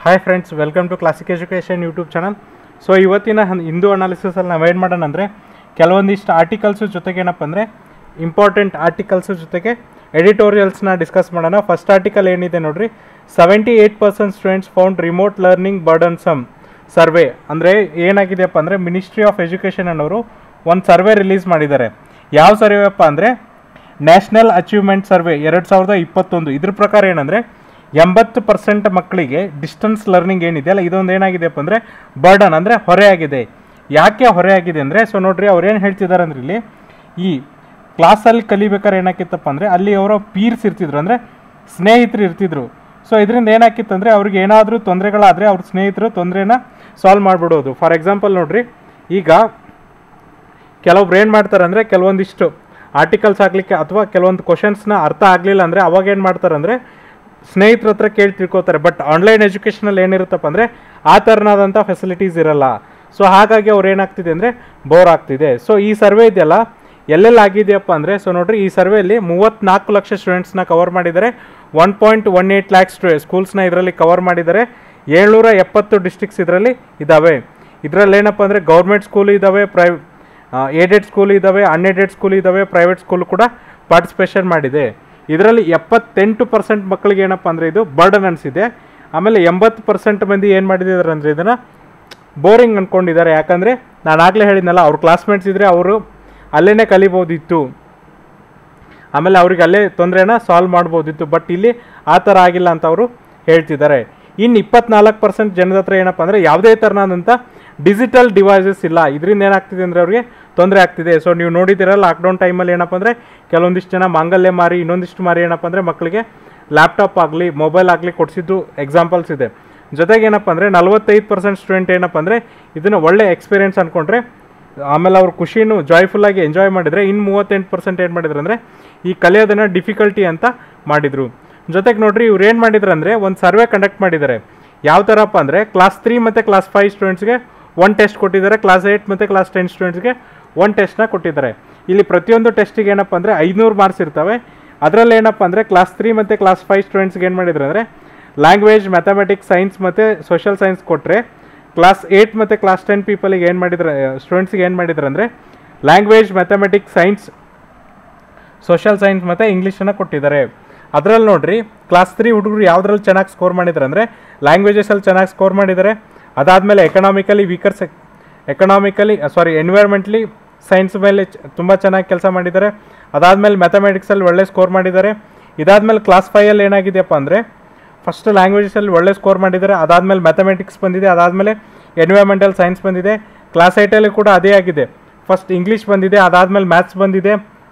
hi friends welcome to classic education YouTube channel so ಇವತ್ತಿನ ಹನ್- ಹಿಂದೂ ಅನಾಲಿಸಿಸಲ್ಲಿ ನಾವೇನು ಮಾಡೋಣ ಅಂದರೆ ಕೆಲವೊಂದಿಷ್ಟು ಆರ್ಟಿಕಲ್ಸು ಜೊತೆಗೆ ಏನಪ್ಪ ಅಂದರೆ ಇಂಪಾರ್ಟೆಂಟ್ ಆರ್ಟಿಕಲ್ಸು ಜೊತೆಗೆ ಎಡಿಟೋರಿಯಲ್ಸ್ನ ಡಿಸ್ಕಸ್ ಮಾಡೋಣ ಫಸ್ಟ್ ಆರ್ಟಿಕಲ್ ಏನಿದೆ ನೋಡ್ರಿ seventy eight percent students found remote learning burden some survey ಅಂದರೆ ಏನಾಗಿದೆಯಪ್ಪ ಅಂದರೆ ಮಿನಿಸ್ಟ್ರಿ ಆಫ್ ಎಜುಕೇಷನ್ ಅನ್ನೋರು ಒಂದು ಸರ್ವೆ ರಿಲೀಸ್ ಮಾಡಿದ್ದಾರೆ ಯಾವ ಸರ್ವೆಯಪ್ಪ ಅಂದರೆ ನ್ಯಾಷನಲ್ ಅಚೀವ್ಮೆಂಟ್ ಸರ್ವೆ ಎರಡು ಸಾವಿರದ ಇಪ್ಪತ್ತೊಂದು ಇದ್ರ ಪ್ರಕಾರ ಏನಂದರೆ ಎಂಬತ್ತು ಪರ್ಸೆಂಟ್ ಮಕ್ಕಳಿಗೆ ಡಿಸ್ಟನ್ಸ್ ಲರ್ನಿಂಗ್ ಏನಿದೆಯಲ್ಲ ಇದೊಂದು ಏನಾಗಿದೆಯಪ್ಪ ಅಂದರೆ ಬರ್ಡನ್ ಅಂದರೆ ಹೊರೆ ಆಗಿದೆ ಯಾಕೆ ಹೊರೆ ಆಗಿದೆ ಅಂದರೆ ಸೊ ನೋಡ್ರಿ ಅವ್ರು ಏನು ಹೇಳ್ತಿದ್ದಾರೆ ಅಂದ್ರೆ ಇಲ್ಲಿ ಈ ಕ್ಲಾಸಲ್ಲಿ ಕಲಿಬೇಕಾದ್ರೆ ಏನಾಕಿತ್ತಪ್ಪ ಅಂದರೆ ಅಲ್ಲಿ ಅವರ ಪೀರ್ಸ್ ಇರ್ತಿದ್ರು ಅಂದರೆ ಸ್ನೇಹಿತರು ಇರ್ತಿದ್ರು ಸೊ ಇದರಿಂದ ಏನಾಕಿತ್ತು ಅಂದರೆ ಅವ್ರಿಗೆ ಏನಾದರೂ ತೊಂದರೆಗಳಾದರೆ ಅವ್ರ ಸ್ನೇಹಿತರು ತೊಂದರೆನ ಸಾಲ್ವ್ ಮಾಡಿಬಿಡೋದು ಫಾರ್ ಎಕ್ಸಾಂಪಲ್ ನೋಡ್ರಿ ಈಗ ಕೆಲವೊಬ್ರು ಏನು ಮಾಡ್ತಾರೆ ಅಂದರೆ ಕೆಲವೊಂದಿಷ್ಟು ಆರ್ಟಿಕಲ್ಸ್ ಹಾಕ್ಲಿಕ್ಕೆ ಅಥವಾ ಕೆಲವೊಂದು ಕ್ವಶನ್ಸ್ನ ಅರ್ಥ ಆಗಲಿಲ್ಲ ಅಂದರೆ ಅವಾಗ ಏನು ಮಾಡ್ತಾರೆ ಅಂದರೆ ಸ್ನೇಹಿತರ ಹತ್ರ ಕೇಳಿ ತಿಳ್ಕೊತಾರೆ ಬಟ್ ಆನ್ಲೈನ್ ಎಜುಕೇಷನಲ್ಲಿ ಏನಿರುತ್ತಪ್ಪ ಅಂದರೆ ಆ ಥರನಾದಂಥ ಫೆಸಿಲಿಟೀಸ್ ಇರಲ್ಲ ಸೊ ಹಾಗಾಗಿ ಅವ್ರು ಏನಾಗ್ತಿದೆ ಅಂದರೆ ಬೋರ್ ಆಗ್ತಿದೆ ಸೊ ಈ ಸರ್ವೆ ಇದೆಯಲ್ಲ ಎಲ್ಲೆಲ್ಲಿ ಆಗಿದೆಯಪ್ಪ ಅಂದರೆ ಸೊ ನೋಡ್ರಿ ಈ ಸರ್ವೆಯಲ್ಲಿ ಮೂವತ್ತ್ನಾಲ್ಕು ಲಕ್ಷ ಸ್ಟೂಡೆಂಟ್ಸ್ನ ಕವರ್ ಮಾಡಿದ್ದಾರೆ one point one eight lakhs ಸ್ಕೂಲ್ಸ್ನ ಇದರಲ್ಲಿ ಕವರ್ ಮಾಡಿದ್ದಾರೆ ಏಳ್ನೂರ ಎಪ್ಪತ್ತು ಡಿಸ್ಟ್ರಿಕ್ಸ್ ಇದರಲ್ಲಿ ಇದ್ದಾವೆ ಇದರಲ್ಲಿ ಏನಪ್ಪ ಅಂದರೆ ಗೌರ್ಮೆಂಟ್ ಸ್ಕೂಲ್ ಇದ್ದಾವೆ ಪ್ರೈ ಏಡೆಡ್ ಸ್ಕೂಲ್ ಇದ್ದಾವೆ ಅನ್ಏಡೆಡ್ ಸ್ಕೂಲ್ ಇದ್ದಾವೆ ಪ್ರೈವೇಟ್ ಸ್ಕೂಲ್ ಕೂಡ ಪಾರ್ಟಿಸಿಪೇಷನ್ ಮಾಡಿದೆ ಇದರಲ್ಲಿ ಎಪ್ಪತ್ತೆಂಟು ಪರ್ಸೆಂಟ್ ಮಕ್ಕಳಿಗೆ ಏನಪ್ಪ ಅಂದರೆ ಇದು ಬರ್ಡನ್ ಅನಿಸಿದೆ ಆಮೇಲೆ ಎಂಬತ್ತು ಪರ್ಸೆಂಟ್ ಮಂದಿ ಏನು ಮಾಡಿದ್ದಾರೆ ಅಂದರೆ ಇದನ್ನು ಬೋರಿಂಗ್ ಅಂದ್ಕೊಂಡಿದ್ದಾರೆ ಯಾಕಂದರೆ ನಾನು ಆಗಲೇ ಹೇಳಿದ್ನಲ್ಲ ಅವ್ರ ಕ್ಲಾಸ್ಮೇಟ್ಸ್ ಇದ್ದರೆ ಅವರು ಅಲ್ಲೇ ಕಲಿಬೋದಿತ್ತು ಆಮೇಲೆ ಅವ್ರಿಗೆ ಅಲ್ಲೇ ತೊಂದರೆನ ಸಾಲ್ವ್ ಮಾಡ್ಬೋದಿತ್ತು ಬಟ್ ಇಲ್ಲಿ ಆ ಥರ ಆಗಿಲ್ಲ ಅಂತ ಅವರು ಹೇಳ್ತಿದ್ದಾರೆ ಇನ್ನು ಇಪ್ಪತ್ನಾಲ್ಕು ಪರ್ಸೆಂಟ್ ಜನದ ಹತ್ರ ಏನಪ್ಪ ಅಂದರೆ ಯಾವುದೇ ಥರನಾದಂಥ ಡಿಜಿಟಲ್ ಡಿವೈಸಸ್ ಇಲ್ಲ ಇದರಿಂದ ಏನಾಗ್ತಿದೆ ಅಂದರೆ ಅವ್ರಿಗೆ ತೊಂದರೆ ಆಗ್ತಿದೆ ಸೊ ನೀವು ನೋಡಿದ್ದೀರ ಲಾಕ್ಡೌನ್ ಟೈಮಲ್ಲಿ ಏನಪ್ಪ ಅಂದರೆ ಕೆಲವೊಂದಿಷ್ಟು ಜನ ಮಾಂಗಲ್ಯ ಮಾರಿ ಇನ್ನೊಂದಿಷ್ಟು ಮಾರಿ ಏನಪ್ಪ ಅಂದರೆ ಮಕ್ಕಳಿಗೆ ಲ್ಯಾಪ್ಟಾಪ್ ಆಗಲಿ ಮೊಬೈಲ್ ಆಗಲಿ ಕೊಡಿಸಿದ್ದು ಎಕ್ಸಾಂಪಲ್ಸ್ ಇದೆ ಜೊತೆಗೆ ಏನಪ್ಪ ಅಂದರೆ ನಲವತ್ತೈದು ಪರ್ಸೆಂಟ್ ಸ್ಟೂಡೆಂಟ್ ಏನಪ್ಪ ಅಂದರೆ ಇದನ್ನು ಒಳ್ಳೆ ಎಕ್ಸ್ಪೀರಿಯೆನ್ಸ್ ಅಂದ್ಕೊಂಡ್ರೆ ಆಮೇಲೆ ಅವ್ರ ಖುಷಿನೂ ಜಾಯ್ಫುಲ್ಲಾಗಿ ಎಂಜಾಯ್ ಮಾಡಿದರೆ ಇನ್ನು ಮೂವತ್ತೆಂಟು ಪರ್ಸೆಂಟ್ ಏನು ಮಾಡಿದ್ರು ಅಂದರೆ ಈ ಕಲಿಯೋದನ್ನು ಡಿಫಿಕಲ್ಟಿ ಅಂತ ಮಾಡಿದರು ಜೊತೆಗೆ ನೋಡ್ರಿ ಇವ್ರು ಏನು ಮಾಡಿದ್ರು ಅಂದರೆ ಒಂದು ಸರ್ವೆ ಕಂಡಕ್ಟ್ ಮಾಡಿದ್ದಾರೆ ಯಾವ ಥರಪ್ಪ ಅಂದರೆ ಕ್ಲಾಸ್ ತ್ರೀ ಮತ್ತು ಕ್ಲಾಸ್ ಫೈವ್ ಸ್ಟೂಡೆಂಟ್ಸ್ಗೆ ಒನ್ ಟೆಸ್ಟ್ ಕೊಟ್ಟಿದ್ದಾರೆ ಕ್ಲಾಸ್ ಏಯ್ಟ್ ಮತ್ತು ಕ್ಲಾಸ್ ಟೆನ್ ಸ್ಟೂಡೆಂಟ್ಸ್ಗೆ ಒನ್ ಟೆಸ್ಟ್ನ ಕೊಟ್ಟಿದ್ದಾರೆ ಇಲ್ಲಿ ಪ್ರತಿಯೊಂದು ಟೆಸ್ಟಿಗೆ ಏನಪ್ಪ ಅಂದರೆ ಐನೂರು ಮಾರ್ಕ್ಸ್ ಇರ್ತವೆ ಅದರಲ್ಲಿ ಏನಪ್ಪ ಅಂದರೆ ಕ್ಲಾಸ್ ತ್ರೀ ಮತ್ತು ಕ್ಲಾಸ್ ಫೈವ್ ಸ್ಟೂಡೆಂಟ್ಸ್ಗೆ ಏನು ಮಾಡಿದ್ರು ಅಂದರೆ ಲ್ಯಾಂಗ್ವೇಜ್ ಮ್ಯಾಥಮೆಟಿಕ್ಸ್ ಸೈನ್ಸ್ ಮತ್ತು ಸೋಷಿಯಲ್ ಸೈನ್ಸ್ ಕೊಟ್ಟರೆ ಕ್ಲಾಸ್ ಏಯ್ಟ್ ಮತ್ತು ಕ್ಲಾಸ್ ಟೆನ್ ಪೀಪಲಿಗೆ ಏನು ಮಾಡಿದ್ರೆ ಸ್ಟೂಡೆಂಟ್ಸ್ಗೆ ಏನು ಮಾಡಿದ್ರು ಅಂದರೆ language mathematics science social science ಮತ್ತು ಇಂಗ್ಲೀಷನ್ನು ಕೊಟ್ಟಿದ್ದಾರೆ ಅದರಲ್ಲಿ ನೋಡ್ರಿ ಕ್ಲಾಸ್ ತ್ರೀ ಹುಡುಗರು ಯಾವುದ್ರಲ್ಲಿ ಚೆನ್ನಾಗಿ ಸ್ಕೋರ್ ಮಾಡಿದ್ದಾರೆ ಅಂದರೆ ಲ್ಯಾಂಗ್ವೇಜಸಲ್ಲಿ ಚೆನ್ನಾಗಿ ಸ್ಕೋರ್ ಮಾಡಿದ್ದಾರೆ ಅದಾದಮೇಲೆ economically weaker sec economically sorry environmentally science ಮೇಲೆ ತುಂಬ ಚೆನ್ನಾಗಿ ಕೆಲಸ ಮಾಡಿದ್ದಾರೆ ಅದಾದಮೇಲೆ ಮ್ಯಾಥಮೆಟಿಕ್ಸಲ್ಲಿ ಒಳ್ಳೆ ಸ್ಕೋರ್ ಮಾಡಿದ್ದಾರೆ ಇದಾದಮೇಲೆ ಕ್ಲಾಸ್ ಫೈಯಲ್ಲಿ ಏನಾಗಿದೆಯಪ್ಪ ಅಂದರೆ ಫಸ್ಟ್ ಲ್ಯಾಂಗ್ವೇಜಸಲ್ಲಿ ಒಳ್ಳೆ ಸ್ಕೋರ್ ಮಾಡಿದ್ದಾರೆ ಅದಾದಮೇಲೆ ಮ್ಯಾಥಮೆಟಿಕ್ಸ್ ಬಂದಿದೆ ಅದಾದಮೇಲೆ ಎನ್ವೈರ್ಮೆಂಟಲ್ ಸೈನ್ಸ್ ಬಂದಿದೆ ಕ್ಲಾಸ್ ಏಟಲ್ಲಿ ಕೂಡ ಅದೇ ಆಗಿದೆ ಫಸ್ಟ್ ಇಂಗ್ಲೀಷ್ ಬಂದಿದೆ ಅದಾದಮೇಲೆ ಮ್ಯಾಥ್ಸ್ ಬಂದಿದೆ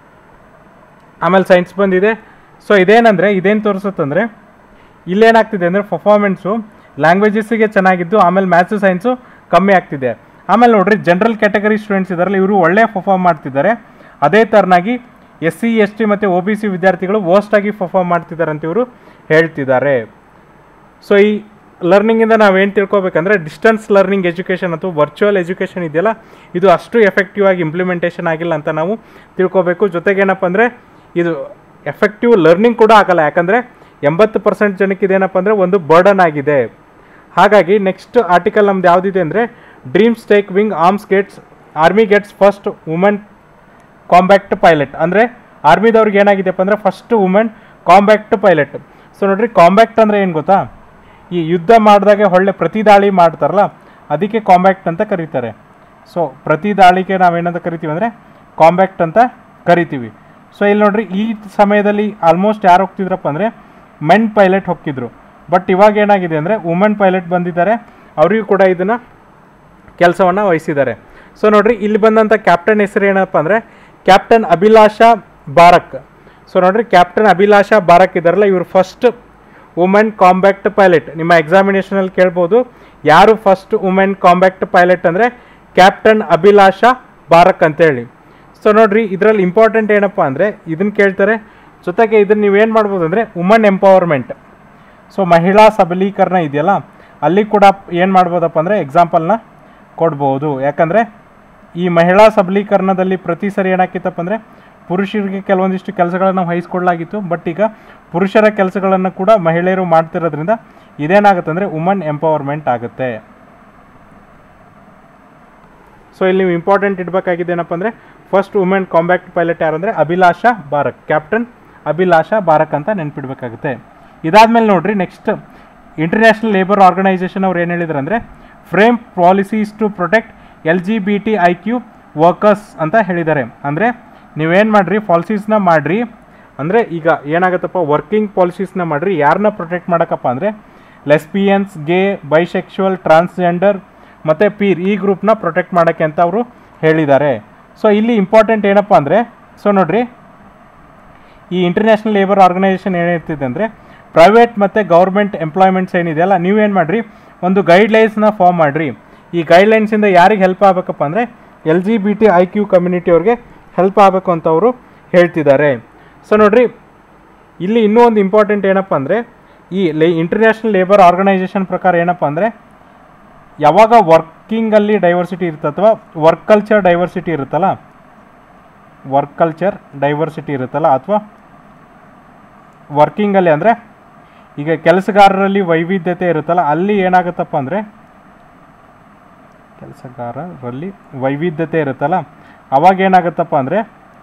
ಆಮೇಲೆ ಸೈನ್ಸ್ ಬಂದಿದೆ ಸೊ ಇದೇನಂದರೆ ಇದೇನು ತೋರಿಸುತ್ತಂದರೆ ಇಲ್ಲೇನಾಗ್ತಿದೆ ಅಂದರೆ ಪರ್ಫಾರ್ಮೆನ್ಸು ಲ್ಯಾಂಗ್ವೇಜಸ್ಸಿಗೆ ಚೆನ್ನಾಗಿದ್ದು ಆಮೇಲೆ ಮ್ಯಾಥ್ಸು ಸೈನ್ಸು ಕಮ್ಮಿ ಆಗ್ತಿದೆ ಆಮೇಲೆ ನೋಡ್ರಿ ಜನರಲ್ ಕ್ಯಾಟಗರಿ ಸ್ಟೂಡೆಂಟ್ಸ್ ಇದ್ದಾರಲ್ಲ ಇವರು ಒಳ್ಳೆ ಪರ್ಫಾರ್ಮ್ ಮಾಡ್ತಿದ್ದಾರೆ ಅದೇ ಥರನಾಗಿ ಎಸ್ ಸಿ ಎಸ್ ಟಿ ಮತ್ತು ಒ ಬಿ ಸಿ ವಿದ್ಯಾರ್ಥಿಗಳು ವರ್ಸ್ಟಾಗಿ ಪರ್ಫಾರ್ಮ್ ಮಾಡ್ತಿದ್ದಾರೆ ಅಂತ ಇವರು ಹೇಳ್ತಿದ್ದಾರೆ ಸೊ ಈ ಲರ್ನಿಂಗಿಂದ ನಾವೇನು ತಿಳ್ಕೊಬೇಕಂದ್ರೆ ಡಿಸ್ಟನ್ಸ್ ಲರ್ನಿಂಗ್ ಎಜುಕೇಷನ್ ಅಥವಾ ವರ್ಚುವಲ್ ಎಜುಕೇಷನ್ ಇದೆಯಲ್ಲ ಇದು ಅಷ್ಟು ಎಫೆಕ್ಟಿವ್ ಆಗಿ ಇಂಪ್ಲಿಮೆಂಟೇಷನ್ ಆಗಿಲ್ಲ ಅಂತ ನಾವು ತಿಳ್ಕೊಬೇಕು ಜೊತೆಗೆ ಏನಪ್ಪ ಅಂದರೆ ಇದು ಎಫೆಕ್ಟಿವ್ ಲರ್ನಿಂಗ್ ಕೂಡ ಆಗಲ್ಲ ಯಾಕಂದರೆ ಎಂಬತ್ತು ಪರ್ಸೆಂಟ್ ಜನಕ್ಕೆ ಇದೇನಪ್ಪ ಅಂದರೆ ಒಂದು ಬರ್ಡನ್ ಆಗಿದೆ ಹಾಗಾಗಿ ನೆಕ್ಸ್ಟ್ ಆರ್ಟಿಕಲ್ ನಮ್ದು ಯಾವುದಿದೆ ಅಂದರೆ dreams take wing arms gates army gets first women combat pilot ಅಂದರೆ ಆರ್ಮಿದವ್ರಿಗೆ ಏನಾಗಿದೆಯಪ್ಪ ಅಂದರೆ first women combat pilot so ನೋಡ್ರಿ ಕಾಂಬ್ಯಾಕ್ಟ್ ಅಂದರೆ ಏನು ಗೊತ್ತಾ ಈ ಯುದ್ಧ ಮಾಡಿದಾಗ ಒಳ್ಳೆ ಪ್ರತಿ ದಾಳಿ ಮಾಡ್ತಾರಲ್ಲ ಅದಕ್ಕೆ ಕಾಂಬ್ಯಾಕ್ಟ್ ಅಂತ ಕರೀತಾರೆ ಸೊ ಪ್ರತಿ ದಾಳಿಗೆ ನಾವೇನಂತ ಕರಿತೀವಿ ಅಂದರೆ ಕಾಂಬ್ಯಾಕ್ಟ್ ಅಂತ ಕರಿತೀವಿ ಸೊ ಇಲ್ಲಿ ನೋಡ್ರಿ ಈ ಸಮಯದಲ್ಲಿ ಆಲ್ಮೋಸ್ಟ್ ಯಾರು ಹೋಗ್ತಿದ್ರಪ್ಪ ಅಂದರೆ ಮೆನ್ ಪೈಲಟ್ ಹೋಗ್ತಿದ್ರು ಬಟ್ ಇವಾಗ ಏನಾಗಿದೆ ಅಂದರೆ ವುಮೆನ್ ಪೈಲಟ್ ಬಂದಿದ್ದಾರೆ ಅವರಿಗೂ ಕೂಡ ಇದನ್ನು ಕೆಲಸವನ್ನು ವಹಿಸಿದ್ದಾರೆ ಸೊ ನೋಡ್ರಿ ಇಲ್ಲಿ ಬಂದಂಥ ಕ್ಯಾಪ್ಟನ್ ಹೆಸರು ಏನಪ್ಪ ಅಂದರೆ ಕ್ಯಾಪ್ಟನ್ ಅಭಿಲಾಷಾ ಬಾರಕ್ ಸೊ ನೋಡ್ರಿ ಕ್ಯಾಪ್ಟನ್ ಅಭಿಲಾಷಾ ಬಾರಕ್ ಇದ್ದಾರಲ್ಲ ಇವರು ಫಸ್ಟ್ ವುಮೆನ್ ಕಾಂಬ್ಯಾಕ್ಟ್ ಪೈಲಟ್ ನಿಮ್ಮ ಎಕ್ಸಾಮಿನೇಷನಲ್ಲಿ ಕೇಳ್ಬೋದು ಯಾರು ಫಸ್ಟ್ ವುಮೆನ್ ಕಾಂಬ್ಯಾಕ್ಟ್ ಪೈಲಟ್ ಅಂದರೆ ಕ್ಯಾಪ್ಟನ್ ಅಭಿಲಾಷಾ ಬಾರಕ್ ಅಂತೇಳಿ ಸೊ ನೋಡ್ರಿ ಇದರಲ್ಲಿ ಇಂಪಾರ್ಟೆಂಟ್ ಏನಪ್ಪ ಅಂದರೆ ಇದನ್ನು ಕೇಳ್ತಾರೆ ಜೊತೆಗೆ ಇದನ್ನು ನೀವೇನು ಮಾಡ್ಬೋದು ಅಂದರೆ ವುಮನ್ ಎಂಪವರ್ಮೆಂಟ್ ಸೊ ಮಹಿಳಾ ಸಬಲೀಕರಣ ಇದೆಯಲ್ಲ ಅಲ್ಲಿ ಕೂಡ ಏನು ಮಾಡ್ಬೋದಪ್ಪ ಅಂದರೆ ಎಕ್ಸಾಂಪಲ್ನ ಕೊಡ್ಬೋದು ಯಾಕಂದರೆ ಈ ಮಹಿಳಾ ಸಬಲೀಕರಣದಲ್ಲಿ ಪ್ರತಿ ಸರಿ ಏನಾಕಿತ್ತಪ್ಪ ಅಂದರೆ ಪುರುಷರಿಗೆ ಕೆಲವೊಂದಿಷ್ಟು ಕೆಲಸಗಳನ್ನು ವಹಿಸ್ಕೊಡ್ಲಾಗಿತ್ತು ಬಟ್ ಈಗ ಪುರುಷರ ಕೆಲಸಗಳನ್ನು ಕೂಡ ಮಹಿಳೆಯರು ಮಾಡ್ತಿರೋದ್ರಿಂದ ಇದೇನಾಗುತ್ತೆ ಅಂದರೆ ವುಮನ್ ಎಂಪವರ್ಮೆಂಟ್ ಆಗುತ್ತೆ ಸೊ ಇಲ್ಲಿ ನೀವು ಇಂಪಾರ್ಟೆಂಟ್ ಇಡಬೇಕಾಗಿದೆ ಏನಪ್ಪ ಅಂದರೆ ಫಸ್ಟ್ ವುಮೆನ್ ಕಾಂಬ್ಯಾಕ್ಟ್ ಪೈಲಟ್ ಯಾರು ಅಂದರೆ ಅಭಿಲಾಷಾ ಬಾರಕ್ ಕ್ಯಾಪ್ಟನ್ ಅಭಿಲಾಷಾ ಬಾರಕ್ ಅಂತ ನೆನ್ಪಿಡ್ಬೇಕಾಗುತ್ತೆ ಇದಾದ್ಮೇಲೆ ನೋಡ್ರಿ ನೆಕ್ಸ್ಟ್ ಇಂಟರ್ನ್ಯಾಷನಲ್ ಲೇಬರ್ ಆರ್ಗನೈಸೇಷನ್ ಅವ್ರು ಏನು ಹೇಳಿದ್ರು ಅಂದರೆ frame policies to protect L G B T I Q workers ಅಂತ ಹೇಳಿದ್ದಾರೆ ಅಂದರೆ ನೀವೇನು ಮಾಡಿರಿ ಪಾಲಿಸೀಸ್ನ ಮಾಡಿರಿ ಅಂದರೆ ಈಗ ಏನಾಗುತ್ತಪ್ಪ ವರ್ಕಿಂಗ್ ಪಾಲಿಸೀಸ್ನ ಮಾಡಿರಿ ಯಾರನ್ನ ಪ್ರೊಟೆಕ್ಟ್ ಮಾಡೋಕ್ಕಪ್ಪ ಅಂದರೆ ಲೆಸ್ಬಿಯನ್ಸ್ ಗೇ ಬೈಸೆಕ್ಷುವಲ್ ಟ್ರಾನ್ಸ್ಜೆಂಡರ್ ಮತ್ತು ಪೀರ್ ಈ ಗ್ರೂಪ್ನ ಪ್ರೊಟೆಕ್ಟ್ ಮಾಡೋಕ್ಕೆ ಅಂತ ಅವರು ಹೇಳಿದ್ದಾರೆ ಸೊ ಇಲ್ಲಿ ಇಂಪಾರ್ಟೆಂಟ್ ಏನಪ್ಪ ಅಂದರೆ ಸೊ ನೋಡ್ರಿ ಈ ಇಂಟರ್ನ್ಯಾಷನಲ್ ಲೇಬರ್ ಆರ್ಗನೈಸೇಷನ್ ಏನು ಹೇಳ್ತಿದೆ ಅಂದರೆ ಪ್ರೈವೇಟ್ ಮತ್ತು ಗೌರ್ಮೆಂಟ್ ಎಂಪ್ಲಾಯ್ಮೆಂಟ್ಸ್ ಏನಿದೆಯಲ್ಲ ನೀವೇನು ಮಾಡಿರಿ ಒಂದು ಗೈಡ್ಲೈನ್ಸ್ನ ಫಾರ್ಮ್ ಮಾಡಿರಿ ಈ ಗೈಡ್ಲೈನ್ಸಿಂದ ಯಾರಿಗೆ ಹೆಲ್ಪ್ ಆಗಬೇಕಪ್ಪ ಅಂದರೆ L G B T I Q community ಅವ್ರಿಗೆ ಹೆಲ್ಪ್ ಆಗಬೇಕು ಅಂತ ಅವರು ಹೇಳ್ತಿದ್ದಾರೆ ಸೊ ನೋಡ್ರಿ ಇಲ್ಲಿ ಇನ್ನೂ ಒಂದು ಇಂಪಾರ್ಟೆಂಟ್ ಏನಪ್ಪ ಅಂದರೆ ಈ ಲೇ ಇಂಟರ್ನ್ಯಾಷನಲ್ ಲೇಬರ್ ಆರ್ಗನೈಸೇಷನ್ ಪ್ರಕಾರ ಏನಪ್ಪ ಅಂದರೆ ಯಾವಾಗ ವರ್ಕಿಂಗಲ್ಲಿ ಡೈವರ್ಸಿಟಿ ಇರುತ್ತೆ ಅಥವಾ ವರ್ಕ್ ಕಲ್ಚರ್ ಡೈವರ್ಸಿಟಿ ಇರುತ್ತಲ್ಲ ವರ್ಕ್ ಕಲ್ಚರ್ ಡೈವರ್ಸಿಟಿ ಇರುತ್ತಲ್ಲ ಅಥವಾ ವರ್ಕಿಂಗಲ್ಲಿ ಅಂದರೆ ಈಗ ಕೆಲಸಗಾರರಲ್ಲಿ ವೈವಿಧ್ಯತೆ ಇರುತ್ತಲ್ಲ ಅಲ್ಲಿ ಏನಾಗುತ್ತಪ್ಪ ಅಂದರೆ ಕೆಲಸಗಾರರಲ್ಲಿ ವೈವಿಧ್ಯತೆ ಇರುತ್ತಲ್ಲ ಅವಾಗ ಏನಾಗುತ್ತಪ್ಪ ಅಂದರೆ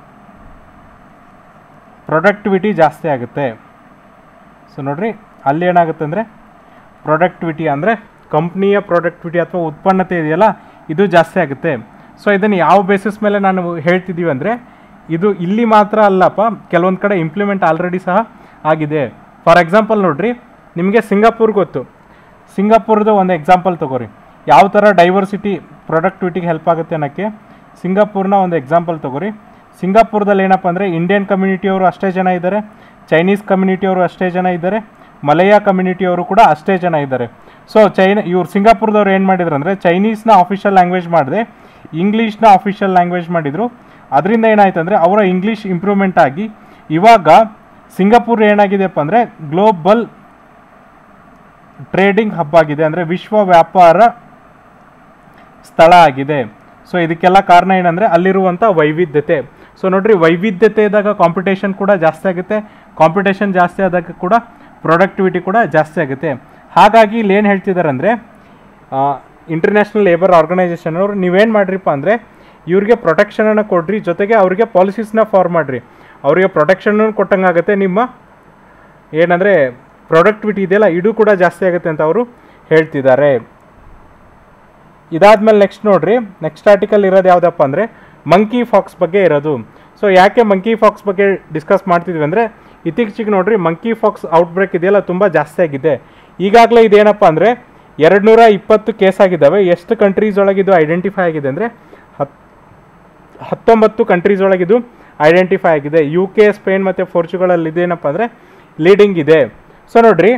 ಪ್ರೊಡಕ್ಟಿವಿಟಿ ಜಾಸ್ತಿ ಆಗುತ್ತೆ ಸೊ ನೋಡ್ರಿ ಅಲ್ಲಿ ಏನಾಗುತ್ತೆ ಅಂದರೆ ಪ್ರೊಡಕ್ಟಿವಿಟಿ ಅಂದರೆ ಕಂಪ್ನಿಯ ಪ್ರೊಡಕ್ಟಿವಿಟಿ ಅಥವಾ ಉತ್ಪನ್ನತೆ ಇದೆಯಲ್ಲ ಇದು ಜಾಸ್ತಿ ಆಗುತ್ತೆ ಸೊ ಇದನ್ನು ಯಾವ ಬೇಸಿಸ್ ಮೇಲೆ ನಾನು ಹೇಳ್ತಿದ್ದೀವಿ ಅಂದರೆ ಇದು ಇಲ್ಲಿ ಮಾತ್ರ ಅಲ್ಲಪ್ಪ ಕೆಲವೊಂದು ಕಡೆ ಇಂಪ್ಲಿಮೆಂಟ್ ಆಲ್ರೆಡಿ ಸಹ ಆಗಿದೆ ಫಾರ್ ಎಕ್ಸಾಂಪಲ್ ನೋಡ್ರಿ ನಿಮಗೆ ಸಿಂಗಾಪುರ್ ಗೊತ್ತು ಸಿಂಗಾಪುರ್ದು ಒಂದು ಎಕ್ಸಾಂಪಲ್ ತಗೋರಿ ಯಾವ ಥರ ಡೈವರ್ಸಿಟಿ ಪ್ರೊಡಕ್ಟಿವಿಟಿಗೆ ಹೆಲ್ಪ್ ಆಗುತ್ತೆ ಅನ್ನೋಕ್ಕೆ ಸಿಂಗಾಪುರ್ನ ಒಂದು ಎಕ್ಸಾಂಪಲ್ ತಗೋರಿ ಸಿಂಗಾಪುರದಲ್ಲಿ ಏನಪ್ಪ ಅಂದರೆ ಇಂಡಿಯನ್ ಕಮ್ಯುನಿಟಿಯವರು ಅಷ್ಟೇ ಜನ ಇದ್ದಾರೆ ಚೈನೀಸ್ ಕಮ್ಯುನಿಟಿಯವರು ಅಷ್ಟೇ ಜನ ಇದ್ದಾರೆ ಮಲಯ ಕಮ್ಯುನಿಟಿಯವರು ಕೂಡ ಅಷ್ಟೇ ಜನ ಇದ್ದಾರೆ ಸೊ ಚೈನಾ ಇವ್ರು ಸಿಂಗಾಪುರದವ್ರು ಏನು ಮಾಡಿದ್ರು ಅಂದರೆ ಚೈನೀಸ್ನ ಅಫಿಷಿಯಲ್ ಲ್ಯಾಂಗ್ವೇಜ್ ಮಾಡಿದೆ ಇಂಗ್ಲೀಷ್ನ ಅಫಿಷಿಯಲ್ ಲ್ಯಾಂಗ್ವೇಜ್ ಮಾಡಿದರು ಅದರಿಂದ ಏನಾಯ್ತು ಅಂದರೆ ಅವರ ಇಂಗ್ಲೀಷ್ ಇಂಪ್ರೂವ್ಮೆಂಟ್ ಆಗಿ ಇವಾಗ ಸಿಂಗಾಪುರ್ ಏನಾಗಿದೆಯಪ್ಪ ಅಂದರೆ ಗ್ಲೋಬಲ್ ಟ್ರೇಡಿಂಗ್ ಹಬ್ ಆಗಿದೆ ಅಂದರೆ ವಿಶ್ವ ವ್ಯಾಪಾರ ಸ್ಥಳ ಆಗಿದೆ ಸೊ ಇದಕ್ಕೆಲ್ಲ ಕಾರಣ ಏನಂದರೆ ಅಲ್ಲಿರುವಂಥ ವೈವಿಧ್ಯತೆ ಸೊ ನೋಡ್ರಿ ವೈವಿಧ್ಯತೆ ಇದ್ದಾಗ ಕಾಂಪಿಟೇಷನ್ ಕೂಡ ಜಾಸ್ತಿ ಆಗುತ್ತೆ ಕಾಂಪಿಟೇಷನ್ ಜಾಸ್ತಿ ಆದಾಗ ಕೂಡ ಪ್ರೊಡಕ್ಟಿವಿಟಿ ಕೂಡ ಜಾಸ್ತಿ ಆಗುತ್ತೆ ಹಾಗಾಗಿ ಇಲ್ಲಿ ಏನು ಹೇಳ್ತಿದ್ದಾರೆ ಅಂದರೆ ಇಂಟರ್ನ್ಯಾಷನಲ್ ಲೇಬರ್ ಆರ್ಗನೈಸೇಷನ್ ಅವರು ನೀವೇನು ಮಾಡ್ರಿಪ್ಪ ಅಂದರೆ ಇವ್ರಿಗೆ ಪ್ರೊಟೆಕ್ಷನನ್ನು ಕೊಡ್ರಿ ಜೊತೆಗೆ ಅವರಿಗೆ ಪಾಲಿಸೀಸ್ನ ಫಾರ್ಮ್ ಮಾಡಿರಿ ಅವರಿಗೆ ಪ್ರೊಟೆಕ್ಷನ್ನು ಕೊಟ್ಟಂಗಾಗುತ್ತೆ ನಿಮ್ಮ ಏನಂದರೆ ಪ್ರೊಡಕ್ಟಿವಿಟಿ ಇದೆಯಲ್ಲ ಇದು ಕೂಡ ಜಾಸ್ತಿ ಆಗುತ್ತೆ ಅಂತ ಅವರು ಹೇಳ್ತಿದ್ದಾರೆ ಇದಾದ್ಮೇಲೆ ನೆಕ್ಸ್ಟ್ ನೋಡ್ರಿ ನೆಕ್ಸ್ಟ್ ಆರ್ಟಿಕಲ್ ಇರೋದು ಯಾವುದಪ್ಪ ಅಂದರೆ ಮಂಕಿ ಫಾಕ್ಸ್ ಬಗ್ಗೆ ಇರೋದು ಸೊ ಯಾಕೆ ಮಂಕಿ ಫಾಕ್ಸ್ ಬಗ್ಗೆ ಡಿಸ್ಕಸ್ ಮಾಡ್ತಿದ್ವಿ ಅಂದರೆ ಇತ್ತೀಚೆಗೆ ನೋಡ್ರಿ ಮಂಕಿ ಫಾಕ್ಸ್ ಔಟ್ಬ್ರೇಕ್ ಇದೆಯಲ್ಲ ತುಂಬ ಜಾಸ್ತಿ ಆಗಿದೆ ಈಗಾಗಲೇ ಇದೇನಪ್ಪ ಅಂದರೆ ಎರಡು ನೂರ ಇಪ್ಪತ್ತು ಕೇಸ್ ಆಗಿದ್ದಾವೆ ಎಷ್ಟು ಕಂಟ್ರೀಸ್ ಒಳಗಿದು ಐಡೆಂಟಿಫೈ ಆಗಿದೆ ಅಂದರೆ ಹತ್ ಹತ್ತೊಂಬತ್ತು ಕಂಟ್ರೀಸ್ ಒಳಗಿದು ಐಡೆಂಟಿಫೈ ಆಗಿದೆ ಯು ಕೆ ಸ್ಪೇನ್ ಮತ್ತು ಪೋರ್ಚುಗಲಲ್ಲಿ ಇದೇನಪ್ಪ ಅಂದರೆ ಲೀಡಿಂಗ್ ಇದೆ ಸೊ ನೋಡ್ರಿ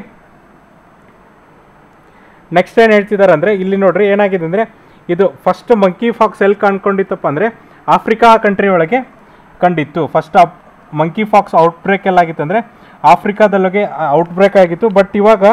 ನೆಕ್ಸ್ಟ್ ಏನು ಹೇಳ್ತಿದ್ದಾರೆ ಅಂದರೆ ಇಲ್ಲಿ ನೋಡ್ರಿ ಏನಾಗಿದೆ ಅಂದರೆ ಇದು ಫಸ್ಟ್ ಮಂಕಿ ಫಾಕ್ಸ್ ಎಲ್ಲಿ ಕಂಡ್ಕೊಂಡಿತ್ತಪ್ಪ ಅಂದರೆ ಆಫ್ರಿಕಾ ಕಂಟ್ರಿ ಒಳಗೆ ಕಂಡಿತ್ತು ಫಸ್ಟ್ ಮಂಕಿ ಫಾಕ್ಸ್ ಔಟ್ಬ್ರೇಕ್ ಎಲ್ಲಾಗಿತ್ತು ಅಂದರೆ ಆಫ್ರಿಕಾದೊಳಗೆ ಔಟ್ಬ್ರೇಕ್ ಆಗಿತ್ತು ಬಟ್ ಇವಾಗ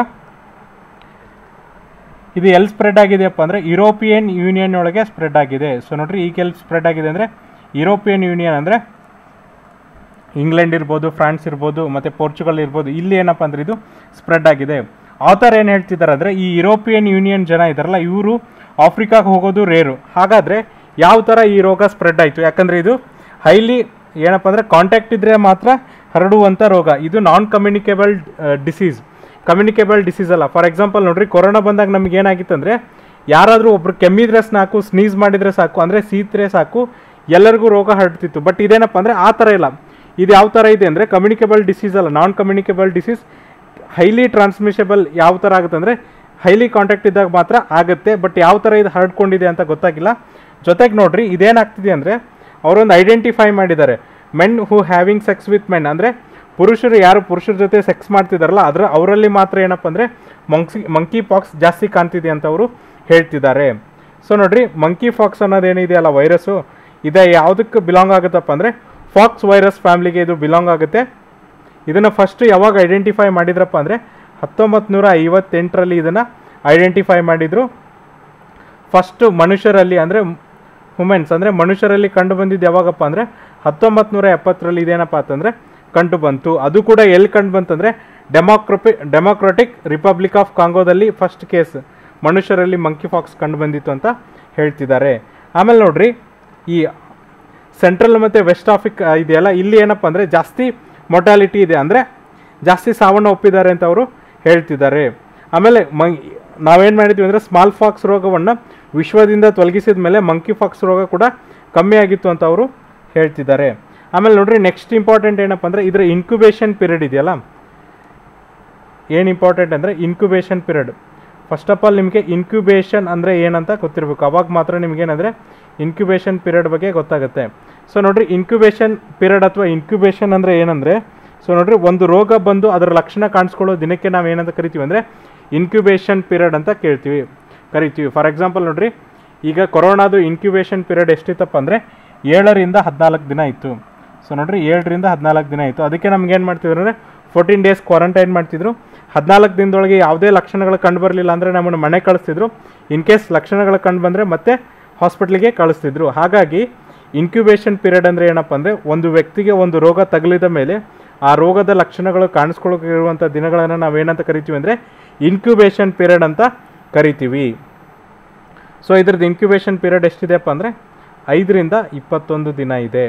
ಇದು ಎಲ್ಲಿ ಸ್ಪ್ರೆಡ್ ಆಗಿದೆಯಪ್ಪ ಅಂದರೆ ಯುರೋಪಿಯನ್ ಯೂನಿಯನ್ ಒಳಗೆ ಸ್ಪ್ರೆಡ್ ಆಗಿದೆ ಸೊ ನೋಡ್ರಿ ಈಗ ಎಲ್ಲಿ ಸ್ಪ್ರೆಡ್ ಆಗಿದೆ ಅಂದರೆ ಯುರೋಪಿಯನ್ ಯೂನಿಯನ್ ಅಂದರೆ ಇಂಗ್ಲೆಂಡ್ ಇರ್ಬೋದು ಫ್ರಾನ್ಸ್ ಇರ್ಬೋದು ಮತ್ತು ಪೋರ್ಚುಗಲ್ ಇರ್ಬೋದು ಇಲ್ಲಿ ಏನಪ್ಪ ಅಂದರೆ ಇದು ಸ್ಪ್ರೆಡ್ ಆಗಿದೆ ಆಥರ್ ಏನು ಹೇಳ್ತಿದ್ದಾರೆ ಅಂದರೆ ಈ ಯುರೋಪಿಯನ್ ಯೂನಿಯನ್ ಜನ ಇದ್ದಾರಲ್ಲ ಇವರು ಆಫ್ರಿಕಾಗೆ ಹೋಗೋದು ರೇರು ಹಾಗಾದರೆ ಯಾವ ಥರ ಈ ರೋಗ ಸ್ಪ್ರೆಡ್ ಆಯಿತು ಯಾಕಂದರೆ ಇದು ಹೈಲಿ ಏನಪ್ಪ ಅಂದರೆ ಕಾಂಟ್ಯಾಕ್ಟ್ ಇದ್ದರೆ ಮಾತ್ರ ಹರಡುವಂಥ ರೋಗ ಇದು non communicable disease communicable disease ಅಲ್ಲ ಫಾರ್ ಎಕ್ಸಾಂಪಲ್ ನೋಡ್ರಿ ಕೊರೋನಾ ಬಂದಾಗ ನಮ್ಗೆ ಏನಾಗಿತ್ತು ಅಂದರೆ ಯಾರಾದರೂ ಒಬ್ರು ಕೆಮ್ಮಿದ್ರೆ ಸಾಕು ಸ್ನೀಸ್ ಮಾಡಿದರೆ ಸಾಕು ಅಂದರೆ ಸೀತ್ರೆ ಸಾಕು ಎಲ್ಲರಿಗೂ ರೋಗ ಹರಡ್ತಿತ್ತು ಬಟ್ ಇದೇನಪ್ಪ ಅಂದರೆ ಆ ಥರ ಇಲ್ಲ ಇದು ಯಾವ ಥರ ಇದೆ ಅಂದರೆ ಕಮ್ಯುನಿಕೇಬಲ್ ಡಿಸೀಸ್ ಅಲ್ಲ non communicable disease highly transmissible ಯಾವ ಥರ ಆಗುತ್ತೆ ಅಂದರೆ ಹೈಲಿ ಕಾಂಟ್ಯಾಕ್ಟ್ ಇದ್ದಾಗ ಮಾತ್ರ ಆಗುತ್ತೆ ಬಟ್ ಯಾವ ಥರ ಇದು ಹರಡ್ಕೊಂಡಿದೆ ಅಂತ ಗೊತ್ತಾಗಿಲ್ಲ ಜೊತೆಗೆ ನೋಡ್ರಿ ಇದೇನಾಗ್ತಿದೆ ಅಂದರೆ ಅವರೊಂದು ಐಡೆಂಟಿಫೈ ಮಾಡಿದ್ದಾರೆ men who having sex with men ಅಂದರೆ ಪುರುಷರು ಯಾರು ಪುರುಷರ ಜೊತೆ ಸೆಕ್ಸ್ ಮಾಡ್ತಿದಾರಲ್ಲ ಅದರ ಅವರಲ್ಲಿ ಮಾತ್ರ ಏನಪ್ಪ ಅಂದರೆ ಮಂಕ್ಸಿ ಮಂಕಿ ಪಾಕ್ಸ್ ಜಾಸ್ತಿ ಕಾಣ್ತಿದೆ ಅಂತ ಅವರು ಹೇಳ್ತಿದ್ದಾರೆ ಸೊ ನೋಡ್ರಿ ಮಂಕಿ ಫಾಕ್ಸ್ ಅನ್ನೋದೇನಿದೆಯಲ್ಲ ವೈರಸ್ಸು ಇದೆ ಯಾವುದಕ್ಕೆ ಬಿಲಾಂಗ್ ಆಗುತ್ತಪ್ಪ ಅಂದರೆ ಫಾಕ್ಸ್ ವೈರಸ್ ಫ್ಯಾಮ್ಲಿಗೆ ಇದು ಬಿಲಾಂಗ್ ಆಗುತ್ತೆ ಇದನ್ನು ಫಸ್ಟ್ ಯಾವಾಗ ಐಡೆಂಟಿಫೈ ಮಾಡಿದ್ರಪ್ಪ ಅಂದರೆ ಹತ್ತೊಂಬತ್ತು ನೂರ ಐವತ್ತೆಂಟರಲ್ಲಿ ಇದನ್ನು ಐಡೆಂಟಿಫೈ ಮಾಡಿದರು ಫಸ್ಟು ಮನುಷ್ಯರಲ್ಲಿ ಅಂದರೆ ವುಮೆನ್ಸ್ ಅಂದರೆ ಮನುಷ್ಯರಲ್ಲಿ ಕಂಡು ಬಂದಿದ್ದು ಯಾವಾಗಪ್ಪ ಅಂದರೆ ಹತ್ತೊಂಬತ್ತು ನೂರ ಎಪ್ಪತ್ತರಲ್ಲಿ ಇದೇನಪ್ಪ ಅಂತಂದರೆ ಕಂಡು ಬಂತು ಅದು ಕೂಡ ಎಲ್ಲಿ ಕಂಡು ಬಂತಂದರೆ ಡೆಮೋಕ್ರಪಿ ಡೆಮೋಕ್ರೆಟಿಕ್ ರಿಪಬ್ಲಿಕ್ ಆಫ್ ಕಾಂಗೋದಲ್ಲಿ ಫಸ್ಟ್ ಕೇಸ್ ಮನುಷ್ಯರಲ್ಲಿ ಮಂಕಿ ಫಾಕ್ಸ್ ಕಂಡು ಬಂದಿತ್ತು ಅಂತ ಹೇಳ್ತಿದ್ದಾರೆ ಆಮೇಲೆ ನೋಡ್ರಿ ಈ ಸೆಂಟ್ರಲ್ ಮತ್ತು ವೆಸ್ಟ್ ಆಫ್ರಿಕ್ ಇದೆಯಲ್ಲ ಇಲ್ಲಿ ಏನಪ್ಪ ಅಂದರೆ ಜಾಸ್ತಿ ಮೊಟಾಲಿಟಿ ಇದೆ ಅಂದರೆ ಜಾಸ್ತಿ ಸಾವನ್ನ ಒಪ್ಪಿದ್ದಾರೆ ಅಂತ ಅವರು ಹೇಳ್ತಿದ್ದಾರೆ ಆಮೇಲೆ ಮ ನಾವೇನು ಮಾಡಿದ್ವಿ ಅಂದರೆ ಸ್ಮಾಲ್ ಫಾಕ್ಸ್ ರೋಗವನ್ನು ವಿಶ್ವದಿಂದ ತೊಲಗಿಸಿದ ಮೇಲೆ ಮಂಕಿ ಫಾಕ್ಸ್ ರೋಗ ಕೂಡ ಕಮ್ಮಿ ಆಗಿತ್ತು ಅಂತ ಅವರು ಹೇಳ್ತಿದ್ದಾರೆ ಆಮೇಲೆ ನೋಡ್ರಿ ನೆಕ್ಸ್ಟ್ ಇಂಪಾರ್ಟೆಂಟ್ ಏನಪ್ಪ ಅಂದರೆ ಇದರ ಇನ್ಕ್ಯುಬೇಷನ್ ಪೀರಿಯಡ್ ಇದೆಯಲ್ಲ ಏನು ಇಂಪಾರ್ಟೆಂಟ್ ಅಂದರೆ incubation period first of all ನಿಮಗೆ ಇನ್ಕ್ಯುಬೇಷನ್ ಅಂದರೆ ಏನಂತ ಗೊತ್ತಿರಬೇಕು ಅವಾಗ ಮಾತ್ರ ನಿಮಗೇನಂದರೆ ಇನ್ಕ್ಯುಬೇಷನ್ ಪೀರಿಯಡ್ ಬಗ್ಗೆ ಗೊತ್ತಾಗುತ್ತೆ ಸೊ ನೋಡ್ರಿ ಇನ್ಕ್ಯುಬೇಷನ್ ಪೀರಿಯಡ್ ಅಥವಾ ಇನ್ಕ್ಯುಬೇಷನ್ ಅಂದರೆ ಏನಂದರೆ ಸೊ ನೋಡ್ರಿ ಒಂದು ರೋಗ ಬಂದು ಅದರ ಲಕ್ಷಣ ಕಾಣಿಸ್ಕೊಳ್ಳೋ ದಿನಕ್ಕೆ ನಾವು ಏನಂತ ಕರಿತೀವಿ ಅಂದರೆ ಇನ್ಕ್ಯುಬೇಷನ್ ಪೀರಿಯಡ್ ಅಂತ ಕೇಳ್ತೀವಿ ಕರಿತೀವಿ ಫಾರ್ ಎಕ್ಸಾಂಪಲ್ ನೋಡ್ರಿ ಈಗ ಕೊರೋನಾದು ಇನ್ಕ್ಯುಬೇಷನ್ ಪೀರಿಯಡ್ ಎಷ್ಟಿತ್ತಪ್ಪ ಅಂದರೆ ಏಳರಿಂದ ಹದಿನಾಲ್ಕು ದಿನ ಇತ್ತು ಸೊ ನೋಡ್ರಿ ಏಳರಿಂದ ಹದಿನಾಲ್ಕು ದಿನ ಇತ್ತು ಅದಕ್ಕೆ ನಮ್ಗೆ ಏನು ಮಾಡ್ತಿದ್ರು ಅಂದರೆ ಫೋರ್ಟೀನ್ ಡೇಸ್ ಕ್ವಾರಂಟೈನ್ ಮಾಡ್ತಿದ್ರು ಹದಿನಾಲ್ಕು ದಿನದೊಳಗೆ ಯಾವುದೇ ಲಕ್ಷಣಗಳು ಕಂಡು ಬರಲಿಲ್ಲ ಅಂದರೆ ನಮ್ಮನ್ನು ಮನೆ ಕಳಿಸ್ತಿದ್ರು ಇನ್ ಕೇಸ್ ಲಕ್ಷಣಗಳು ಕಂಡು ಬಂದರೆ ಮತ್ತೆ ಹಾಸ್ಪಿಟ್ಲಿಗೆ ಕಳಿಸ್ತಿದ್ರು ಹಾಗಾಗಿ ಇನ್ಕ್ಯುಬೇಷನ್ ಪೀರಿಯಡ್ ಅಂದರೆ ಏನಪ್ಪ ಅಂದರೆ ಒಂದು ವ್ಯಕ್ತಿಗೆ ಒಂದು ರೋಗ ತಗುಲಿದ ಮೇಲೆ ಆ ರೋಗದ ಲಕ್ಷಣಗಳು ಕಾಣಿಸ್ಕೊಳ್ಳೋಕಿರುವಂಥ ದಿನಗಳನ್ನು ನಾವೇನಂತ ಕರಿತೀವಿ ಅಂದರೆ ಇನ್ಕ್ಯುಬೇಷನ್ ಪೀರಿಯಡ್ ಅಂತ ಕರಿತೀವಿ ಸೊ ಇದ್ರದ್ದು ಇನ್ಕ್ಯುಬೇಷನ್ ಪೀರಿಯಡ್ ಎಷ್ಟಿದೆಯಪ್ಪ ಅಂದರೆ ಐದರಿಂದ ಇಪ್ಪತ್ತೊಂದು ದಿನ ಇದೆ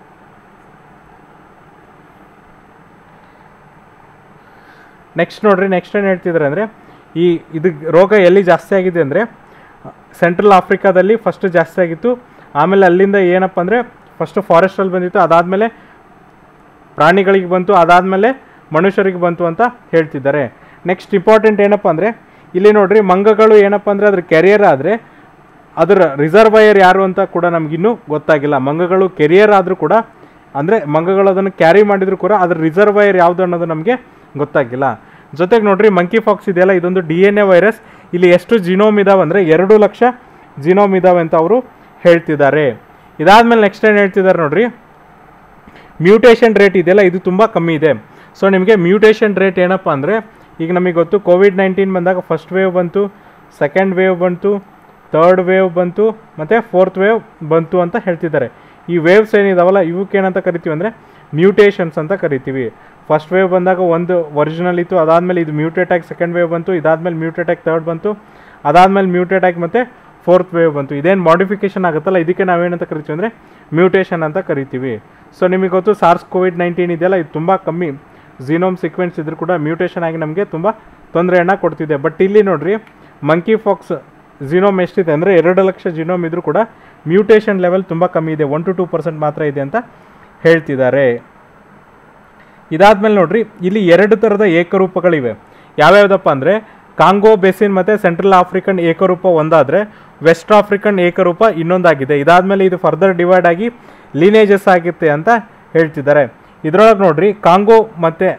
ನೆಕ್ಸ್ಟ್ ನೋಡ್ರಿ ನೆಕ್ಸ್ಟ್ ಏನು ಹೇಳ್ತಿದ್ದಾರೆ ಅಂದರೆ ಈ ಇದು ರೋಗ ಎಲ್ಲಿ ಜಾಸ್ತಿ ಆಗಿದೆ ಅಂದರೆ ಸೆಂಟ್ರಲ್ ಆಫ್ರಿಕಾದಲ್ಲಿ ಫಸ್ಟ್ ಜಾಸ್ತಿ ಆಗಿತ್ತು ಆಮೇಲೆ ಅಲ್ಲಿಂದ ಏನಪ್ಪ ಅಂದರೆ ಫಸ್ಟು ಫಾರೆಸ್ಟಲ್ಲಿ ಬಂದಿತ್ತು ಅದಾದಮೇಲೆ ಪ್ರಾಣಿಗಳಿಗೆ ಬಂತು ಅದಾದಮೇಲೆ ಮನುಷ್ಯರಿಗೆ ಬಂತು ಅಂತ ಹೇಳ್ತಿದ್ದಾರೆ ನೆಕ್ಸ್ಟ್ ಇಂಪಾರ್ಟೆಂಟ್ ಏನಪ್ಪ ಅಂದರೆ ಇಲ್ಲಿ ನೋಡ್ರಿ ಮಂಗಗಳು ಏನಪ್ಪ ಅಂದರೆ ಅದ್ರ ಕೆರಿಯರ್ ಆದರೆ ಅದರ ರಿಸರ್ವಯರ್ ಯಾರು ಅಂತ ಕೂಡ ನಮಗಿನ್ನೂ ಗೊತ್ತಾಗಿಲ್ಲ ಮಂಗಗಳು ಕೆರಿಯರ್ ಆದರೂ ಕೂಡ ಅಂದರೆ ಮಂಗಗಳು ಅದನ್ನು ಕ್ಯಾರಿ ಮಾಡಿದ್ರು ಕೂಡ ಅದ್ರ ರಿಸರ್ವಯರ್ ಯಾವುದು ಅನ್ನೋದು ನಮಗೆ ಗೊತ್ತಾಗಿಲ್ಲ ಜೊತೆಗೆ ನೋಡ್ರಿ ಮಂಕಿ ಫಾಕ್ಸ್ ಇದೆಯಲ್ಲ ಇದೊಂದು ಡಿ ಎನ್ ಎ ವೈರಸ್ ಇಲ್ಲಿ ಎಷ್ಟು ಜಿನೋಮ್ ಇದಾವೆ ಅಂದರೆ ಎರಡು ಲಕ್ಷ ಜಿನೋಮ್ ಇದಾವೆ ಅಂತ ಅವರು ಹೇಳ್ತಿದ್ದಾರೆ ಇದಾದ್ಮೇಲೆ ನೆಕ್ಸ್ಟ್ ಏನು ಹೇಳ್ತಿದ್ದಾರೆ ನೋಡ್ರಿ ಮ್ಯೂಟೇಷನ್ ರೇಟ್ ಇದೆಯಲ್ಲ ಇದು ತುಂಬ ಕಮ್ಮಿ ಇದೆ ಸೊ ನಿಮಗೆ ಮ್ಯೂಟೇಷನ್ ರೇಟ್ ಏನಪ್ಪ ಅಂದರೆ ಈಗ ನಮಗೆ ಗೊತ್ತು ಕೋವಿಡ್ ನೈನ್ಟೀನ್ ಬಂದಾಗ ಫಸ್ಟ್ ವೇವ್ ಬಂತು ಸೆಕೆಂಡ್ ವೇವ್ ಬಂತು ತರ್ಡ್ ವೇವ್ ಬಂತು ಮತ್ತು ಫೋರ್ತ್ ವೇವ್ ಬಂತು ಅಂತ ಹೇಳ್ತಿದ್ದಾರೆ ಈ ವೇವ್ಸ್ ಏನಿದಾವಲ್ಲ ಇವಕ್ಕೇನಂತ ಕರಿತೀವಿ ಅಂದರೆ ಮ್ಯೂಟೇಷನ್ಸ್ ಅಂತ ಕರಿತೀವಿ ಫಸ್ಟ್ ವೇವ್ ಬಂದಾಗ ಒಂದು ಒರಿಜಿನಲ್ ಇತ್ತು ಅದಾದಮೇಲೆ ಇದು ಮ್ಯೂಟೇಟ್ ಆಗಿ ಸೆಕೆಂಡ್ ವೇವ್ ಬಂತು ಇದಾದಮೇಲೆ ಮ್ಯೂಟೇಟ್ ಆಗಿ ತರ್ಡ್ ಬಂತು ಅದಾದಮೇಲೆ ಮ್ಯೂಟೇಟ್ ಆಗಿ ಮತ್ತು ಫೋರ್ತ್ ವೇವ್ ಬಂತು ಇದೇನು ಮಾಡಿಫಿಕೇಶನ್ ಆಗುತ್ತಲ್ಲ ಇದಕ್ಕೆ ನಾವೇನಂತ ಕರಿತೀವಿ ಅಂದರೆ ಮ್ಯೂಟೇಷನ್ ಅಂತ ಕರಿತೀವಿ ಸೊ ನಿಮಗೆ ಗೊತ್ತು ಸಾರ್ಸ್ ಕೋವಿಡ್ ನೈನ್ಟೀನ್ ಇದೆಯಲ್ಲ ಇದು ತುಂಬ ಕಮ್ಮಿ ಝೀನೋಮ್ ಸೀಕ್ವೆನ್ಸ್ ಇದ್ರೂ ಕೂಡ ಮ್ಯೂಟೇಷನ್ ಆಗಿ ನಮಗೆ ತುಂಬ ತೊಂದರೆಯನ್ನು ಕೊಡ್ತಿದೆ ಬಟ್ ಇಲ್ಲಿ ನೋಡ್ರಿ ಮಂಕಿ ಫಾಕ್ಸ್ ಜಿನೋಮ್ ಎಷ್ಟಿದೆ ಅಂದರೆ ಎರಡು ಲಕ್ಷ ಜಿನೋಮ್ ಇದ್ರೂ ಕೂಡ ಮ್ಯೂಟೇಷನ್ ಲೆವೆಲ್ ತುಂಬ ಕಮ್ಮಿ ಇದೆ ಒನ್ ಟು ಟೂ ಪರ್ಸೆಂಟ್ ಮಾತ್ರ ಇದೆ ಅಂತ ಹೇಳ್ತಿದ್ದಾರೆ ಇದಾದ್ಮೇಲೆ ನೋಡ್ರಿ ಇಲ್ಲಿ ಎರಡು ಥರದ ಏಕರೂಪಗಳಿವೆ ಯಾವ್ಯಾವ್ದಪ್ಪ ಅಂದರೆ ಕಾಂಗೋ ಬೆಸಿನ್ ಮತ್ತು ಸೆಂಟ್ರಲ್ ಆಫ್ರಿಕನ್ ಏಕರೂಪ ಒಂದಾದರೆ ವೆಸ್ಟ್ ಆಫ್ರಿಕನ್ ಏಕರೂಪ ಇನ್ನೊಂದಾಗಿದೆ ಇದಾದ್ಮೇಲೆ ಇದು ಫರ್ದರ್ ಡಿವೈಡ್ ಆಗಿ ಲೀನೇಜಸ್ ಆಗುತ್ತೆ ಅಂತ ಹೇಳ್ತಿದ್ದಾರೆ ಇದರೊಳಗೆ ನೋಡ್ರಿ ಕಾಂಗೋ ಮತ್ತು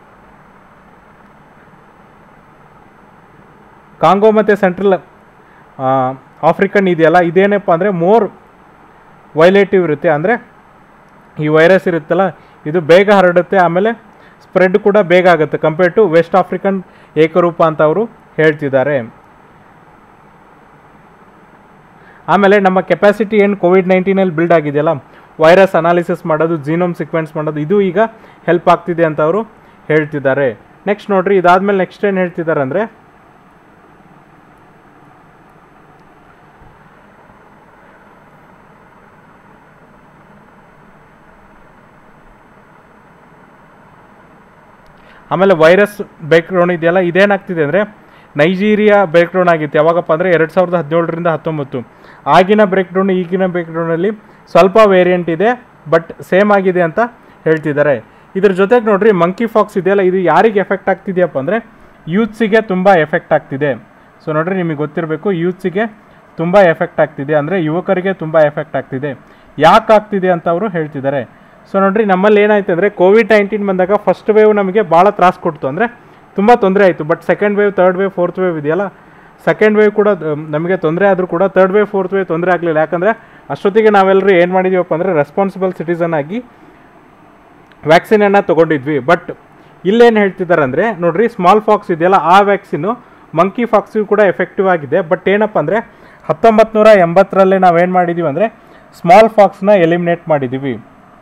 ಕಾಂಗೋ ಮತ್ತು ಸೆಂಟ್ರಲ್ ಆಫ್ರಿಕನ್ ಇದೆಯಲ್ಲ ಇದೇನಪ್ಪ ಅಂದರೆ ಮೋರ್ ವೈಲೇಟಿವ್ ಇರುತ್ತೆ ಅಂದರೆ ಈ ವೈರಸ್ ಇರುತ್ತಲ್ಲ ಇದು ಬೇಗ ಹರಡುತ್ತೆ ಆಮೇಲೆ ಸ್ಪ್ರೆಡ್ ಕೂಡ ಬೇಗ ಆಗುತ್ತೆ ಕಂಪೇರ್ ಟು ವೆಸ್ಟ್ ಆಫ್ರಿಕನ್ ಏಕರೂಪ ಅಂತ ಅವರು ಹೇಳ್ತಿದ್ದಾರೆ ಆಮೇಲೆ ನಮ್ಮ ಕೆಪಾಸಿಟಿ ಏನು ಕೋವಿಡ್ ನೈನ್ಟೀನಲ್ಲಿ ಬಿಲ್ಡ್ ಆಗಿದೆಯಲ್ಲ ವೈರಸ್ ಅನಾಲಿಸಿಸ್ ಮಾಡೋದು ಜೀನೋಮ್ ಸೀಕ್ವೆನ್ಸ್ ಮಾಡೋದು ಇದು ಈಗ ಹೆಲ್ಪ್ ಆಗ್ತಿದೆ ಅಂತ ಅವರು ಹೇಳ್ತಿದ್ದಾರೆ ನೆಕ್ಸ್ಟ್ ನೋಡ್ರಿ ಇದಾದ್ಮೇಲೆ ನೆಕ್ಸ್ಟ್ ಏನು ಹೇಳ್ತಿದ್ದಾರೆ ಅಂದರೆ ಆಮೇಲೆ ವೈರಸ್ ಬ್ರೇಕ್ಡೌನ್ ಇದೆಯಲ್ಲ ಇದೇನಾಗ್ತಿದೆ ಅಂದರೆ ನೈಜೀರಿಯಾ ಬ್ರೇಕ್ಡೌನ್ ಆಗಿತ್ತು ಯಾವಾಗಪ್ಪ ಅಂದರೆ ಎರಡು ಸಾವಿರದ ಹದಿನೇಳರಿಂದ ಹತ್ತೊಂಬತ್ತು ಆಗಿನ ಬ್ರೇಕ್ಡೌನ್ ಈಗಿನ ಬ್ರೇಕ್ಡೌನಲ್ಲಿ ಸ್ವಲ್ಪ ವೇರಿಯಂಟ್ ಇದೆ ಬಟ್ ಸೇಮ್ ಆಗಿದೆ ಅಂತ ಹೇಳ್ತಿದ್ದಾರೆ ಇದ್ರ ಜೊತೆಗೆ ನೋಡ್ರಿ ಮಂಕಿ ಫಾಕ್ಸ್ ಇದೆಯಲ್ಲ ಇದು ಯಾರಿಗೆ ಎಫೆಕ್ಟ್ ಆಗ್ತಿದೆಯಪ್ಪ ಅಂದರೆ ಯೂತ್ಸಿಗೆ ತುಂಬ ಎಫೆಕ್ಟ್ ಆಗ್ತಿದೆ ಸೊ ನೋಡ್ರಿ ನಿಮಗೆ ಗೊತ್ತಿರಬೇಕು ಯೂತ್ಸಿಗೆ ತುಂಬ ಎಫೆಕ್ಟ್ ಆಗ್ತಿದೆ ಅಂದರೆ ಯುವಕರಿಗೆ ತುಂಬ ಎಫೆಕ್ಟ್ ಆಗ್ತಿದೆ ಯಾಕೆ ಆಗ್ತಿದೆ ಅಂತ ಅವರು ಹೇಳ್ತಿದ್ದಾರೆ ಸೊ ನೋಡ್ರಿ ನಮ್ಮಲ್ಲಿ ಏನಾಯ್ತು ಅಂದರೆ ಕೋವಿಡ್ ನೈನ್ಟೀನ್ ಬಂದಾಗ ಫಸ್ಟ್ ವೇವ್ ನಮಗೆ ಭಾಳ ತ್ರಾಸು ಕೊಡ್ತು ಅಂದರೆ ತುಂಬ ತೊಂದರೆ ಆಯಿತು but second wave third wave fourth wave ಇದೆಯಲ್ಲ ಸೆಕೆಂಡ್ ವೇವ್ ಕೂಡ ದ- ನಮಗೆ ತೊಂದರೆ ಆದರೂ ಕೂಡ ತರ್ಡ್ ವೇವ್ ಫೋರ್ತ್ ವೇವ್ ತೊಂದರೆ ಆಗಲಿಲ್ಲ ಯಾಕಂದರೆ ಅಷ್ಟೊತ್ತಿಗೆ ನಾವೆಲ್ಲರೂ ಏನು ಮಾಡಿದ್ದೀವಪ್ಪ ಅಂದರೆ ರೆಸ್ಪಾನ್ಸಿಬಲ್ ಸಿಟಿಸನ್ ಆಗಿ ವ್ಯಾಕ್ಸಿನನ್ನು ತೊಗೊಂಡಿದ್ವಿ ಬಟ್ ಇಲ್ಲೇನು ಹೇಳ್ತಿದ್ದಾರೆ ಅಂದರೆ ನೋಡ್ರಿ ಸ್ಮಾಲ್ ಫಾಕ್ಸ್ ಇದೆಯಲ್ಲ ಆ ವ್ಯಾಕ್ಸಿನು ಮಂಕಿ ಫಾಕ್ಸಿಗೂ ಕೂಡ ಎಫೆಕ್ಟಿವ್ ಆಗಿದೆ ಬಟ್ ಏನಪ್ಪ ಅಂದರೆ ಹತ್ತೊಂಬತ್ತು ನೂರ ಎಂಬತ್ತರಲ್ಲೇ ನಾವೇನು ಮಾಡಿದ್ದೀವಿ ಅಂದರೆ ಸ್ಮಾಲ್ ಫಾಕ್ಸ್ನ ಎಲಿಮಿನೇಟ್ ಮಾಡಿದ್ದೀವಿ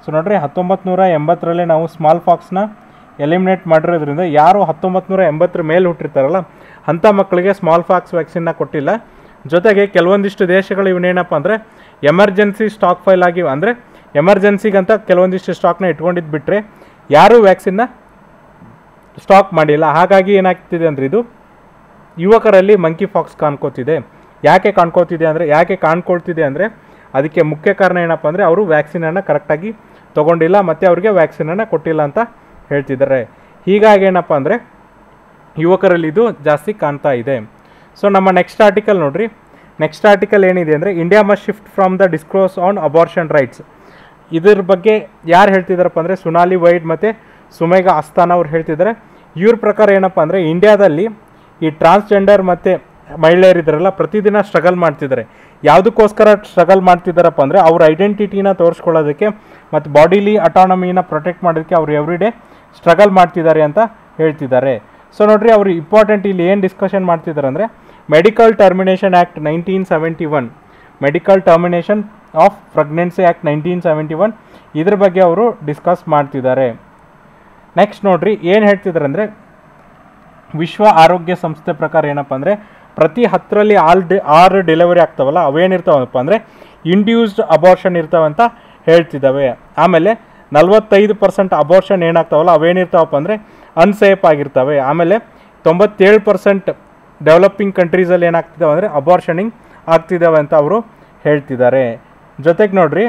ಸೊ ನೋಡ್ರಿ ಹತ್ತೊಂಬತ್ತು ನೂರ ಎಂಬತ್ತರಲ್ಲಿ ನಾವು ಸ್ಮಾಲ್ ಫಾಕ್ಸ್ನ ಎಲಿಮಿನೇಟ್ ಮಾಡಿರೋದ್ರಿಂದ ಯಾರು ಹತ್ತೊಂಬತ್ತು ನೂರ ಎಂಬತ್ತರ ಮೇಲೆ ಹುಟ್ಟಿರ್ತಾರಲ್ಲ ಅಂಥ ಮಕ್ಕಳಿಗೆ ಸ್ಮಾಲ್ ಫಾಕ್ಸ್ ವ್ಯಾಕ್ಸಿನ್ನ ಕೊಟ್ಟಿಲ್ಲ ಜೊತೆಗೆ ಕೆಲವೊಂದಿಷ್ಟು ದೇಶಗಳು ಇವನೇನಪ್ಪ ಅಂದರೆ ಎಮರ್ಜೆನ್ಸಿ ಸ್ಟಾಕ್ ಫೈಲ್ ಆಗಿ ಅಂದರೆ ಎಮರ್ಜೆನ್ಸಿಗಂತ ಕೆಲವೊಂದಿಷ್ಟು ಸ್ಟಾಕ್ನ ಇಟ್ಕೊಂಡಿದ್ದು ಬಿಟ್ಟರೆ ಯಾರೂ ವ್ಯಾಕ್ಸಿನ್ನ ಸ್ಟಾಕ್ ಮಾಡಿಲ್ಲ ಹಾಗಾಗಿ ಏನಾಗ್ತಿದೆ ಅಂದರೆ ಇದು ಯುವಕರಲ್ಲಿ ಮಂಕಿ ಫಾಕ್ಸ್ ಕಾಣ್ಕೋತಿದೆ ಯಾಕೆ ಕಾಣ್ಕೋತಿದೆ ಅಂದರೆ ಯಾಕೆ ಕಾಣ್ಕೊಳ್ತಿದೆ ಅಂದರೆ ಅದಕ್ಕೆ ಮುಖ್ಯ ಕಾರಣ ಏನಪ್ಪ ಅಂದರೆ ಅವರು ವ್ಯಾಕ್ಸಿನನ್ನು ಕರೆಕ್ಟಾಗಿ ತೊಗೊಂಡಿಲ್ಲ ಮತ್ತು ಅವರಿಗೆ ವ್ಯಾಕ್ಸಿನನ್ನು ಕೊಟ್ಟಿಲ್ಲ ಅಂತ ಹೇಳ್ತಿದ್ದಾರೆ ಹೀಗಾಗಿ ಏನಪ್ಪ ಅಂದರೆ ಯುವಕರಲ್ಲಿ ಇದು ಜಾಸ್ತಿ ಕಾಣ್ತಾ ಇದೆ ಸೊ ನಮ್ಮ ನೆಕ್ಸ್ಟ್ ಆರ್ಟಿಕಲ್ ನೋಡ್ರಿ ನೆಕ್ಸ್ಟ್ ಆರ್ಟಿಕಲ್ ಏನಿದೆ ಅಂದರೆ India must shift from the discourse on abortion rights ಇದ್ರ ಬಗ್ಗೆ ಯಾರು ಹೇಳ್ತಿದ್ದಾರಪ್ಪ ಅಂದರೆ ಸುನಾಲಿ ವೈಡ್ ಮತ್ತು ಸುಮೇಘ ಅಸ್ತಾನ್ ಅವ್ರು ಹೇಳ್ತಿದ್ದಾರೆ ಇವ್ರ ಪ್ರಕಾರ ಏನಪ್ಪ ಅಂದರೆ ಇಂಡಿಯಾದಲ್ಲಿ ಈ ಟ್ರಾನ್ಸ್ಜೆಂಡರ್ ಮತ್ತು ಮಹಿಳೆಯರಿದ್ದಾರಲ್ಲ ಪ್ರತಿದಿನ ಸ್ಟ್ರಗಲ್ ಮಾಡ್ತಿದ್ದಾರೆ ಯಾವುದಕ್ಕೋಸ್ಕರ ಸ್ಟ್ರಗಲ್ ಮಾಡ್ತಿದ್ದಾರಪ್ಪ ಅಂದರೆ ಅವ್ರ ಐಡೆಂಟಿಟಿನ ತೋರಿಸ್ಕೊಳ್ಳೋದಕ್ಕೆ ಮತ್ತು ಬಾಡಿಲಿ ಅಟಾನಮಿನ ಪ್ರೊಟೆಕ್ಟ್ ಮಾಡೋದಕ್ಕೆ ಅವ್ರು ಎವ್ರಿ ಡೇ ಸ್ಟ್ರಗಲ್ ಮಾಡ್ತಿದ್ದಾರೆ ಅಂತ ಹೇಳ್ತಿದ್ದಾರೆ ಸೊ ನೋಡ್ರಿ ಅವರು ಇಂಪಾರ್ಟೆಂಟ್ ಇಲ್ಲಿ ಏನು ಡಿಸ್ಕಷನ್ ಮಾಡ್ತಿದ್ದಾರೆ ಅಂದರೆ medical termination act nineteen seventy one medical termination of pregnancy act nineteen seventy one ಇದ್ರ ಬಗ್ಗೆ ಅವರು ಡಿಸ್ಕಸ್ ಮಾಡ್ತಿದ್ದಾರೆ ನೆಕ್ಸ್ಟ್ ನೋಡ್ರಿ ಏನು ಹೇಳ್ತಿದ್ದಾರೆ ಅಂದರೆ ವಿಶ್ವ ಆರೋಗ್ಯ ಸಂಸ್ಥೆ ಪ್ರಕಾರ ಏನಪ್ಪ ಅಂದರೆ ಪ್ರತಿ ಹತ್ತರಲ್ಲಿ ಆಲ್ ಡಿ ಆರು ಡೆಲಿವರಿ ಆಗ್ತಾವಲ್ಲ ಅವೇನಿರ್ತಾವಪ್ಪ ಅಂದರೆ ಇಂಡ್ಯೂಸ್ಡ್ ಅಬಾರ್ಷನ್ ಇರ್ತಾವಂತ ಹೇಳ್ತಿದ್ದಾವೆ ಆಮೇಲೆ ನಲ್ವತ್ತೈದು ಪರ್ಸೆಂಟ್ ಅಬಾರ್ಷನ್ ಏನಾಗ್ತಾವಲ್ಲ ಅವೇನಿರ್ತಾವಪ್ಪ ಅಂದರೆ ಅನ್ಸೇಫ್ ಆಗಿರ್ತವೆ ಆಮೇಲೆ ತೊಂಬತ್ತೇಳು ಪರ್ಸೆಂಟ್ ಡೆವಲಪಿಂಗ್ ಕಂಟ್ರೀಸಲ್ಲಿ ಏನಾಗ್ತಿದ್ದಾವೆ ಅಂದರೆ ಅಬಾರ್ಷನಿಂಗ್ ಆಗ್ತಿದ್ದಾವೆ ಅಂತ ಅವರು ಹೇಳ್ತಿದ್ದಾರೆ ಜೊತೆಗೆ ನೋಡ್ರಿ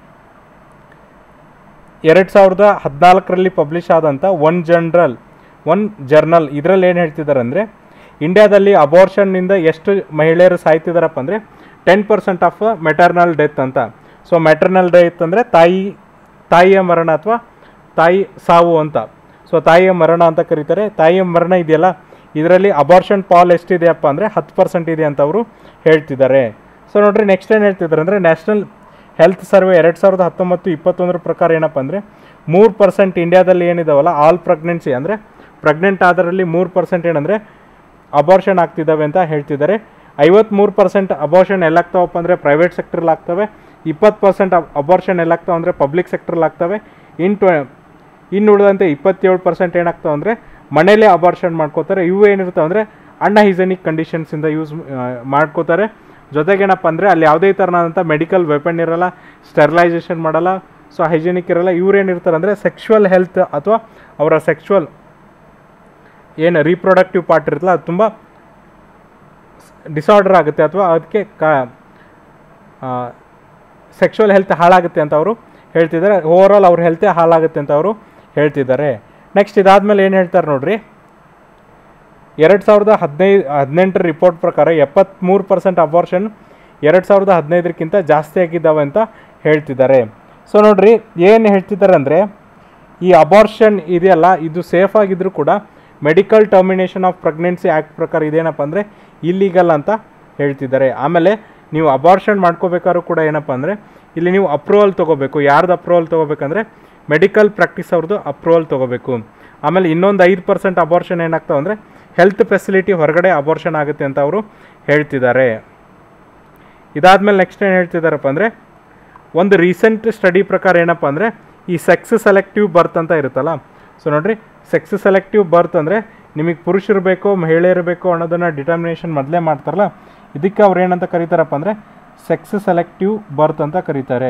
ಎರಡು ಸಾವಿರದ ಹದಿನಾಲ್ಕರಲ್ಲಿ ಪಬ್ಲಿಷ್ ಆದಂಥ ಒನ್ ಜರ್ನಲ್ ಒನ್ ಜರ್ನಲ್ ಇದರಲ್ಲಿ ಏನು ಹೇಳ್ತಿದ್ದಾರೆ ಅಂದರೆ ಇಂಡಿಯಾದಲ್ಲಿ ಅಬಾರ್ಷನ್ನಿಂದ ಎಷ್ಟು ಮಹಿಳೆಯರು ಸಾಯ್ತಿದಾರಪ್ಪ ಅಂದರೆ ten percent of maternal death ಅಂತ ಸೊ ಮೆಟರ್ನಲ್ ಡೆತ್ ಅಂದರೆ ತಾಯಿ ತಾಯಿಯ ಮರಣ ಅಥವಾ ತಾಯಿ ಸಾವು ಅಂತ ಸೊ ತಾಯಿಯ ಮರಣ ಅಂತ ಕರೀತಾರೆ ತಾಯಿಯ ಮರಣ ಇದೆಯಲ್ಲ ಇದರಲ್ಲಿ ಅಬಾರ್ಷನ್ ಪಾಲ್ ಎಷ್ಟಿದೆಯಪ್ಪ ಅಂದರೆ ಹತ್ತು ಪರ್ಸೆಂಟ್ ಇದೆ ಅಂತ ಅವರು ಹೇಳ್ತಿದ್ದಾರೆ ಸೊ ನೋಡ್ರಿ ನೆಕ್ಸ್ಟ್ ಏನು ಹೇಳ್ತಿದ್ದಾರೆ ಅಂದರೆ ನ್ಯಾಷನಲ್ ಹೆಲ್ತ್ ಸರ್ವೆ ಎರಡು ಸಾವಿರದ ಹತ್ತೊಂಬತ್ತು ಇಪ್ಪತ್ತೊಂದರ ಪ್ರಕಾರ ಏನಪ್ಪ ಅಂದರೆ ಮೂರು ಪರ್ಸೆಂಟ್ ಇಂಡಿಯಾದಲ್ಲಿ ಏನಿದಾವಲ್ಲ ಆಲ್ ಪ್ರೆಗ್ನೆನ್ಸಿ ಅಂದರೆ ಪ್ರೆಗ್ನೆಂಟ್ ಆದರಲ್ಲಿ ಮೂರು ಪರ್ಸೆಂಟ್ ಏನಂದರೆ ಅಬಾರ್ಷನ್ ಆಗ್ತಿದ್ದಾವೆ ಅಂತ ಹೇಳ್ತಿದ್ದಾರೆ ಐವತ್ತ್ಮೂರು ಪರ್ಸೆಂಟ್ ಅಬಾರ್ಷನ್ ಎಲ್ಲಾಗ್ತಾವಪ್ಪ ಅಂದರೆ ಪ್ರೈವೇಟ್ ಸೆಕ್ಟ್ರಲ್ಲಿ ಆಗ್ತವೆ ಇಪ್ಪತ್ತು ಪರ್ಸೆಂಟ್ ಅಬಾರ್ಷನ್ ಎಲ್ಲಾಗ್ತಾವೆ ಅಂದರೆ ಪಬ್ಲಿಕ್ ಸೆಕ್ಟ್ರಲ್ಲಿ ಆಗ್ತವೆ ಇನ್ ಟ್ವೆ ಇನ್ನು ಉಳಿದಂತೆ ಇಪ್ಪತ್ತೇಳು ಪರ್ಸೆಂಟ್ ಏನಾಗ್ತಾವೆ ಅಂದರೆ ಮನೇಲೇ ಅಬಾರ್ಷನ್ ಮಾಡ್ಕೋತಾರೆ ಇವು ಏನಿರ್ತಾವೆ ಅಂದರೆ ಅನ್ಹೈಜೆನಿಕ್ ಕಂಡೀಷನ್ಸಿಂದ ಯೂಸ್ ಮಾಡ್ಕೋತಾರೆ ಜೊತೆಗೇನಪ್ಪ ಅಂದರೆ ಅಲ್ಲಿ ಯಾವುದೇ ಥರನಾದಂಥ ಮೆಡಿಕಲ್ ವೆಪನ್ ಇರಲ್ಲ ಸ್ಟೆರಿಲೈಸೇಷನ್ ಮಾಡಲ್ಲ ಸೊ ಹೈಜೆನಿಕ್ ಇರಲ್ಲ ಇವ್ರೇನಿರ್ತಾರೆ ಅಂದರೆ ಸೆಕ್ಷುವಲ್ ಹೆಲ್ತ್ ಅಥವಾ ಅವರ ಸೆಕ್ಷುವಲ್ ಏನು ರೀಪ್ರೊಡಕ್ಟಿವ್ ಪಾರ್ಟ್ ಇರುತ್ತಲ್ಲ ಅದು ತುಂಬ ಡಿಸಾರ್ಡರ್ ಆಗುತ್ತೆ ಅಥವಾ ಅದಕ್ಕೆ ಕಾ ಸೆಕ್ಷುವಲ್ ಹೆಲ್ತ್ ಹಾಳಾಗುತ್ತೆ ಅಂತ ಅವರು ಹೇಳ್ತಿದ್ದಾರೆ ಓವರಾಲ್ ಅವ್ರ ಹೆಲ್ತೇ ಹಾಳಾಗುತ್ತೆ ಅಂತ ಅವರು ಹೇಳ್ತಿದ್ದಾರೆ ನೆಕ್ಸ್ಟ್ ಇದಾದಮೇಲೆ ಏನು ಹೇಳ್ತಾರೆ ನೋಡ್ರಿ ಎರಡು ಸಾವಿರದ ಹದಿನೈದು ಹದಿನೆಂಟರ ರಿಪೋರ್ಟ್ ಪ್ರಕಾರ ಎಪ್ಪತ್ತ್ಮೂರು ಪರ್ಸೆಂಟ್ ಅಬಾರ್ಷನ್ ಎರಡು ಸಾವಿರದ ಹದಿನೈದಕ್ಕಿಂತ ಜಾಸ್ತಿ ಆಗಿದ್ದಾವೆ ಅಂತ ಹೇಳ್ತಿದ್ದಾರೆ ಸೊ ನೋಡ್ರಿ ಏನು ಹೇಳ್ತಿದ್ದಾರೆ ಅಂದರೆ ಈ ಅಬಾರ್ಷನ್ ಇದೆಯಲ್ಲ ಇದು ಸೇಫ್ ಆಗಿದ್ರೂ ಕೂಡ medical termination of pregnancy act ಪ್ರಕಾರ ಇದೇನಪ್ಪ ಅಂದರೆ ಇಲ್ಲೀಗಲ್ ಅಂತ ಹೇಳ್ತಿದ್ದಾರೆ ಆಮೇಲೆ ನೀವು ಅಬಾರ್ಷನ್ ಮಾಡ್ಕೋಬೇಕಾದ್ರೂ ಕೂಡ ಏನಪ್ಪ ಅಂದರೆ ಇಲ್ಲಿ ನೀವು ಅಪ್ರೂವಲ್ ತೊಗೋಬೇಕು ಯಾರ್ದು ಅಪ್ರೂವಲ್ ತೊಗೋಬೇಕಂದ್ರೆ ಮೆಡಿಕಲ್ ಪ್ರಾಕ್ಟೀಸ್ ಅವ್ರದ್ದು ಅಪ್ರೂವಲ್ ತೊಗೋಬೇಕು ಆಮೇಲೆ ಇನ್ನೊಂದು ಐದು ಪರ್ಸೆಂಟ್ ಅಬಾರ್ಷನ್ ಏನಾಗ್ತಾವೆ ಅಂದರೆ ಹೆಲ್ತ್ ಫೆಸಿಲಿಟಿ ಹೊರಗಡೆ ಅಬಾರ್ಷನ್ ಆಗುತ್ತೆ ಅಂತ ಅವರು ಹೇಳ್ತಿದ್ದಾರೆ ಇದಾದಮೇಲೆ ನೆಕ್ಸ್ಟ್ ಏನು ಹೇಳ್ತಿದ್ದಾರಪ್ಪ ಅಂದರೆ ಒಂದು ರೀಸೆಂಟ್ ಸ್ಟಡಿ ಪ್ರಕಾರ ಏನಪ್ಪ ಅಂದರೆ ಈ ಸೆಕ್ಸ್ ಸೆಲೆಕ್ಟಿವ್ ಬರ್ತ್ ಅಂತ ಇರುತ್ತಲ್ಲ ಸೊ ನೋಡ್ರಿ ಸೆಕ್ಸ್ ಸೆಲೆಕ್ಟಿವ್ ಬರ್ತ್ ಅಂದರೆ ನಿಮಗೆ ಪುರುಷರು ಬೇಕೋ ಮಹಿಳೆಯರು ಬೇಕೋ ಅನ್ನೋದನ್ನು ಡಿಟರ್ಮಿನೇಷನ್ ಮೊದಲೇ ಮಾಡ್ತಾರಲ್ಲ ಇದಕ್ಕೆ ಅವ್ರು ಏನಂತ ಕರೀತಾರಪ್ಪ ಅಂದರೆ ಸೆಕ್ಸ್ ಸೆಲೆಕ್ಟಿವ್ ಬರ್ತ್ ಅಂತ ಕರೀತಾರೆ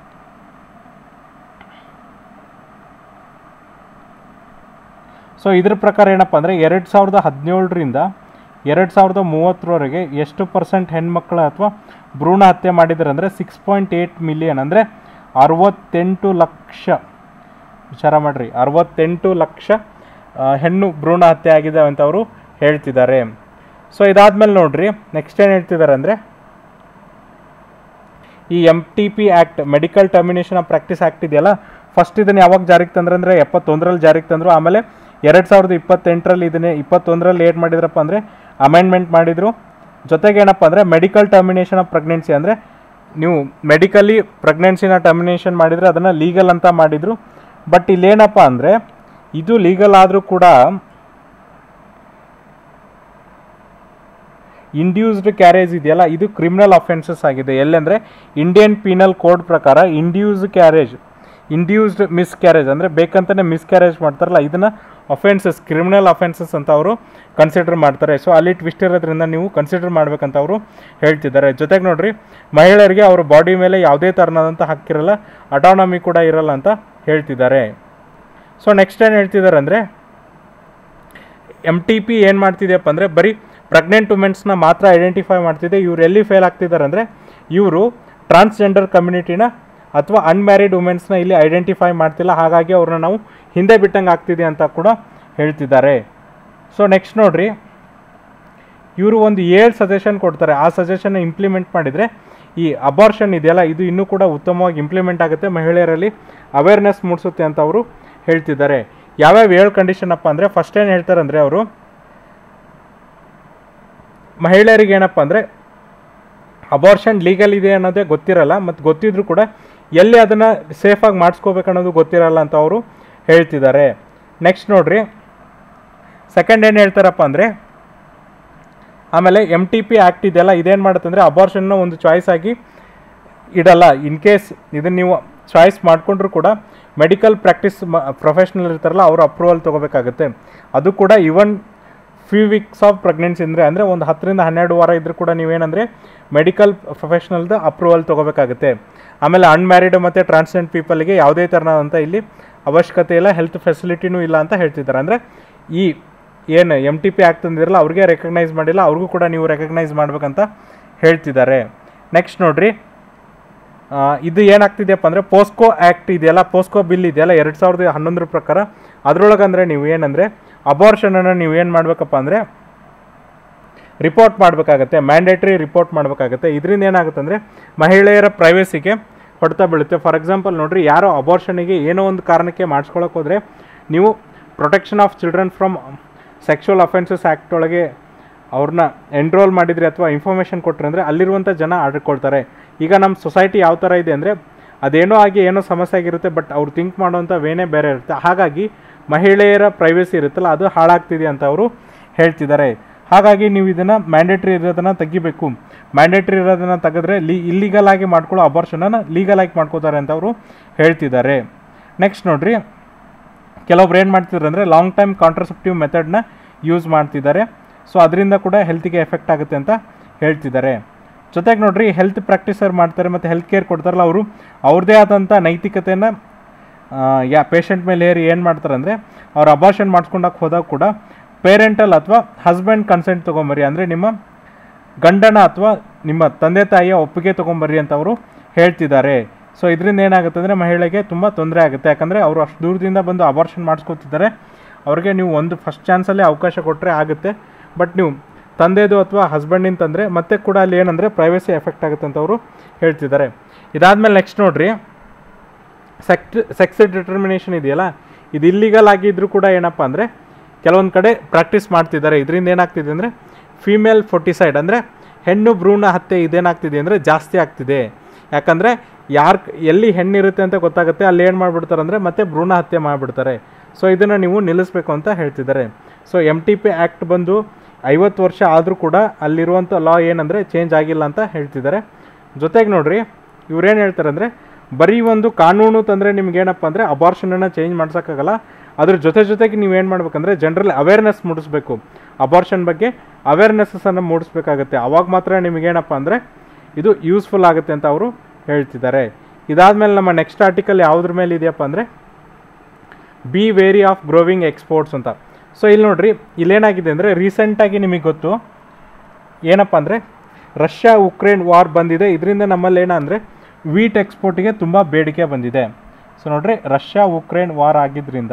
ಸೊ ಇದ್ರ ಪ್ರಕಾರ ಏನಪ್ಪ ಅಂದರೆ ಎರಡು ಸಾವಿರದ ಹದಿನೇಳರಿಂದ ಎರಡು ಸಾವಿರದ ಮೂವತ್ತರವರೆಗೆ ಎಷ್ಟು ಪರ್ಸೆಂಟ್ ಹೆಣ್ಮಕ್ಳು ಅಥವಾ ಭ್ರೂಣ ಹತ್ಯೆ ಮಾಡಿದ್ದಾರೆ ಅಂದರೆ ಸಿಕ್ಸ್ ಪಾಯಿಂಟ್ ಏಯ್ಟ್ ಮಿಲಿಯನ್ ಅಂದರೆ ಅರವತ್ತೆಂಟು ಲಕ್ಷ ವಿಚಾರ ಮಾಡಿರಿ ಅರವತ್ತೆಂಟು ಲಕ್ಷ ಆ, ಹೆಣ್ಣು ಭ್ರೂಣ ಹತ್ಯೆ ಆಗಿದೆ ಅಂತ ಅವರು ಹೇಳ್ತಿದ್ದಾರೆ ಸೊ ಇದಾದ್ಮೇಲೆ ನೋಡ್ರಿ ನೆಕ್ಸ್ಟ್ ಏನು ಹೇಳ್ತಿದ್ದಾರೆ ಅಂದರೆ ಈ M T P act medical termination of practice act ಇದೆಯಲ್ಲ ಫಸ್ಟ್ ಇದನ್ನು ಯಾವಾಗ ಜಾರಿಗೆ ತಂದ್ರೆ ಅಂದರೆ ಎಪ್ಪತ್ತೊಂದರಲ್ಲಿ ಜಾರಿಗೆ ತಂದರು ಆಮೇಲೆ ಎರಡು ಸಾವಿರದ ಇಪ್ಪತ್ತೆಂಟರಲ್ಲಿ ಇದನ್ನೇ ಇಪ್ಪತ್ತೊಂದರಲ್ಲಿ ಏನು ಮಾಡಿದ್ರಪ್ಪ ಅಂದರೆ ಅಮೆಂಡ್ಮೆಂಟ್ ಮಾಡಿದರು ಜೊತೆಗೆ ಏನಪ್ಪ ಅಂದರೆ ಮೆಡಿಕಲ್ ಟರ್ಮಿನೇಷನ್ ಆಫ್ ಪ್ರೆಗ್ನೆನ್ಸಿ ಅಂದರೆ ನೀವು ಮೆಡಿಕಲಿ ಪ್ರೆಗ್ನೆನ್ಸಿನ ಟರ್ಮಿನೇಷನ್ ಮಾಡಿದರೆ ಅದನ್ನು ಲೀಗಲ್ ಅಂತ ಮಾಡಿದರು ಬಟ್ ಇಲ್ಲೇನಪ್ಪ ಅಂದರೆ ಇದು ಲೀಗಲ್ ಆದರೂ ಕೂಡ ಇಂಡ್ಯೂಸ್ಡ್ ಕ್ಯಾರೇಜ್ ಇದೆಯಲ್ಲ ಇದು ಕ್ರಿಮಿನಲ್ ಅಫೆನ್ಸಸ್ ಆಗಿದೆ ಎಲ್ಲೆಂದರೆ ಇಂಡಿಯನ್ ಪೀನಲ್ ಕೋಡ್ ಪ್ರಕಾರ ಇಂಡ್ಯೂಸ್ ಕ್ಯಾರೇಜ್ ಇಂಡ್ಯೂಸ್ಡ್ ಮಿಸ್ಕ್ಯಾರೇಜ್ ಅಂದರೆ ಬೇಕಂತಲೇ ಮಿಸ್ಕ್ಯಾರೇಜ್ ಮಾಡ್ತಾರಲ್ಲ ಇದನ್ನು ಅಫೆನ್ಸಸ್ ಕ್ರಿಮಿನಲ್ ಅಫೆನ್ಸಸ್ ಅಂತ ಅವರು ಕನ್ಸಿಡರ್ ಮಾಡ್ತಾರೆ ಸೊ ಅಲ್ಲಿ ಟ್ವಿಸ್ಟ್ ಇರೋದ್ರಿಂದ ನೀವು ಕನ್ಸಿಡರ್ ಮಾಡ್ಬೇಕಂತ ಅವರು ಹೇಳ್ತಿದ್ದಾರೆ ಜೊತೆಗೆ ನೋಡ್ರಿ ಮಹಿಳೆಯರಿಗೆ ಅವ್ರ ಬಾಡಿ ಮೇಲೆ ಯಾವುದೇ ಥರನಾದಂಥ ಹಕ್ಕಿರಲ್ಲ ಅಟಾನಮಿ ಕೂಡ ಇರಲ್ಲ ಅಂತ ಹೇಳ್ತಿದ್ದಾರೆ ಸೊ ನೆಕ್ಸ್ಟ್ ಏನು ಹೇಳ್ತಿದ್ದಾರೆ ಅಂದರೆ ಎಮ್ ಟಿ ಪಿ ಏನು ಮಾಡ್ತಿದೆಯಪ್ಪ ಅಂದರೆ ಬರೀ ಪ್ರೆಗ್ನೆಂಟ್ ವುಮೆನ್ಸ್ನ ಮಾತ್ರ ಐಡೆಂಟಿಫೈ ಮಾಡ್ತಿದೆ ಇವ್ರು ಎಲ್ಲಿ ಫೇಲ್ ಆಗ್ತಿದ್ದಾರೆ ಅಂದರೆ ಇವರು ಟ್ರಾನ್ಸ್ಜೆಂಡರ್ ಕಮ್ಯುನಿಟಿನ ಅಥವಾ ಅನ್ಮ್ಯಾರಿಡ್ ವುಮೆನ್ಸ್ನ ಇಲ್ಲಿ ಐಡೆಂಟಿಫೈ ಮಾಡ್ತಿಲ್ಲ ಹಾಗಾಗಿ ಅವ್ರನ್ನ ನಾವು ಹಿಂದೆ ಬಿಟ್ಟಂಗೆ ಆಗ್ತಿದೆ ಅಂತ ಕೂಡ ಹೇಳ್ತಿದ್ದಾರೆ ಸೊ ನೆಕ್ಸ್ಟ್ ನೋಡ್ರಿ ಇವರು ಒಂದು ಏಳು ಸಜೆಷನ್ ಕೊಡ್ತಾರೆ ಆ ಸಜೆಷನ್ ಇಂಪ್ಲಿಮೆಂಟ್ ಮಾಡಿದರೆ ಈ ಅಬಾರ್ಷನ್ ಇದೆಯಲ್ಲ ಇದು ಇನ್ನೂ ಕೂಡ ಉತ್ತಮವಾಗಿ ಇಂಪ್ಲಿಮೆಂಟ್ ಆಗುತ್ತೆ ಮಹಿಳೆಯರಲ್ಲಿ ಅವೇರ್ನೆಸ್ ಮೂಡಿಸುತ್ತೆ ಅಂತ ಅವರು ಹೇಳ್ತಿದ್ದಾರೆ ಯಾವ್ಯಾವ ಏಳು ಕಂಡೀಷನ್ ಅಪ್ಪ ಅಂದರೆ ಫಸ್ಟ್ ಏನು ಹೇಳ್ತಾರೆ ಅಂದರೆ ಅವರು ಮಹಿಳೆಯರಿಗೆ ಏನಪ್ಪ ಅಂದರೆ ಅಬಾರ್ಷನ್ ಲೀಗಲ್ ಇದೆ ಅನ್ನೋದೇ ಗೊತ್ತಿರಲ್ಲ ಮತ್ತು ಗೊತ್ತಿದ್ರು ಕೂಡ ಎಲ್ಲಿ ಅದನ್ನು ಸೇಫಾಗಿ ಮಾಡಿಸ್ಕೋಬೇಕು ಅನ್ನೋದು ಗೊತ್ತಿರಲ್ಲ ಅಂತ ಅವರು ಹೇಳ್ತಿದ್ದಾರೆ ನೆಕ್ಸ್ಟ್ ನೋಡ್ರಿ ಸೆಕೆಂಡ್ ಏನು ಹೇಳ್ತಾರಪ್ಪ ಅಂದರೆ ಆಮೇಲೆ ಎಮ್ ಟಿ ಪಿ ಆ್ಯಕ್ಟ್ ಇದೆಯಲ್ಲ ಇದೇನು ಮಾಡುತ್ತೆ ಅಂದರೆ ಅಬಾರ್ಷನ್ನ ಒಂದು ಚಾಯ್ಸ್ ಆಗಿ ಇಡಲ್ಲ ಇನ್ ಕೇಸ್ ಇದನ್ನು ನೀವು ಚಾಯ್ಸ್ ಮಾಡಿಕೊಂಡ್ರು ಕೂಡ ಮೆಡಿಕಲ್ ಪ್ರಾಕ್ಟೀಸ್ ಪ್ರೊಫೆಷ್ನಲ್ ಇರ್ತಾರಲ್ಲ ಅವರು ಅಪ್ರೂವಲ್ ತೊಗೋಬೇಕಾಗುತ್ತೆ ಅದು ಕೂಡ even few weeks of pregnancy ಅಂದರೆ ಅಂದರೆ ಒಂದು ಹತ್ತರಿಂದ ಹನ್ನೆರಡು ವಾರ ಇದ್ರೂ ಕೂಡ ನೀವೇನಂದರೆ ಮೆಡಿಕಲ್ ಪ್ರೊಫೆಷ್ನಲ್ದು ಅಪ್ರೂವಲ್ ತೊಗೋಬೇಕಾಗುತ್ತೆ ಆಮೇಲೆ ಅನ್ಮ್ಯಾರಿಡ್ ಮತ್ತು ಟ್ರಾನ್ಸ್ಜೆಂಡ್ ಪೀಪಲ್ಗೆ ಯಾವುದೇ ಥರನಾದಂಥ ಇಲ್ಲಿ ಅವಶ್ಯಕತೆ ಇಲ್ಲ ಹೆಲ್ತ್ ಫೆಸಿಲಿಟಿನೂ ಇಲ್ಲ ಅಂತ ಹೇಳ್ತಿದ್ದಾರೆ ಅಂದರೆ ಈ ಏನು ಎಮ್ ಟಿ ಪಿ ಆ್ಯಕ್ಟ್ ತಂದಿರಲ್ಲ ಅವ್ರಿಗೆ ರೆಕಗ್ನೈಸ್ ಮಾಡಿಲ್ಲ ಅವ್ರಿಗೂ ಕೂಡ ನೀವು ರೆಕಗ್ನೈಸ್ ಮಾಡ್ಬೇಕಂತ ಹೇಳ್ತಿದ್ದಾರೆ ನೆಕ್ಸ್ಟ್ ನೋಡ್ರಿ ಆ, ಇದು ಏನಾಗ್ತಿದೆಯಪ್ಪ ಅಂದರೆ ಪೋಸ್ಕೋ ಆ್ಯಕ್ಟ್ ಇದೆಯಲ್ಲ ಪೋಸ್ಕೋ ಬಿಲ್ ಇದೆಯಲ್ಲ ಎರಡು ಸಾವಿರದ ಹನ್ನೊಂದರ ಪ್ರಕಾರ ಅದರೊಳಗೆ ಅಂದರೆ ನೀವು ಏನಂದರೆ ಅಬಾರ್ಷನನ್ನು ನೀವು ಏನು ಮಾಡಬೇಕಪ್ಪ ಅಂದರೆ ರಿಪೋರ್ಟ್ ಮಾಡಬೇಕಾಗತ್ತೆ ಮ್ಯಾಂಡೇಟ್ರಿ ರಿಪೋರ್ಟ್ ಮಾಡಬೇಕಾಗತ್ತೆ ಇದರಿಂದ ಏನಾಗುತ್ತೆ ಅಂದರೆ ಮಹಿಳೆಯರ ಪ್ರೈವೇಸಿಗೆ ಹೊಡೆತ ಬೀಳುತ್ತೆ ಫಾರ್ ಎಕ್ಸಾಂಪಲ್ ನೋಡ್ರಿ ಯಾರೋ ಅಬಾರ್ಷನಿಗೆ ಏನೋ ಒಂದು ಕಾರಣಕ್ಕೆ ಮಾಡಿಸ್ಕೊಳಕ್ಕೆ ಹೋದರೆ ನೀವು protection of children from sexual offences act ಒಳಗೆ ಅವ್ರನ್ನ ಎನ್ರೋಲ್ ಮಾಡಿದ್ರಿ ಅಥವಾ ಇನ್ಫಾರ್ಮೇಷನ್ ಕೊಟ್ಟರೆ ಅಂದರೆ ಅಲ್ಲಿರುವಂಥ ಜನ ಆಡ್ಕೊಳ್ತಾರೆ ಈಗ ನಮ್ಮ ಸೊಸೈಟಿ ಯಾವ ಥರ ಇದೆ ಅಂದರೆ ಅದೇನೋ ಆಗಿ ಏನೋ ಸಮಸ್ಯೆ ಆಗಿರುತ್ತೆ ಬಟ್ ಅವ್ರು ಥಿಂಕ್ ಮಾಡೋವಂಥ ವೇನೇ ಬೇರೆ ಇರುತ್ತೆ ಹಾಗಾಗಿ ಮಹಿಳೆಯರ ಪ್ರೈವೇಸಿ ಇರುತ್ತಲ್ಲ ಅದು ಹಾಳಾಗ್ತಿದೆ ಅಂತ ಅವರು ಹೇಳ್ತಿದ್ದಾರೆ ಹಾಗಾಗಿ ನೀವು ಇದನ್ನು ಮ್ಯಾಂಡೇಟ್ರಿ ಇರೋದನ್ನು ತೆಗಿಬೇಕು ಮ್ಯಾಂಡೇಟ್ರಿ ಇರೋದನ್ನು ತೆಗೆದ್ರೆ ಲೀ ಇಲ್ಲಿಗಲ್ ಆಗಿ ಮಾಡ್ಕೊಳ್ಳೋ ಅಬಾರ್ಷನನ್ನು ಲೀಗಲ್ ಆಗಿ ಮಾಡ್ಕೋತಾರೆ ಅಂತ ಅವರು ಹೇಳ್ತಿದ್ದಾರೆ ನೆಕ್ಸ್ಟ್ ನೋಡ್ರಿ ಕೆಲವೊಬ್ರು ಏನು ಮಾಡ್ತಿದ್ದಾರೆ ಅಂದರೆ ಲಾಂಗ್ ಟೈಮ್ ಕಾಂಟ್ರಸೆಪ್ಟಿವ್ ಮೆಥಡ್ನ ಯೂಸ್ ಮಾಡ್ತಿದ್ದಾರೆ ಸೊ ಅದರಿಂದ ಕೂಡ ಹೆಲ್ತಿಗೆ ಎಫೆಕ್ಟ್ ಆಗುತ್ತೆ ಅಂತ ಹೇಳ್ತಿದ್ದಾರೆ ಜೊತೆಗೆ ನೋಡ್ರಿ ಹೆಲ್ತ್ ಪ್ರಾಕ್ಟೀಸರ್ ಮಾಡ್ತಾರೆ ಮತ್ತು ಹೆಲ್ತ್ ಕೇರ್ ಕೊಡ್ತಾರಲ್ಲ ಅವರು ಅವ್ರದ್ದೇ ಆದಂಥ ನೈತಿಕತೆಯನ್ನು ಯಾ ಪೇಷಂಟ್ ಮೇಲೆ ಏರಿ ಏನು ಮಾಡ್ತಾರೆ ಅಂದರೆ ಅವ್ರು ಅಬಾರ್ಷನ್ ಮಾಡಿಸ್ಕೊಂಡಾಗ ಹೋದಾಗ ಕೂಡ ಪೇರೆಂಟಲ್ ಅಥವಾ ಹಸ್ಬೆಂಡ್ ಕನ್ಸೆಂಟ್ ತೊಗೊಂಬರ್ರಿ ಅಂದರೆ ನಿಮ್ಮ ಗಂಡನ ಅಥವಾ ನಿಮ್ಮ ತಂದೆ ತಾಯಿಯ ಒಪ್ಪಿಗೆ ತೊಗೊಂಬರ್ರಿ ಅಂತ ಅವರು ಹೇಳ್ತಿದ್ದಾರೆ ಸೊ ಇದರಿಂದ ಏನಾಗುತ್ತೆ ಅಂದರೆ ಮಹಿಳೆಗೆ ತುಂಬ ತೊಂದರೆ ಆಗುತ್ತೆ ಯಾಕಂದರೆ ಅವರು ಅಷ್ಟು ದೂರದಿಂದ ಬಂದು ಅಬಾರ್ಷನ್ ಮಾಡಿಸ್ಕೊತಿದ್ದಾರೆ ಅವ್ರಿಗೆ ನೀವು ಒಂದು ಫಸ್ಟ್ ಚಾನ್ಸಲ್ಲೇ ಅವಕಾಶ ಕೊಟ್ಟರೆ ಆಗುತ್ತೆ ಬಟ್ ನೀವು ತಂದೆದು ಅಥವಾ ಹಸ್ಬೆಂಡಿನ ತಂದರೆ ಮತ್ತೆ ಕೂಡ ಅಲ್ಲಿ ಏನಂದರೆ ಪ್ರೈವಸಿ ಎಫೆಕ್ಟ್ ಆಗುತ್ತೆ ಅಂತ ಅವರು ಹೇಳ್ತಿದ್ದಾರೆ ಇದಾದಮೇಲೆ ನೆಕ್ಸ್ಟ್ ನೋಡ್ರಿ ಸೆಕ್ಟ್ ಸೆಕ್ಸ್ ಡಿಟರ್ಮಿನೇಷನ್ ಇದೆಯಲ್ಲ ಇದು ಇಲ್ಲಿಗಲ್ ಆಗಿದ್ರೂ ಕೂಡ ಏನಪ್ಪ ಅಂದರೆ ಕೆಲವೊಂದು ಕಡೆ ಪ್ರಾಕ್ಟೀಸ್ ಮಾಡ್ತಿದ್ದಾರೆ ಇದರಿಂದ ಏನಾಗ್ತಿದೆ ಅಂದರೆ ಫೀಮೇಲ್ ಫೋರ್ಟಿಸೈಡ್ ಅಂದರೆ ಹೆಣ್ಣು ಭ್ರೂಣ ಹತ್ಯೆ ಇದೇನಾಗ್ತಿದೆ ಅಂದರೆ ಜಾಸ್ತಿ ಆಗ್ತಿದೆ ಯಾಕಂದರೆ ಯಾರು ಎಲ್ಲಿ ಹೆಣ್ಣಿರುತ್ತೆ ಅಂತ ಗೊತ್ತಾಗುತ್ತೆ ಅಲ್ಲಿ ಏನು ಮಾಡಿಬಿಡ್ತಾರೆ ಅಂದರೆ ಮತ್ತೆ ಭ್ರೂಣ ಹತ್ಯೆ ಮಾಡಿಬಿಡ್ತಾರೆ ಸೊ ಇದನ್ನು ನೀವು ನಿಲ್ಲಿಸಬೇಕು ಅಂತ ಹೇಳ್ತಿದ್ದಾರೆ so M T P act ಬಂದು ಐವತ್ತು ವರ್ಷ ಆದರೂ ಕೂಡ ಅಲ್ಲಿರುವಂಥ ಲಾ ಏನಂದರೆ ಚೇಂಜ್ ಆಗಿಲ್ಲ ಅಂತ ಹೇಳ್ತಿದ್ದಾರೆ ಜೊತೆಗೆ ನೋಡ್ರಿ ಇವ್ರೇನು ಹೇಳ್ತಾರೆ ಅಂದರೆ ಬರೀ ಒಂದು ಕಾನೂನು ತಂದರೆ ನಿಮ್ಗೇನಪ್ಪ ಅಂದರೆ ಅಬಾರ್ಷನನ್ನು ಚೇಂಜ್ ಮಾಡ್ಸೋಕ್ಕಾಗಲ್ಲ ಅದ್ರ ಜೊತೆ ಜೊತೆಗೆ ನೀವೇನು ಮಾಡ್ಬೇಕಂದ್ರೆ ಜನರಲ್ ಅವೇರ್ನೆಸ್ ಮೂಡಿಸ್ಬೇಕು ಅಬಾರ್ಷನ್ ಬಗ್ಗೆ ಅವೇರ್ನೆಸ್ಸನ್ನು ಮೂಡಿಸ್ಬೇಕಾಗತ್ತೆ ಅವಾಗ ಮಾತ್ರ ನಿಮಗೇನಪ್ಪ ಅಂದರೆ ಇದು ಯೂಸ್ಫುಲ್ ಆಗುತ್ತೆ ಅಂತ ಅವರು ಹೇಳ್ತಿದ್ದಾರೆ ಇದಾದಮೇಲೆ ನಮ್ಮ ನೆಕ್ಸ್ಟ್ ಆರ್ಟಿಕಲ್ ಯಾವುದ್ರ ಮೇಲೆ ಇದೆಯಪ್ಪ ಅಂದರೆ be wary of growing exports ಅಂತ ಸೊ ಇಲ್ಲಿ ನೋಡ್ರಿ ಇಲ್ಲೇನಾಗಿದೆ ಅಂದರೆ ರೀಸೆಂಟಾಗಿ ನಿಮಗೆ ಗೊತ್ತು ಏನಪ್ಪ ಅಂದರೆ ರಷ್ಯಾ ಉಕ್ರೇನ್ ವಾರ್ ಬಂದಿದೆ ಇದರಿಂದ ನಮ್ಮಲ್ಲಿ ಏನಂದರೆ ವೀಟ್ ಎಕ್ಸ್ಪೋರ್ಟಿಗೆ ತುಂಬ ಬೇಡಿಕೆ ಬಂದಿದೆ ಸೊ ನೋಡ್ರಿ ರಷ್ಯಾ ಉಕ್ರೇನ್ ವಾರ್ ಆಗಿದ್ದರಿಂದ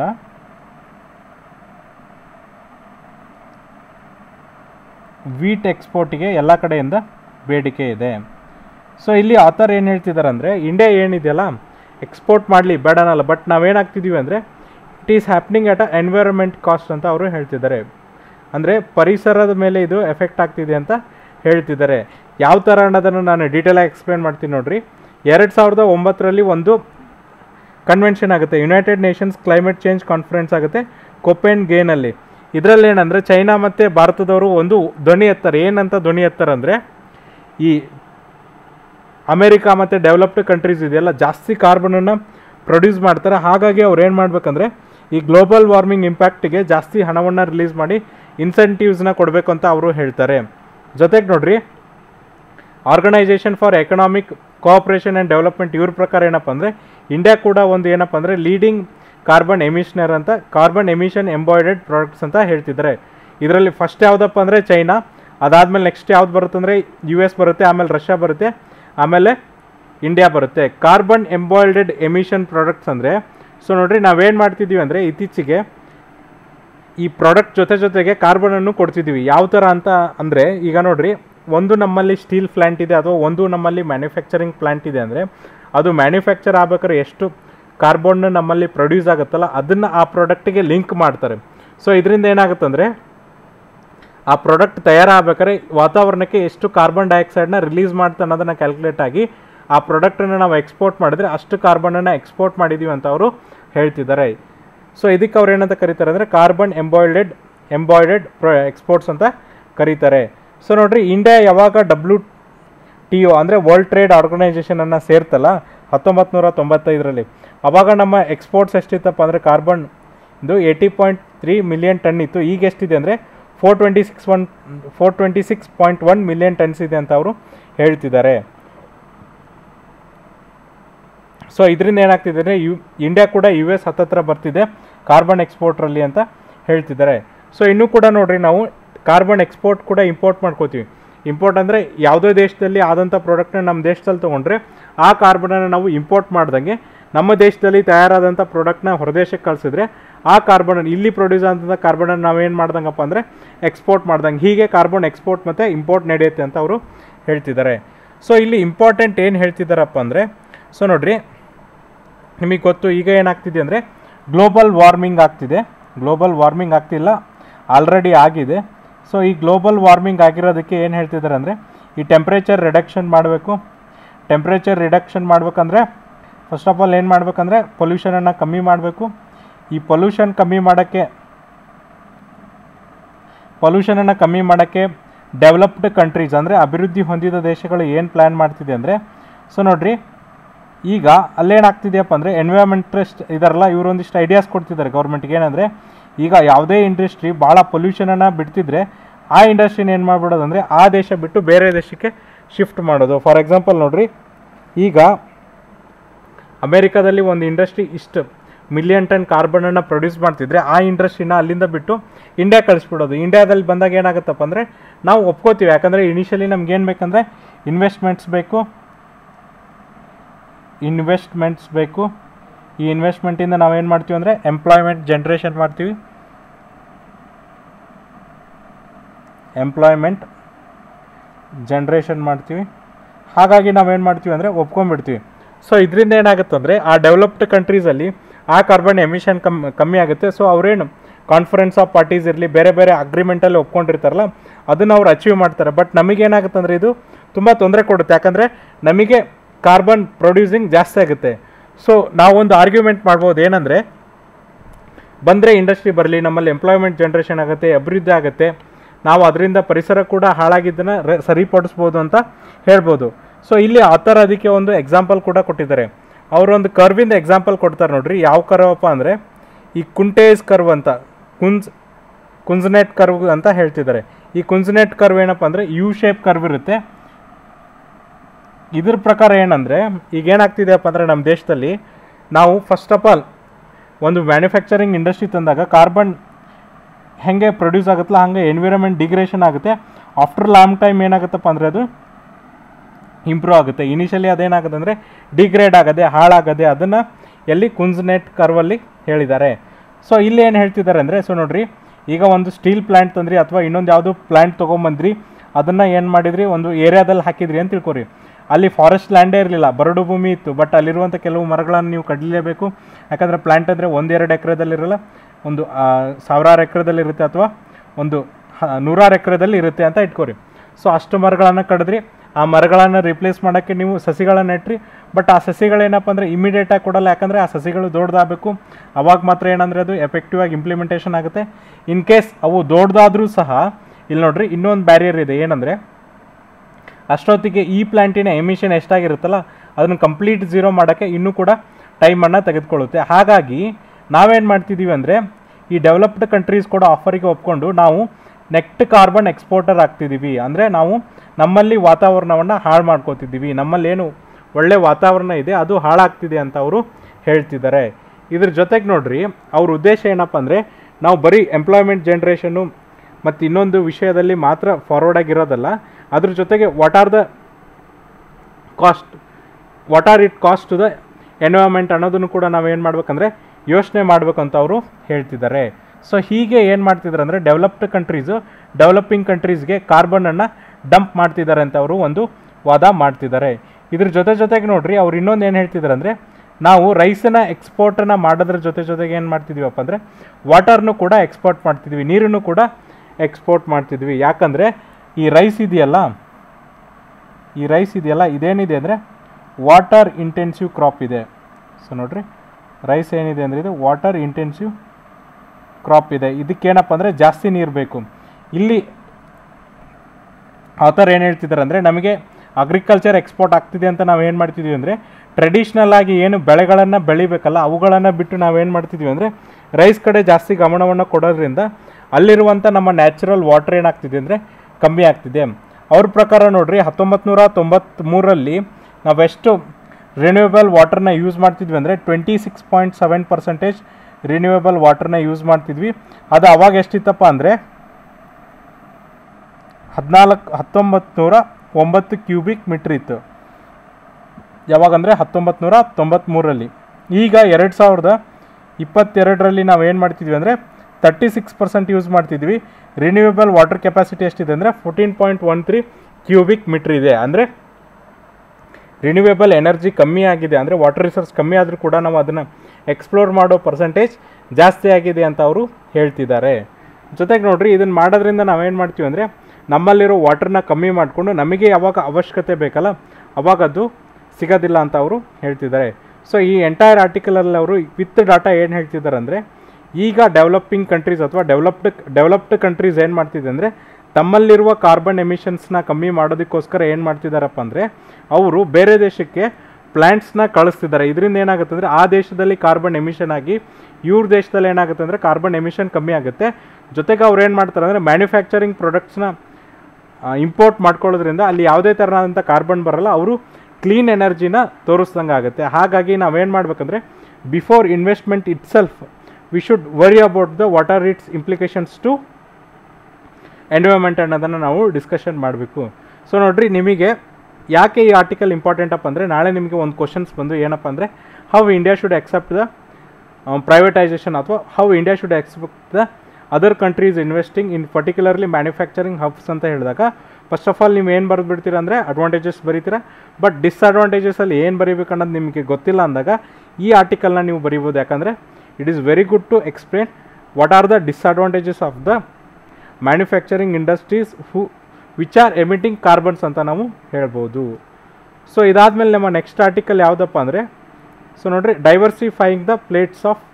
ವೀಟ್ ಎಕ್ಸ್ಪೋರ್ಟಿಗೆ ಎಲ್ಲ ಕಡೆಯಿಂದ ಬೇಡಿಕೆ ಇದೆ ಸೊ ಇಲ್ಲಿ ಆಥರ್ ಏನು ಹೇಳ್ತಿದ್ದಾರೆ ಅಂದರೆ ಇಂಡಿಯಾ ಏನಿದೆಯಲ್ಲ ಎಕ್ಸ್ಪೋರ್ಟ್ ಮಾಡಲಿ ಬೇಡ ಅನ್ನಲ್ಲ ಬಟ್ ನಾವೇನಾಗ್ತಿದ್ದೀವಿ ಅಂದರೆ it is happening at a environment cost ಅಂತ ಅವರು ಹೇಳ್ತಿದ್ದಾರೆ ಅಂದರೆ ಪರಿಸರದ ಮೇಲೆ ಇದು ಎಫೆಕ್ಟ್ ಆಗ್ತಿದೆ ಅಂತ ಹೇಳ್ತಿದ್ದಾರೆ ಯಾವ ಥರ ಅನ್ನೋದನ್ನು ನಾನು ಡೀಟೇಲಾಗಿ ಎಕ್ಸ್ಪ್ಲೇನ್ ಮಾಡ್ತೀನಿ ನೋಡ್ರಿ ಎರಡು ಸಾವಿರದ ಒಂಬತ್ತರಲ್ಲಿ ಒಂದು ಕನ್ವೆನ್ಷನ್ ಆಗುತ್ತೆ United Nations climate change conference ಆಗುತ್ತೆ ಕೊಪೆನ್ ಗೇನಲ್ಲಿ ಇದರಲ್ಲಿ ಏನಂದರೆ ಚೈನಾ ಮತ್ತು ಭಾರತದವರು ಒಂದು ಧ್ವನಿ ಎತ್ತಾರೆ ಏನಂತ ಧ್ವನಿ ಎತ್ತಾರೆ ಅಂದರೆ ಈ ಅಮೇರಿಕಾ ಮತ್ತು ಡೆವಲಪ್ಡ್ ಕಂಟ್ರೀಸ್ ಇದೆಯಲ್ಲ ಜಾಸ್ತಿ ಕಾರ್ಬನನ್ನು ಪ್ರೊಡ್ಯೂಸ್ ಮಾಡ್ತಾರೆ ಹಾಗಾಗಿ ಅವ್ರು ಏನು ಮಾಡಬೇಕಂದ್ರೆ ಈ ಗ್ಲೋಬಲ್ ವಾರ್ಮಿಂಗ್ ಇಂಪ್ಯಾಕ್ಟಿಗೆ ಜಾಸ್ತಿ ಹಣವನ್ನು ರಿಲೀಸ್ ಮಾಡಿ ಇನ್ಸೆಂಟಿವ್ಸ್ನ ಕೊಡಬೇಕು ಅಂತ ಅವರು ಹೇಳ್ತಾರೆ ಜೊತೆಗೆ ನೋಡ್ರಿ organisation for economic cooperation and development ಇವ್ರ ಪ್ರಕಾರ ಏನಪ್ಪ ಅಂದರೆ ಇಂಡಿಯಾ ಕೂಡ ಒಂದು ಏನಪ್ಪ ಅಂದರೆ ಲೀಡಿಂಗ್ ಕಾರ್ಬನ್ ಎಮಿಷನರ್ ಅಂತ ಕಾರ್ಬನ್ ಎಮಿಷನ್ ಎಂಬಾಯ್ಡೆಡ್ ಪ್ರಾಡಕ್ಟ್ಸ್ ಅಂತ ಹೇಳ್ತಿದ್ದಾರೆ ಇದರಲ್ಲಿ ಫಸ್ಟ್ ಯಾವುದಪ್ಪ ಅಂದರೆ ಚೈನಾ ಅದಾದಮೇಲೆ ನೆಕ್ಸ್ಟ್ ಯಾವ್ದು ಬರುತ್ತೆ ಅಂದರೆ ಯು ಎಸ್ ಬರುತ್ತೆ ಆಮೇಲೆ ರಷ್ಯಾ ಬರುತ್ತೆ ಆಮೇಲೆ ಇಂಡಿಯಾ ಬರುತ್ತೆ ಕಾರ್ಬನ್ ಎಂಬಾಯ್ಡೆಡ್ ಎಮಿಷನ್ ಪ್ರಾಡಕ್ಟ್ಸ್ ಅಂದರೆ ಸೊ ನೋಡ್ರಿ ನಾವೇನು ಮಾಡ್ತಿದ್ದೀವಿ ಅಂದರೆ ಇತ್ತೀಚೆಗೆ ಈ ಪ್ರಾಡಕ್ಟ್ ಜೊತೆ ಜೊತೆಗೆ ಕಾರ್ಬನನ್ನು ಕೊಡ್ತಿದ್ದೀವಿ ಯಾವ ಥರ ಅಂತ ಅಂದರೆ ಈಗ ನೋಡ್ರಿ ಒಂದು ನಮ್ಮಲ್ಲಿ ಸ್ಟೀಲ್ ಪ್ಲ್ಯಾಂಟ್ ಇದೆ ಅಥವಾ ಒಂದು ನಮ್ಮಲ್ಲಿ ಮ್ಯಾನುಫ್ಯಾಕ್ಚರಿಂಗ್ ಪ್ಲ್ಯಾಂಟ್ ಇದೆ ಅಂದರೆ ಅದು ಮ್ಯಾನುಫ್ಯಾಕ್ಚರ್ ಆಗ್ಬೇಕಾದ್ರೆ ಎಷ್ಟು ಕಾರ್ಬನ್ ನಮ್ಮಲ್ಲಿ ಪ್ರೊಡ್ಯೂಸ್ ಆಗುತ್ತಲ್ಲ ಅದನ್ನು ಆ ಪ್ರಾಡಕ್ಟಿಗೆ ಲಿಂಕ್ ಮಾಡ್ತಾರೆ ಸೊ ಇದರಿಂದ ಏನಾಗುತ್ತಂದರೆ ಆ ಪ್ರಾಡಕ್ಟ್ ತಯಾರಾಗಬೇಕಾದ್ರೆ ವಾತಾವರಣಕ್ಕೆ ಎಷ್ಟು ಕಾರ್ಬನ್ ಡೈಆಕ್ಸೈಡ್ನ ರಿಲೀಸ್ ಮಾಡ್ತಾ ಅನ್ನೋದನ್ನು ಕ್ಯಾಲ್ಕುಲೇಟ್ ಆಗಿ ಆ ಪ್ರಾಡಕ್ಟನ್ನು ನಾವು ಎಕ್ಸ್ಪೋರ್ಟ್ ಮಾಡಿದ್ರೆ ಅಷ್ಟು ಕಾರ್ಬನನ್ನು ಎಕ್ಸ್ಪೋರ್ಟ್ ಮಾಡಿದ್ದೀವಿ ಅಂತ ಅವರು ಹೇಳ್ತಿದ್ದಾರೆ ಸೊ ಇದಕ್ಕೆ ಅವ್ರು ಏನಂತ ಕರೀತಾರೆ ಅಂದರೆ carbon embodied embodied pro exports ಅಂತ ಕರೀತಾರೆ ಸೊ ನೋಡ್ರಿ ಇಂಡಿಯಾ ಯಾವಾಗ ಡಬ್ಲ್ಯೂ ಟಿ ಒ ಅಂದರೆ ವರ್ಲ್ಡ್ ಟ್ರೇಡ್ ಆರ್ಗನೈಸೇಷನನ್ನು ಸೇರ್ತಲ್ಲ ಹತ್ತೊಂಬತ್ತು ನೂರ ತೊಂಬತ್ತೈದರಲ್ಲಿ ಅವಾಗ ನಮ್ಮ ಎಕ್ಸ್ಪೋರ್ಟ್ಸ್ ಎಷ್ಟಿತ್ತಪ್ಪ ಅಂದರೆ ಕಾರ್ಬನ್ ಇದು eighty point three million ton ಇತ್ತು ಈಗ ಎಷ್ಟಿದೆ ಅಂದರೆ four twenty six one four twenty six point one million tons ಇದೆ ಅಂತ ಅವರು ಹೇಳ್ತಿದ್ದಾರೆ ಸೊ ಇದರಿಂದ ಏನಾಗ್ತಿದೆ ಅಂದರೆ ಯು ಇಂಡಿಯಾ ಕೂಡ ಯು ಎಸ್ ಹತ್ತತ್ರ ಬರ್ತಿದೆ ಕಾರ್ಬನ್ ಎಕ್ಸ್ಪೋರ್ಟ್ರಲ್ಲಿ ಅಂತ ಹೇಳ್ತಿದ್ದಾರೆ ಸೊ ಇನ್ನೂ ಕೂಡ ನೋಡ್ರಿ ನಾವು ಕಾರ್ಬನ್ ಎಕ್ಸ್ಪೋರ್ಟ್ ಕೂಡ ಇಂಪೋರ್ಟ್ ಮಾಡ್ಕೋತೀವಿ ಇಂಪೋರ್ಟ್ ಅಂದರೆ ಯಾವುದೇ ದೇಶದಲ್ಲಿ ಆದಂಥ ಪ್ರಾಡಕ್ಟ್ನ ನಮ್ಮ ದೇಶದಲ್ಲಿ ತೊಗೊಂಡ್ರೆ ಆ ಕಾರ್ಬನನ್ನು ನಾವು ಇಂಪೋರ್ಟ್ ಮಾಡ್ದಂಗೆ ನಮ್ಮ ದೇಶದಲ್ಲಿ ತಯಾರಾದಂಥ ಪ್ರಾಡಕ್ಟ್ನ ಹೊರದೇಶಕ್ಕೆ ಕಳಿಸಿದ್ರೆ ಆ ಕಾರ್ಬನ್ ಇಲ್ಲಿ ಪ್ರೊಡ್ಯೂಸ್ ಆದಂಥ ಕಾರ್ಬನನ್ನು ನಾವೇನು ಮಾಡ್ದಂಗಪ್ಪ ಅಂದರೆ ಎಕ್ಸ್ಪೋರ್ಟ್ ಮಾಡ್ದಂಗೆ ಹೀಗೆ ಕಾರ್ಬನ್ ಎಕ್ಸ್ಪೋರ್ಟ್ ಮತ್ತು ಇಂಪೋರ್ಟ್ ನಡೆಯುತ್ತೆ ಅಂತ ಅವರು ಹೇಳ್ತಿದ್ದಾರೆ ಸೊ ಇಲ್ಲಿ ಇಂಪಾರ್ಟೆಂಟ್ ಏನು ಹೇಳ್ತಿದ್ದಾರಪ್ಪ ಅಂದರೆ ಸೊ ನೋಡ್ರಿ ನಿಮಗೆ ಗೊತ್ತು ಈಗ ಏನಾಗ್ತಿದೆ ಅಂದರೆ ಗ್ಲೋಬಲ್ ವಾರ್ಮಿಂಗ್ ಆಗ್ತಿದೆ ಗ್ಲೋಬಲ್ ವಾರ್ಮಿಂಗ್ ಆಗ್ತಿಲ್ಲ ಆಲ್ರೆಡಿ ಆಗಿದೆ ಸೊ ಈ ಗ್ಲೋಬಲ್ ವಾರ್ಮಿಂಗ್ ಆಗಿರೋದಕ್ಕೆ ಏನು ಹೇಳ್ತಿದ್ದಾರೆ ಅಂದರೆ ಈ ಟೆಂಪ್ರೇಚರ್ ರಿಡಕ್ಷನ್ ಮಾಡಬೇಕು ಟೆಂಪ್ರೇಚರ್ ರಿಡಕ್ಷನ್ ಮಾಡ್ಬೇಕಂದ್ರೆ ಫಸ್ಟ್ ಆಫ್ ಆಲ್ ಏನು ಮಾಡಬೇಕಂದ್ರೆ ಪೊಲ್ಯೂಷನನ್ನು ಕಮ್ಮಿ ಮಾಡಬೇಕು ಈ ಪೊಲ್ಯೂಷನ್ ಕಮ್ಮಿ ಮಾಡೋಕ್ಕೆ ಪೊಲ್ಯೂಷನನ್ನು ಕಮ್ಮಿ ಮಾಡೋಕ್ಕೆ ಡೆವಲಪ್ಡ್ ಕಂಟ್ರೀಸ್ ಅಂದರೆ ಅಭಿವೃದ್ಧಿ ಹೊಂದಿದ ದೇಶಗಳು ಏನು ಪ್ಲ್ಯಾನ್ ಮಾಡ್ತಿದೆ ಅಂದರೆ ಸೊ ನೋಡ್ರಿ ಈಗ ಅಲ್ಲೇನಾಗ್ತಿದೆಯಪ್ಪ ಅಂದರೆ ಎನ್ವಿರಾನ್ಮೆಂಟಿಸ್ಟ್ ಇದಾರಲ್ಲ ಇವರೊಂದಿಷ್ಟು ಐಡಿಯಾಸ್ ಕೊಡ್ತಿದ್ದಾರೆ ಗೌರ್ಮೆಂಟ್ಗೆ ಏನಂದರೆ ಈಗ ಯಾವುದೇ ಇಂಡಸ್ಟ್ರಿ ಭಾಳ ಪೊಲ್ಯೂಷನನ್ನು ಬಿಡ್ತಿದ್ರೆ ಆ ಇಂಡಸ್ಟ್ರಿನ ಏನು ಮಾಡ್ಬಿಡೋದು ಅಂದರೆ ಆ ದೇಶ ಬಿಟ್ಟು ಬೇರೆ ದೇಶಕ್ಕೆ ಶಿಫ್ಟ್ ಮಾಡೋದು ಫಾರ್ ಎಕ್ಸಾಂಪಲ್ ನೋಡ್ರಿ ಈಗ ಅಮೇರಿಕಾದಲ್ಲಿ ಒಂದು ಇಂಡಸ್ಟ್ರಿ ಇಷ್ಟು ಮಿಲಿಯನ್ ಟನ್ ಕಾರ್ಬನನ್ನು ಪ್ರೊಡ್ಯೂಸ್ ಮಾಡ್ತಿದ್ರೆ ಆ ಇಂಡಸ್ಟ್ರಿನ ಅಲ್ಲಿಂದ ಬಿಟ್ಟು ಇಂಡಿಯಾ ಕಳಿಸ್ಬಿಡೋದು ಇಂಡಿಯಾದಲ್ಲಿ ಬಂದಾಗ ಏನಾಗುತ್ತಪ್ಪ ಅಂದರೆ ನಾವು ಒಪ್ಕೋತೀವಿ ಯಾಕಂದರೆ ಇನಿಷಿಯಲಿ ನಮ್ಗೆ ಏನು ಬೇಕಂದರೆ ಇನ್ವೆಸ್ಟ್ಮೆಂಟ್ಸ್ ಬೇಕು ಇನ್ವೆಸ್ಟ್ಮೆಂಟ್ಸ್ ಬೇಕು ಈ ಇನ್ವೆಸ್ಟ್ಮೆಂಟಿಂದ ನಾವೇನು ಮಾಡ್ತೀವಿ ಅಂದರೆ ಎಂಪ್ಲಾಯ್ಮೆಂಟ್ ಜನ್ರೇಷನ್ ಮಾಡ್ತೀವಿ ಎಂಪ್ಲಾಯ್ಮೆಂಟ್ ಜನ್ರೇಷನ್ ಮಾಡ್ತೀವಿ ಹಾಗಾಗಿ ನಾವೇನು ಮಾಡ್ತೀವಿ ಅಂದರೆ ಒಪ್ಕೊಂಡ್ಬಿಡ್ತೀವಿ ಸೊ ಇದರಿಂದ ಏನಾಗುತ್ತೆ ಅಂದರೆ ಆ ಡೆವಲಪ್ಡ್ ಕಂಟ್ರೀಸಲ್ಲಿ ಆ ಕಾರ್ಬನ್ ಎಮಿಷನ್ ಕಮ್ ಕಮ್ಮಿ ಆಗುತ್ತೆ ಸೊ ಅವರೇನು ಕಾನ್ಫರೆನ್ಸ್ ಆಫ್ ಪಾರ್ಟೀಸ್ ಇರಲಿ ಬೇರೆ ಬೇರೆ ಅಗ್ರಿಮೆಂಟಲ್ಲಿ ಒಪ್ಕೊಂಡಿರ್ತಾರಲ್ಲ ಅದನ್ನು ಅವ್ರು ಅಚೀವ್ ಮಾಡ್ತಾರೆ ಬಟ್ ನಮಗೇನಾಗುತ್ತೆ ಅಂದರೆ ಇದು ತುಂಬ ತೊಂದರೆ ಕೊಡುತ್ತೆ ಯಾಕಂದರೆ ನಮಗೆ ಕಾರ್ಬನ್ ಪ್ರೊಡ್ಯೂಸಿಂಗ್ ಜಾಸ್ತಿ ಆಗುತ್ತೆ ಸೊ ನಾವೊಂದು ಆರ್ಗ್ಯುಮೆಂಟ್ ಮಾಡ್ಬೋದು ಏನಂದರೆ ಬಂದರೆ ಇಂಡಸ್ಟ್ರಿ ಬರಲಿ ನಮ್ಮಲ್ಲಿ ಎಂಪ್ಲಾಯ್ಮೆಂಟ್ ಜನ್ರೇಷನ್ ಆಗುತ್ತೆ ಅಭಿವೃದ್ಧಿ ಆಗುತ್ತೆ ನಾವು ಅದರಿಂದ ಪರಿಸರ ಕೂಡ ಹಾಳಾಗಿದ್ದನ್ನು ರೆ ಸರಿಪಡಿಸ್ಬೋದು ಅಂತ ಹೇಳ್ಬೋದು ಸೊ ಇಲ್ಲಿ ಆ ಥರ ಅದಕ್ಕೆ ಒಂದು ಎಕ್ಸಾಂಪಲ್ ಕೂಡ ಕೊಟ್ಟಿದ್ದಾರೆ ಅವರೊಂದು ಕರ್ವಿಂದ ಎಕ್ಸಾಂಪಲ್ ಕೊಡ್ತಾರೆ ನೋಡ್ರಿ ಯಾವ ಕರ್ವಪ್ಪ ಅಂದರೆ ಈ ಕುಂಟೇಸ್ ಕರ್ವ್ ಅಂತ ಕುಂಜ್ ಕುಂಜ್ನೆಟ್ ಕರ್ವ್ ಅಂತ ಹೇಳ್ತಿದ್ದಾರೆ ಈ ಕುಂಜ್ನೆಟ್ ಕರ್ವ್ ಏನಪ್ಪ ಅಂದರೆ ಯು ಶೇಪ್ ಕರ್ವ್ ಇರುತ್ತೆ ಇದ್ರ ಪ್ರಕಾರ ಏನಂದರೆ ಈಗ ಏನಾಗ್ತಿದೆಯಪ್ಪ ಅಂದರೆ ನಮ್ಮ ದೇಶದಲ್ಲಿ ನಾವು ಫಸ್ಟ್ ಆಫ್ ಆಲ್ ಒಂದು ಮ್ಯಾನುಫ್ಯಾಕ್ಚರಿಂಗ್ ಇಂಡಸ್ಟ್ರಿ ತಂದಾಗ ಕಾರ್ಬನ್ ಹೆಂಗೆ ಪ್ರೊಡ್ಯೂಸ್ ಆಗುತ್ತಲ್ಲ ಹಾಗೆ ಎನ್ವಿರಾನ್ಮೆಂಟ್ ಡಿಗ್ರೇಷನ್ ಆಗುತ್ತೆ ಆಫ್ಟರ್ ಲಾಂಗ್ ಟೈಮ್ ಏನಾಗುತ್ತಪ್ಪ ಅಂದರೆ ಅದು ಇಂಪ್ರೂವ್ ಆಗುತ್ತೆ ಇನಿಷಿಯಲಿ ಅದೇನಾಗುತ್ತೆ ಅಂದರೆ ಡಿಗ್ರೇಡ್ ಆಗದೆ ಹಾಳಾಗದೆ ಅದನ್ನು ಎಲ್ಲಿ ಕುಂಜ್ನೆಟ್ ಕರ್ವಲ್ಲಿ ಹೇಳಿದ್ದಾರೆ ಸೊ ಇಲ್ಲಿ ಏನು ಹೇಳ್ತಿದ್ದಾರೆ ಅಂದರೆ ಸೊ ನೋಡ್ರಿ ಈಗ ಒಂದು ಸ್ಟೀಲ್ ಪ್ಲ್ಯಾಂಟ್ ತಂದ್ರಿ ಅಥವಾ ಇನ್ನೊಂದು ಯಾವುದು ಪ್ಲ್ಯಾಂಟ್ ತೊಗೊಂಬಂದ್ರಿ ಅದನ್ನು ಏನು ಮಾಡಿದ್ರಿ ಒಂದು ಏರಿಯಾದಲ್ಲಿ ಹಾಕಿದ್ರಿ ಅಂತ ತಿಳ್ಕೊರಿ ಅಲ್ಲಿ ಫಾರೆಸ್ಟ್ ಲ್ಯಾಂಡೇ ಇರಲಿಲ್ಲ ಬರಡು ಭೂಮಿ ಇತ್ತು ಬಟ್ ಅಲ್ಲಿರುವಂಥ ಕೆಲವು ಮರಗಳನ್ನು ನೀವು ಕಡಿಲೇಬೇಕು ಯಾಕಂದರೆ ಪ್ಲ್ಯಾಂಟ್ ಅಂದರೆ ಒಂದೆರಡು ಎಕರೆದಲ್ಲಿರಲ್ಲ ಒಂದು ಆ, ಸಾವಿರಾರು ಎಕರೆದಲ್ಲಿರುತ್ತೆ ಅಥವಾ ಒಂದು ಹ- ನೂರಾರು ಎಕರೆದಲ್ಲಿ ಇರುತ್ತೆ ಅಂತ ಇಟ್ಕೊರಿ ಸೊ ಅಷ್ಟು ಮರಗಳನ್ನು ಕಡಿದ್ರಿ ಆ ಮರಗಳನ್ನು ರಿಪ್ಲೇಸ್ ಮಾಡೋಕ್ಕೆ ನೀವು ಸಸಿಗಳನ್ನು ನೆಟ್ರಿ ಬಟ್ ಆ ಸಸಿಗಳೇನಪ್ಪ ಅಂದರೆ ಇಮಿಡಿಯೇಟಾಗಿ ಕೊಡಲ್ಲ ಯಾಕಂದರೆ ಆ ಸಸಿಗಳು ದೊಡ್ಡದಾಗಬೇಕು ಅವಾಗ ಮಾತ್ರ ಏನಂದರೆ ಅದು ಎಫೆಕ್ಟಿವ್ ಆಗಿ ಇಂಪ್ಲಿಮೆಂಟೇಷನ್ ಆಗುತ್ತೆ ಇನ್ ಕೇಸ್ ಅವು ದೊಡ್ಡದಾದರೂ ಸಹ ಇಲ್ಲಿ ನೋಡ್ರಿ ಇನ್ನೊಂದು ಬ್ಯಾರಿಯರ್ ಇದೆ ಏನಂದರೆ ಅಷ್ಟೊತ್ತಿಗೆ ಈ ಪ್ಲ್ಯಾಂಟಿನ ಎಮಿಷನ್ ಎಷ್ಟಾಗಿರುತ್ತಲ್ಲ ಅದನ್ನು ಕಂಪ್ಲೀಟ್ ಝೀರೋ ಮಾಡೋಕ್ಕೆ ಇನ್ನೂ ಕೂಡ ಟೈಮನ್ನು ತೆಗೆದುಕೊಳ್ಳುತ್ತೆ ಹಾಗಾಗಿ ನಾವೇನು ಮಾಡ್ತಿದ್ದೀವಿ ಅಂದರೆ ಈ ಡೆವಲಪ್ಡ್ ಕಂಟ್ರೀಸ್ ಕೂಡ ಆಫರಿಗೆ ಒಪ್ಕೊಂಡು ನಾವು ನೆಕ್ಟ್ ಕಾರ್ಬನ್ ಎಕ್ಸ್ಪೋರ್ಟರ್ ಆಗ್ತಿದ್ದೀವಿ ಅಂದರೆ ನಾವು ನಮ್ಮಲ್ಲಿ ವಾತಾವರಣವನ್ನು ಹಾಳು ಮಾಡ್ಕೋತಿದ್ದೀವಿ ನಮ್ಮಲ್ಲಿ ಏನು ಒಳ್ಳೆ ವಾತಾವರಣ ಇದೆ ಅದು ಹಾಳಾಗ್ತಿದೆ ಅಂತ ಅವರು ಹೇಳ್ತಿದ್ದಾರೆ ಇದ್ರ ಜೊತೆಗೆ ನೋಡ್ರಿ ಅವ್ರ ಉದ್ದೇಶ ಏನಪ್ಪ ಅಂದರೆ ನಾವು ಬರೀ ಎಂಪ್ಲಾಯ್ಮೆಂಟ್ ಜನ್ರೇಷನ್ನು ಮತ್ತು ಇನ್ನೊಂದು ವಿಷಯದಲ್ಲಿ ಮಾತ್ರ ಫಾರ್ವರ್ಡ್ ಆಗಿರೋದಲ್ಲ ಅದ್ರ ಜೊತೆಗೆ what are the cost what are it cost to the environment ಅನ್ನೋದನ್ನು ಕೂಡ ನಾವು ಏನು ಮಾಡ್ಬೇಕಂದ್ರೆ ಯೋಚನೆ ಮಾಡ್ಬೇಕಂತ ಅವರು ಹೇಳ್ತಿದ್ದಾರೆ ಸೊ ಹೀಗೆ ಏನು ಮಾಡ್ತಿದ್ದಾರೆ ಅಂದರೆ ಡೆವಲಪ್ಡ್ ಕಂಟ್ರೀಸು ಡೆವಲಪಿಂಗ್ ಕಂಟ್ರೀಸ್ಗೆ ಕಾರ್ಬನನ್ನು ಡಂಪ್ ಮಾಡ್ತಿದ್ದಾರೆ ಅಂತ ಅವರು ಒಂದು ವಾದ ಮಾಡ್ತಿದ್ದಾರೆ ಇದ್ರ ಜೊತೆ ಜೊತೆಗೆ ನೋಡ್ರಿ ಅವ್ರು ಇನ್ನೊಂದು ಏನು ಹೇಳ್ತಿದ್ದಾರೆ ಅಂದರೆ ನಾವು ರೈಸನ್ನ ಎಕ್ಸ್ಪೋರ್ಟನ್ನು ಮಾಡೋದ್ರ ಜೊತೆ ಜೊತೆಗೆ ಏನು ಮಾಡ್ತಿದ್ದೀವಪ್ಪ ಅಂದರೆ ವಾಟರ್ನು ಕೂಡ ಎಕ್ಸ್ಪೋರ್ಟ್ ಮಾಡ್ತಿದ್ವಿ ನೀರನ್ನು ಕೂಡ ಎಕ್ಸ್ಪೋರ್ಟ್ ಮಾಡ್ತಿದ್ವಿ ಯಾಕಂದರೆ ಈ ರೈಸ್ ಇದೆಯಲ್ಲ ಈ ರೈಸ್ ಇದೆಯಲ್ಲ ಇದೇನಿದೆ ಅಂದರೆ ವಾಟರ್ ಇಂಟೆನ್ಸಿವ್ ಕ್ರಾಪ್ ಇದೆ ಸೊ ನೋಡ್ರಿ ರೈಸ್ ಏನಿದೆ ಅಂದರೆ ಇದು ವಾಟರ್ ಇಂಟೆನ್ಸಿವ್ ಕ್ರಾಪ್ ಇದೆ ಇದಕ್ಕೇನಪ್ಪ ಅಂದರೆ ಜಾಸ್ತಿ ನೀರು ಬೇಕು ಇಲ್ಲಿ ಆಥರ್ ಏನು ಹೇಳ್ತಿದ್ದಾರೆ ಅಂದರೆ ನಮಗೆ ಅಗ್ರಿಕಲ್ಚರ್ ಎಕ್ಸ್ಪೋರ್ಟ್ ಆಗ್ತಿದೆ ಅಂತ ನಾವು ಏನು ಮಾಡ್ತಿದ್ವಿ ಅಂದರೆ ಟ್ರೆಡಿಷ್ನಲ್ ಆಗಿ ಏನು ಬೆಳೆಗಳನ್ನು ಬೆಳಿಬೇಕಲ್ಲ ಅವುಗಳನ್ನು ಬಿಟ್ಟು ನಾವೇನು ಮಾಡ್ತಿದ್ವಿ ಅಂದರೆ ರೈಸ್ ಕಡೆ ಜಾಸ್ತಿ ಗಮನವನ್ನು ಕೊಡೋದ್ರಿಂದ ಅಲ್ಲಿರುವಂಥ ನಮ್ಮ ನ್ಯಾಚುರಲ್ ವಾಟರ್ ಏನಾಗ್ತಿದೆ ಅಂದರೆ ಕಮ್ಮಿ ಆಗ್ತಿದೆ ಅವ್ರ ಪ್ರಕಾರ ನೋಡ್ರಿ ಹತ್ತೊಂಬತ್ತು ನೂರ ತೊಂಬತ್ತ್ಮೂರರಲ್ಲಿ ನಾವೆಷ್ಟು ರಿನ್ಯೂವೇಬಲ್ ವಾಟರ್ನ ಯೂಸ್ ಮಾಡ್ತಿದ್ವಿ ಅಂದರೆ twenty six point seven percentage renewable ವಾಟರ್ನ ಯೂಸ್ ಮಾಡ್ತಿದ್ವಿ ಅದು ಅವಾಗ ಎಷ್ಟಿತ್ತಪ್ಪ ಅಂದರೆ ಹದಿನಾಲ್ಕು ಹತ್ತೊಂಬತ್ತು ನೂರ ಒಂಬತ್ತು ಕ್ಯೂಬಿಕ್ ಮೀಟ್ರ್ ಇತ್ತು ಯಾವಾಗಂದರೆ ಹತ್ತೊಂಬತ್ತು ನೂರ ತೊಂಬತ್ತ್ಮೂರರಲ್ಲಿ ಈಗ ಎರಡು ಸಾವಿರದ ಇಪ್ಪತ್ತೆರಡರಲ್ಲಿ ನಾವು ಏನು ಮಾಡ್ತಿದ್ವಿ ಅಂದರೆ ತರ್ಟಿ ಸಿಕ್ಸ್ ಪರ್ಸೆಂಟ್ ಯೂಸ್ ಮಾಡ್ತಿದ್ವಿ ರಿನ್ಯೂವೇಬಲ್ ವಾಟರ್ ಕೆಪಾಸಿಟಿ ಎಷ್ಟಿದೆ ಅಂದರೆ fourteen point one three cubic metre ಇದೆ ಅಂದರೆ ರಿನ್ಯೂವೇಬಲ್ ಎನರ್ಜಿ ಕಮ್ಮಿ ಆಗಿದೆ ಅಂದರೆ ವಾಟರ್ ರಿಸೋರ್ಸ್ ಕಮ್ಮಿ ಆದರೂ ಕೂಡ ನಾವು ಅದನ್ನು ಎಕ್ಸ್ಪ್ಲೋರ್ ಮಾಡೋ ಪರ್ಸೆಂಟೇಜ್ ಜಾಸ್ತಿ ಆಗಿದೆ ಅಂತ ಅವರು ಹೇಳ್ತಿದ್ದಾರೆ ಜೊತೆಗೆ ನೋಡ್ರಿ ಇದನ್ನು ಮಾಡೋದ್ರಿಂದ ನಾವೇನು ಮಾಡ್ತೀವಿ ಅಂದರೆ ನಮ್ಮಲ್ಲಿರೋ ವಾಟರ್ನ ಕಮ್ಮಿ ಮಾಡಿಕೊಂಡು ನಮಗೆ ಯಾವಾಗ ಅವಶ್ಯಕತೆ ಬೇಕಲ್ಲ ಅವಾಗ ಅದು ಸಿಗೋದಿಲ್ಲ ಅಂತ ಅವರು ಹೇಳ್ತಿದ್ದಾರೆ ಸೊ ಈ ಎಂಟೈರ್ ಆರ್ಟಿಕಲಲ್ಲಿ ಅವರು ವಿತ್ ಡಾಟಾ ಏನು ಹೇಳ್ತಿದ್ದಾರೆ ಅಂದರೆ ಈಗ ಡೆವಲಪಿಂಗ್ ಕಂಟ್ರೀಸ್ ಅಥವಾ ಡೆವಲಪ್ಡ್ ಡೆವಲಪ್ಡ್ ಕಂಟ್ರೀಸ್ ಏನು ಮಾಡ್ತಿದೆ ಅಂದರೆ ತಮ್ಮಲ್ಲಿರುವ ಕಾರ್ಬನ್ ಎಮಿಷನ್ಸ್ನ ಕಮ್ಮಿ ಮಾಡೋದಕ್ಕೋಸ್ಕರ ಏನು ಮಾಡ್ತಿದ್ದಾರಪ್ಪ ಅಂದರೆ ಅವರು ಬೇರೆ ದೇಶಕ್ಕೆ ಪ್ಲ್ಯಾಂಟ್ಸ್ನ ಕಳಿಸ್ತಿದ್ದಾರೆ ಇದರಿಂದ ಏನಾಗುತ್ತೆ ಅಂದರೆ ಆ ದೇಶದಲ್ಲಿ ಕಾರ್ಬನ್ ಎಮಿಷನ್ ಆಗಿ ಇವ್ರ ದೇಶದಲ್ಲಿ ಏನಾಗುತ್ತೆ ಅಂದರೆ ಕಾರ್ಬನ್ ಎಮಿಷನ್ ಕಮ್ಮಿ ಆಗುತ್ತೆ ಜೊತೆಗೆ ಅವ್ರು ಏನು ಮಾಡ್ತಾರೆ ಅಂದರೆ ಮ್ಯಾನುಫ್ಯಾಕ್ಚರಿಂಗ್ ಪ್ರಾಡಕ್ಟ್ಸ್ನ ಇಂಪೋರ್ಟ್ ಮಾಡ್ಕೊಳ್ಳೋದ್ರಿಂದ ಅಲ್ಲಿ ಯಾವುದೇ ಥರನಾದಂಥ ಕಾರ್ಬನ್ ಬರಲ್ಲ ಅವರು ಕ್ಲೀನ್ ಎನರ್ಜಿನ ತೋರಿಸ್ದಂಗೆ ಆಗುತ್ತೆ ಹಾಗಾಗಿ ನಾವೇನು ಮಾಡ್ಬೇಕಂದ್ರೆ before investment itself we should worry about the what are its implications to environment ಅನ್ನೋದನ್ನು ನಾವು ಡಿಸ್ಕಷನ್ ಮಾಡಬೇಕು ಸೊ ನೋಡ್ರಿ ನಿಮಗೆ ಯಾಕೆ ಈ ಆರ್ಟಿಕಲ್ ಇಂಪಾರ್ಟೆಂಟ್ ಅಪ್ಪ ಅಂದರೆ ನಾಳೆ ನಿಮಗೆ ಒಂದು ಕ್ವಶನ್ಸ್ ಬಂದು ಏನಪ್ಪ ಅಂದರೆ how India should accept the privatisation ಅಥವಾ how India should expect the other countries investing in particularly manufacturing hubs ಅಂತ ಹೇಳಿದಾಗ ಫಸ್ಟ್ ಆಫ್ ಆಲ್ ನೀವು ಏನು ಬರೆದು ಬಿಡ್ತೀರಾ ಅಂದರೆ ಅಡ್ವಾಂಟೇಜಸ್ ಬರೀತೀರಾ ಬಟ್ ಡಿಸ್ಅಡ್ವಾಂಟೇಜಸಲ್ಲಿ ಏನು ಬರೀಬೇಕು ಅನ್ನೋದು ನಿಮಗೆ ಗೊತ್ತಿಲ್ಲ ಅಂದಾಗ ಈ ಆರ್ಟಿಕಲ್ನ ನೀವು ಬರೀಬೋದು ಯಾಕಂದರೆ it is very good to explain what are the disadvantages of the manufacturing industries who which are emitting carbons ಅಂತ ನಾವು ಹೇಳ್ಬೋದು ಸೊ ಇದಾದಮೇಲೆ ನಮ್ಮ ನೆಕ್ಸ್ಟ್ ಆರ್ಟಿಕಲ್ ಯಾವುದಪ್ಪ ಅಂದರೆ ಸೊ ನೋಡ್ರಿ diversifying the plates of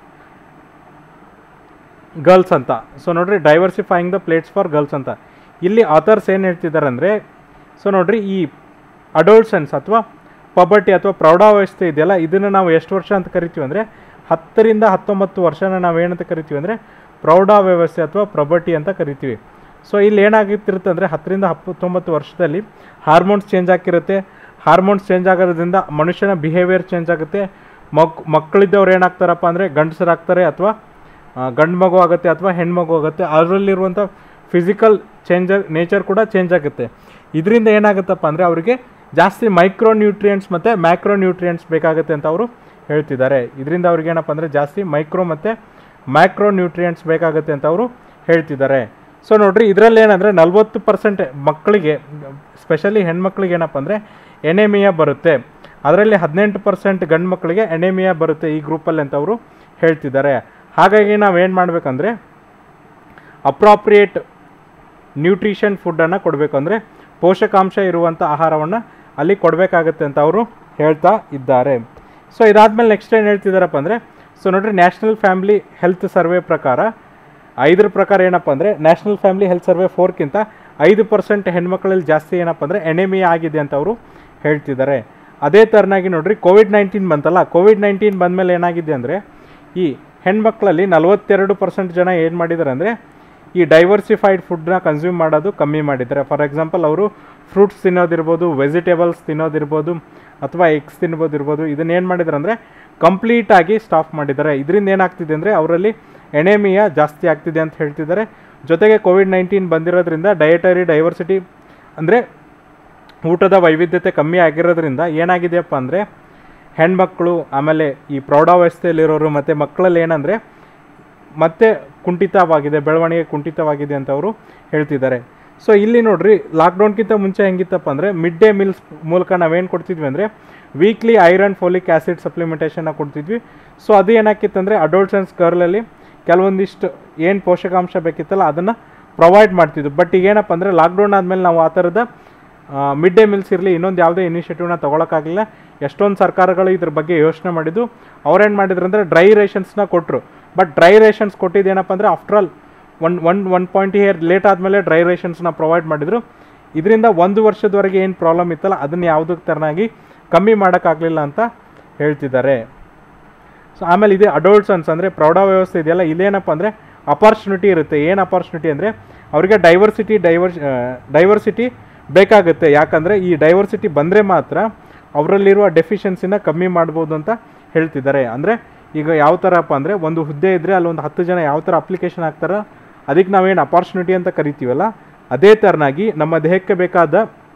girls ಅಂತ ಸೊ ನೋಡ್ರಿ diversifying the plates for girls ಅಂತ ಇಲ್ಲಿ ಆಥರ್ಸ್ ಏನು ಹೇಳ್ತಿದ್ದಾರೆ ಅಂದರೆ ಸೊ ನೋಡ್ರಿ ಈ ಅಡೋಲ್ಸನ್ಸ್ ಅಥವಾ ಪಬರ್ಟಿ ಅಥವಾ ಪ್ರೌಢಾವಸ್ಥೆ ಇದೆಯಲ್ಲ ಇದನ್ನು ನಾವು ಎಷ್ಟು ವರ್ಷ ಅಂತ ಕರಿತೀವಿ ಅಂದರೆ ಹತ್ತರಿಂದ ಹತ್ತೊಂಬತ್ತು ವರ್ಷನ ನಾವು ಏನಂತ ಕರಿತೀವಿ ಅಂದರೆ ಪ್ರೌಢಾವ್ಯವಸ್ಥೆ ಅಥವಾ ಪ್ರಬರ್ಟಿ ಅಂತ ಕರಿತೀವಿ ಸೊ ಇಲ್ಲಿ ಏನಾಗಿತ್ತಿರುತ್ತೆ ಅಂದರೆ ಹತ್ತರಿಂದ ಹತ್ತೊಂಬತ್ತು ವರ್ಷದಲ್ಲಿ ಹಾರ್ಮೋನ್ಸ್ ಚೇಂಜ್ ಆಗಿರುತ್ತೆ ಹಾರ್ಮೋನ್ಸ್ ಚೇಂಜ್ ಆಗೋದ್ರಿಂದ ಮನುಷ್ಯನ ಬಿಹೇವಿಯರ್ ಚೇಂಜ್ ಆಗುತ್ತೆ ಮಕ್ ಮಕ್ಕಳಿದ್ದವ್ರು ಏನಾಗ್ತಾರಪ್ಪ ಅಂದರೆ ಗಂಡಸರಾಗ್ತಾರೆ ಅಥವಾ ಗಂಡು ಮಗು ಆಗುತ್ತೆ ಅಥವಾ ಹೆಣ್ಮಗು ಆಗುತ್ತೆ ಅದರಲ್ಲಿರುವಂಥ ಫಿಸಿಕಲ್ ಚೇಂಜರ್ ನೇಚರ್ ಕೂಡ ಚೇಂಜ್ ಆಗುತ್ತೆ ಇದರಿಂದ ಏನಾಗುತ್ತಪ್ಪ ಅಂದರೆ ಅವರಿಗೆ ಜಾಸ್ತಿ ಮೈಕ್ರೋ ನ್ಯೂಟ್ರಿಯೆಂಟ್ಸ್ ಮತ್ತು ಮ್ಯಾಕ್ರೋ ನ್ಯೂಟ್ರಿಯೆಂಟ್ಸ್ ಬೇಕಾಗುತ್ತೆ ಅಂತ ಅವರು ಹೇಳ್ತಿದ್ದಾರೆ ಇದರಿಂದ ಅವ್ರಿಗೆ ಏನಪ್ಪ ಅಂದರೆ ಜಾಸ್ತಿ ಮೈಕ್ರೋ ಮತ್ತು ಮ್ಯಾಕ್ರೋ ನ್ಯೂಟ್ರಿಯೆಂಟ್ಸ್ ಬೇಕಾಗುತ್ತೆ ಅಂತ ಅವರು ಹೇಳ್ತಿದ್ದಾರೆ ಸೊ ನೋಡ್ರಿ ಇದರಲ್ಲಿ ಏನಂದರೆ ನಲ್ವತ್ತು ಪರ್ಸೆಂಟ್ ಮಕ್ಕಳಿಗೆ ಸ್ಪೆಷಲಿ ಹೆಣ್ಮಕ್ಳಿಗೆ ಏನಪ್ಪ ಅಂದರೆ ಎನೆಮಿಯಾ ಬರುತ್ತೆ ಅದರಲ್ಲಿ ಹದಿನೆಂಟು ಪರ್ಸೆಂಟ್ ಗಂಡು ಮಕ್ಕಳಿಗೆ ಎನೆಮಿಯಾ ಬರುತ್ತೆ ಈ ಗ್ರೂಪಲ್ಲಿ ಅಂತ ಅವರು ಹೇಳ್ತಿದ್ದಾರೆ ಹಾಗಾಗಿ ನಾವೇನು ಮಾಡಬೇಕಂದ್ರೆ ಅಪ್ರಾಪ್ರಿಯೇಟ್ ನ್ಯೂಟ್ರಿಷನ್ ಫುಡ್ಡನ್ನು ಕೊಡಬೇಕು ಅಂದರೆ ಪೋಷಕಾಂಶ ಇರುವಂಥ ಆಹಾರವನ್ನು ಅಲ್ಲಿ ಕೊಡಬೇಕಾಗತ್ತೆ ಅಂತ ಅವರು ಹೇಳ್ತಾ ಇದ್ದಾರೆ ಸೊ ಇದಾದಮೇಲೆ ನೆಕ್ಸ್ಟ್ ಏನು ಹೇಳ್ತಿದ್ದಾರಪ್ಪ ಅಂದರೆ ಸೊ ನೋಡ್ರಿ ನ್ಯಾಷನಲ್ ಫ್ಯಾಮಿಲಿ ಹೆಲ್ತ್ ಸರ್ವೆ ಪ್ರಕಾರ ಐದರ ಪ್ರಕಾರ ಏನಪ್ಪ ಅಂದರೆ ನ್ಯಾಷನಲ್ ಫ್ಯಾಮಿಲಿ ಹೆಲ್ತ್ ಸರ್ವೆ ಫೋರ್ಕ್ಕಿಂತ ಐದು ಪರ್ಸೆಂಟ್ ಹೆಣ್ಮಕ್ಳಲ್ಲಿ ಜಾಸ್ತಿ ಏನಪ್ಪ ಅಂದರೆ ಎನೆಮಿಯಾ ಆಗಿದೆ ಅಂತ ಅವರು ಹೇಳ್ತಿದ್ದಾರೆ ಅದೇ ಥರನಾಗಿ ನೋಡ್ರಿ ಕೋವಿಡ್ ನೈನ್ಟೀನ್ ಬಂತಲ್ಲ ಕೋವಿಡ್ ನೈನ್ಟೀನ್ ಬಂದಮೇಲೆ ಏನಾಗಿದೆ ಅಂದರೆ ಈ ಹೆಣ್ಮಕ್ಳಲ್ಲಿ ನಲವತ್ತೆರಡು ಪರ್ಸೆಂಟ್ ಜನ ಏನು ಮಾಡಿದ್ದಾರೆ ಅಂದರೆ ಈ ಡೈವರ್ಸಿಫೈಡ್ ಫುಡ್ನ ಕನ್ಸ್ಯೂಮ್ ಮಾಡೋದು ಕಮ್ಮಿ ಮಾಡಿದ್ದಾರೆ ಫಾರ್ ಎಕ್ಸಾಂಪಲ್ ಅವರು ಫ್ರೂಟ್ಸ್ ತಿನ್ನೋದಿರ್ಬೋದು ವೆಜಿಟೇಬಲ್ಸ್ ತಿನ್ನೋದಿರ್ಬೋದು ಅಥವಾ ಎಗ್ಸ್ ತಿನ್ಬೋದಿರ್ಬೋದು ಇದನ್ನ ಏನು ಮಾಡಿದ್ದಾರೆ ಅಂದರೆ ಕಂಪ್ಲೀಟಾಗಿ ಸ್ಟಾಪ್ ಮಾಡಿದ್ದಾರೆ ಇದರಿಂದ ಏನಾಗ್ತಿದೆ ಅಂದರೆ ಅವರಲ್ಲಿ ಎಣೆಮಿಯಾ ಜಾಸ್ತಿ ಆಗ್ತಿದೆ ಅಂತ ಹೇಳ್ತಿದ್ದಾರೆ ಜೊತೆಗೆ ಕೋವಿಡ್ ನೈನ್ಟೀನ್ ಬಂದಿರೋದ್ರಿಂದ ಡಯಟರಿ ಡೈವರ್ಸಿಟಿ ಅಂದರೆ ಊಟದ ವೈವಿಧ್ಯತೆ ಕಮ್ಮಿ ಆಗಿರೋದ್ರಿಂದ ಏನಾಗಿದೆಯಪ್ಪ ಅಂದರೆ ಹೆಣ್ಮಕ್ಳು ಆಮೇಲೆ ಈ ಪ್ರೌಢಾವಸ್ಥೆಯಲ್ಲಿರೋರು ಮತ್ತು ಮಕ್ಕಳಲ್ಲಿ ಏನಂದರೆ ಮತ್ತೆ ಕುಂಠಿತವಾಗಿದೆ ಬೆಳವಣಿಗೆ ಕುಂಠಿತವಾಗಿದೆ ಅಂತ ಅವರು ಹೇಳ್ತಿದ್ದಾರೆ ಸೊ ಇಲ್ಲಿ ನೋಡ್ರಿ ಲಾಕ್ಡೌನ್ಗಿಂತ ಮುಂಚೆ ಹೆಂಗಿತ್ತಪ್ಪ ಅಂದರೆ ಮಿಡ್ ಡೇ ಮೀಲ್ಸ್ ಮೂಲಕ ನಾವೇನು ಕೊಡ್ತಿದ್ವಿ ಅಂದರೆ ವೀಕ್ಲಿ ಐರನ್ ಫೋಲಿಕ್ ಆ್ಯಸಿಡ್ ಸಪ್ಲಿಮೆಂಟೇಷನ್ನ ಕೊಡ್ತಿದ್ವಿ ಸೊ ಅದು ಏನಾಕಿತ್ತಂದರೆ ಅಡಲ್ಟ್ಸ್ ಆ್ಯಂಡ್ ಗರ್ಲಲ್ಲಿ ಕೆಲವೊಂದಿಷ್ಟು ಏನು ಪೋಷಕಾಂಶ ಬೇಕಿತ್ತಲ್ಲ ಅದನ್ನು ಪ್ರೊವೈಡ್ ಮಾಡ್ತಿದ್ವು ಬಟ್ ಈಗ ಏನಪ್ಪ ಅಂದರೆ ಲಾಕ್ಡೌನ್ ಆದಮೇಲೆ ನಾವು ಆ ಥರದ ಮಿಡ್ ಡೇ ಮೀಲ್ಸ್ ಇರಲಿ ಇನ್ನೊಂದು ಯಾವುದೇ ಇನಿಷಿಯೇಟಿವ್ನ ತೊಗೊಳಕ್ಕಾಗಲಿಲ್ಲ ಎಷ್ಟೊಂದು ಸರ್ಕಾರಗಳು ಇದ್ರ ಬಗ್ಗೆ ಯೋಚನೆ ಮಾಡಿದ್ದು ಅವ್ರೇನು ಮಾಡಿದ್ರು ಅಂದರೆ ಡ್ರೈ ರೇಷನ್ಸ್ನ ಕೊಟ್ಟರು ಬಟ್ ಡ್ರೈ ರೇಷನ್ಸ್ ಕೊಟ್ಟಿದ್ದೇನಪ್ಪ ಅಂದರೆ after all one one one point year late ಆದಮೇಲೆ ಡ್ರೈ ರೇಷನ್ಸ್ನ ಪ್ರೊವೈಡ್ ಮಾಡಿದರು ಇದರಿಂದ ಒಂದು ವರ್ಷದವರೆಗೆ ಏನು ಪ್ರಾಬ್ಲಮ್ ಇತ್ತಲ್ಲ ಅದನ್ನು ಯಾವುದಕ್ಕೆ ಥರನಾಗಿ ಕಮ್ಮಿ ಮಾಡೋಕ್ಕಾಗಲಿಲ್ಲ ಅಂತ ಹೇಳ್ತಿದ್ದಾರೆ ಸೊ ಆಮೇಲೆ ಇದೆ ಅಡಲ್ಟ್ಸನ್ಸ್ ಅಂದರೆ ಪ್ರೌಢಾವ್ಯವಸ್ಥೆ ಇದೆಯಲ್ಲ ಇಲ್ಲೇನಪ್ಪ ಅಂದರೆ ಅಪಾರ್ಚುನಿಟಿ ಇರುತ್ತೆ ಏನು ಅಪಾರ್ಚುನಿಟಿ ಅಂದರೆ ಅವರಿಗೆ ಡೈವರ್ಸಿಟಿ ಡೈವರ್ಸ್ ಡೈವರ್ಸಿಟಿ ಬೇಕಾಗುತ್ತೆ ಯಾಕಂದರೆ ಈ ಡೈವರ್ಸಿಟಿ ಬಂದರೆ ಮಾತ್ರ ಅವರಲ್ಲಿರುವ ಡೆಫಿಷಿಯನ್ಸಿನ ಕಮ್ಮಿ ಮಾಡ್ಬೋದು ಅಂತ ಹೇಳ್ತಿದ್ದಾರೆ ಅಂದರೆ ಈಗ ಯಾವ ಥರಪ್ಪ ಅಂದರೆ ಒಂದು ಹುದ್ದೆ ಇದ್ದರೆ ಅಲ್ಲಿ ಒಂದು ಹತ್ತು ಜನ ಯಾವ ಥರ ಅಪ್ಲಿಕೇಶನ್ ಹಾಕ್ತಾರ ಅದಕ್ಕೆ ನಾವೇನು ಅಪಾರ್ಚುನಿಟಿ ಅಂತ ಕರಿತೀವಲ್ಲ ಅದೇ ಥರನಾಗಿ ನಮ್ಮ ದೇಹಕ್ಕೆ ಬೇಕಾದ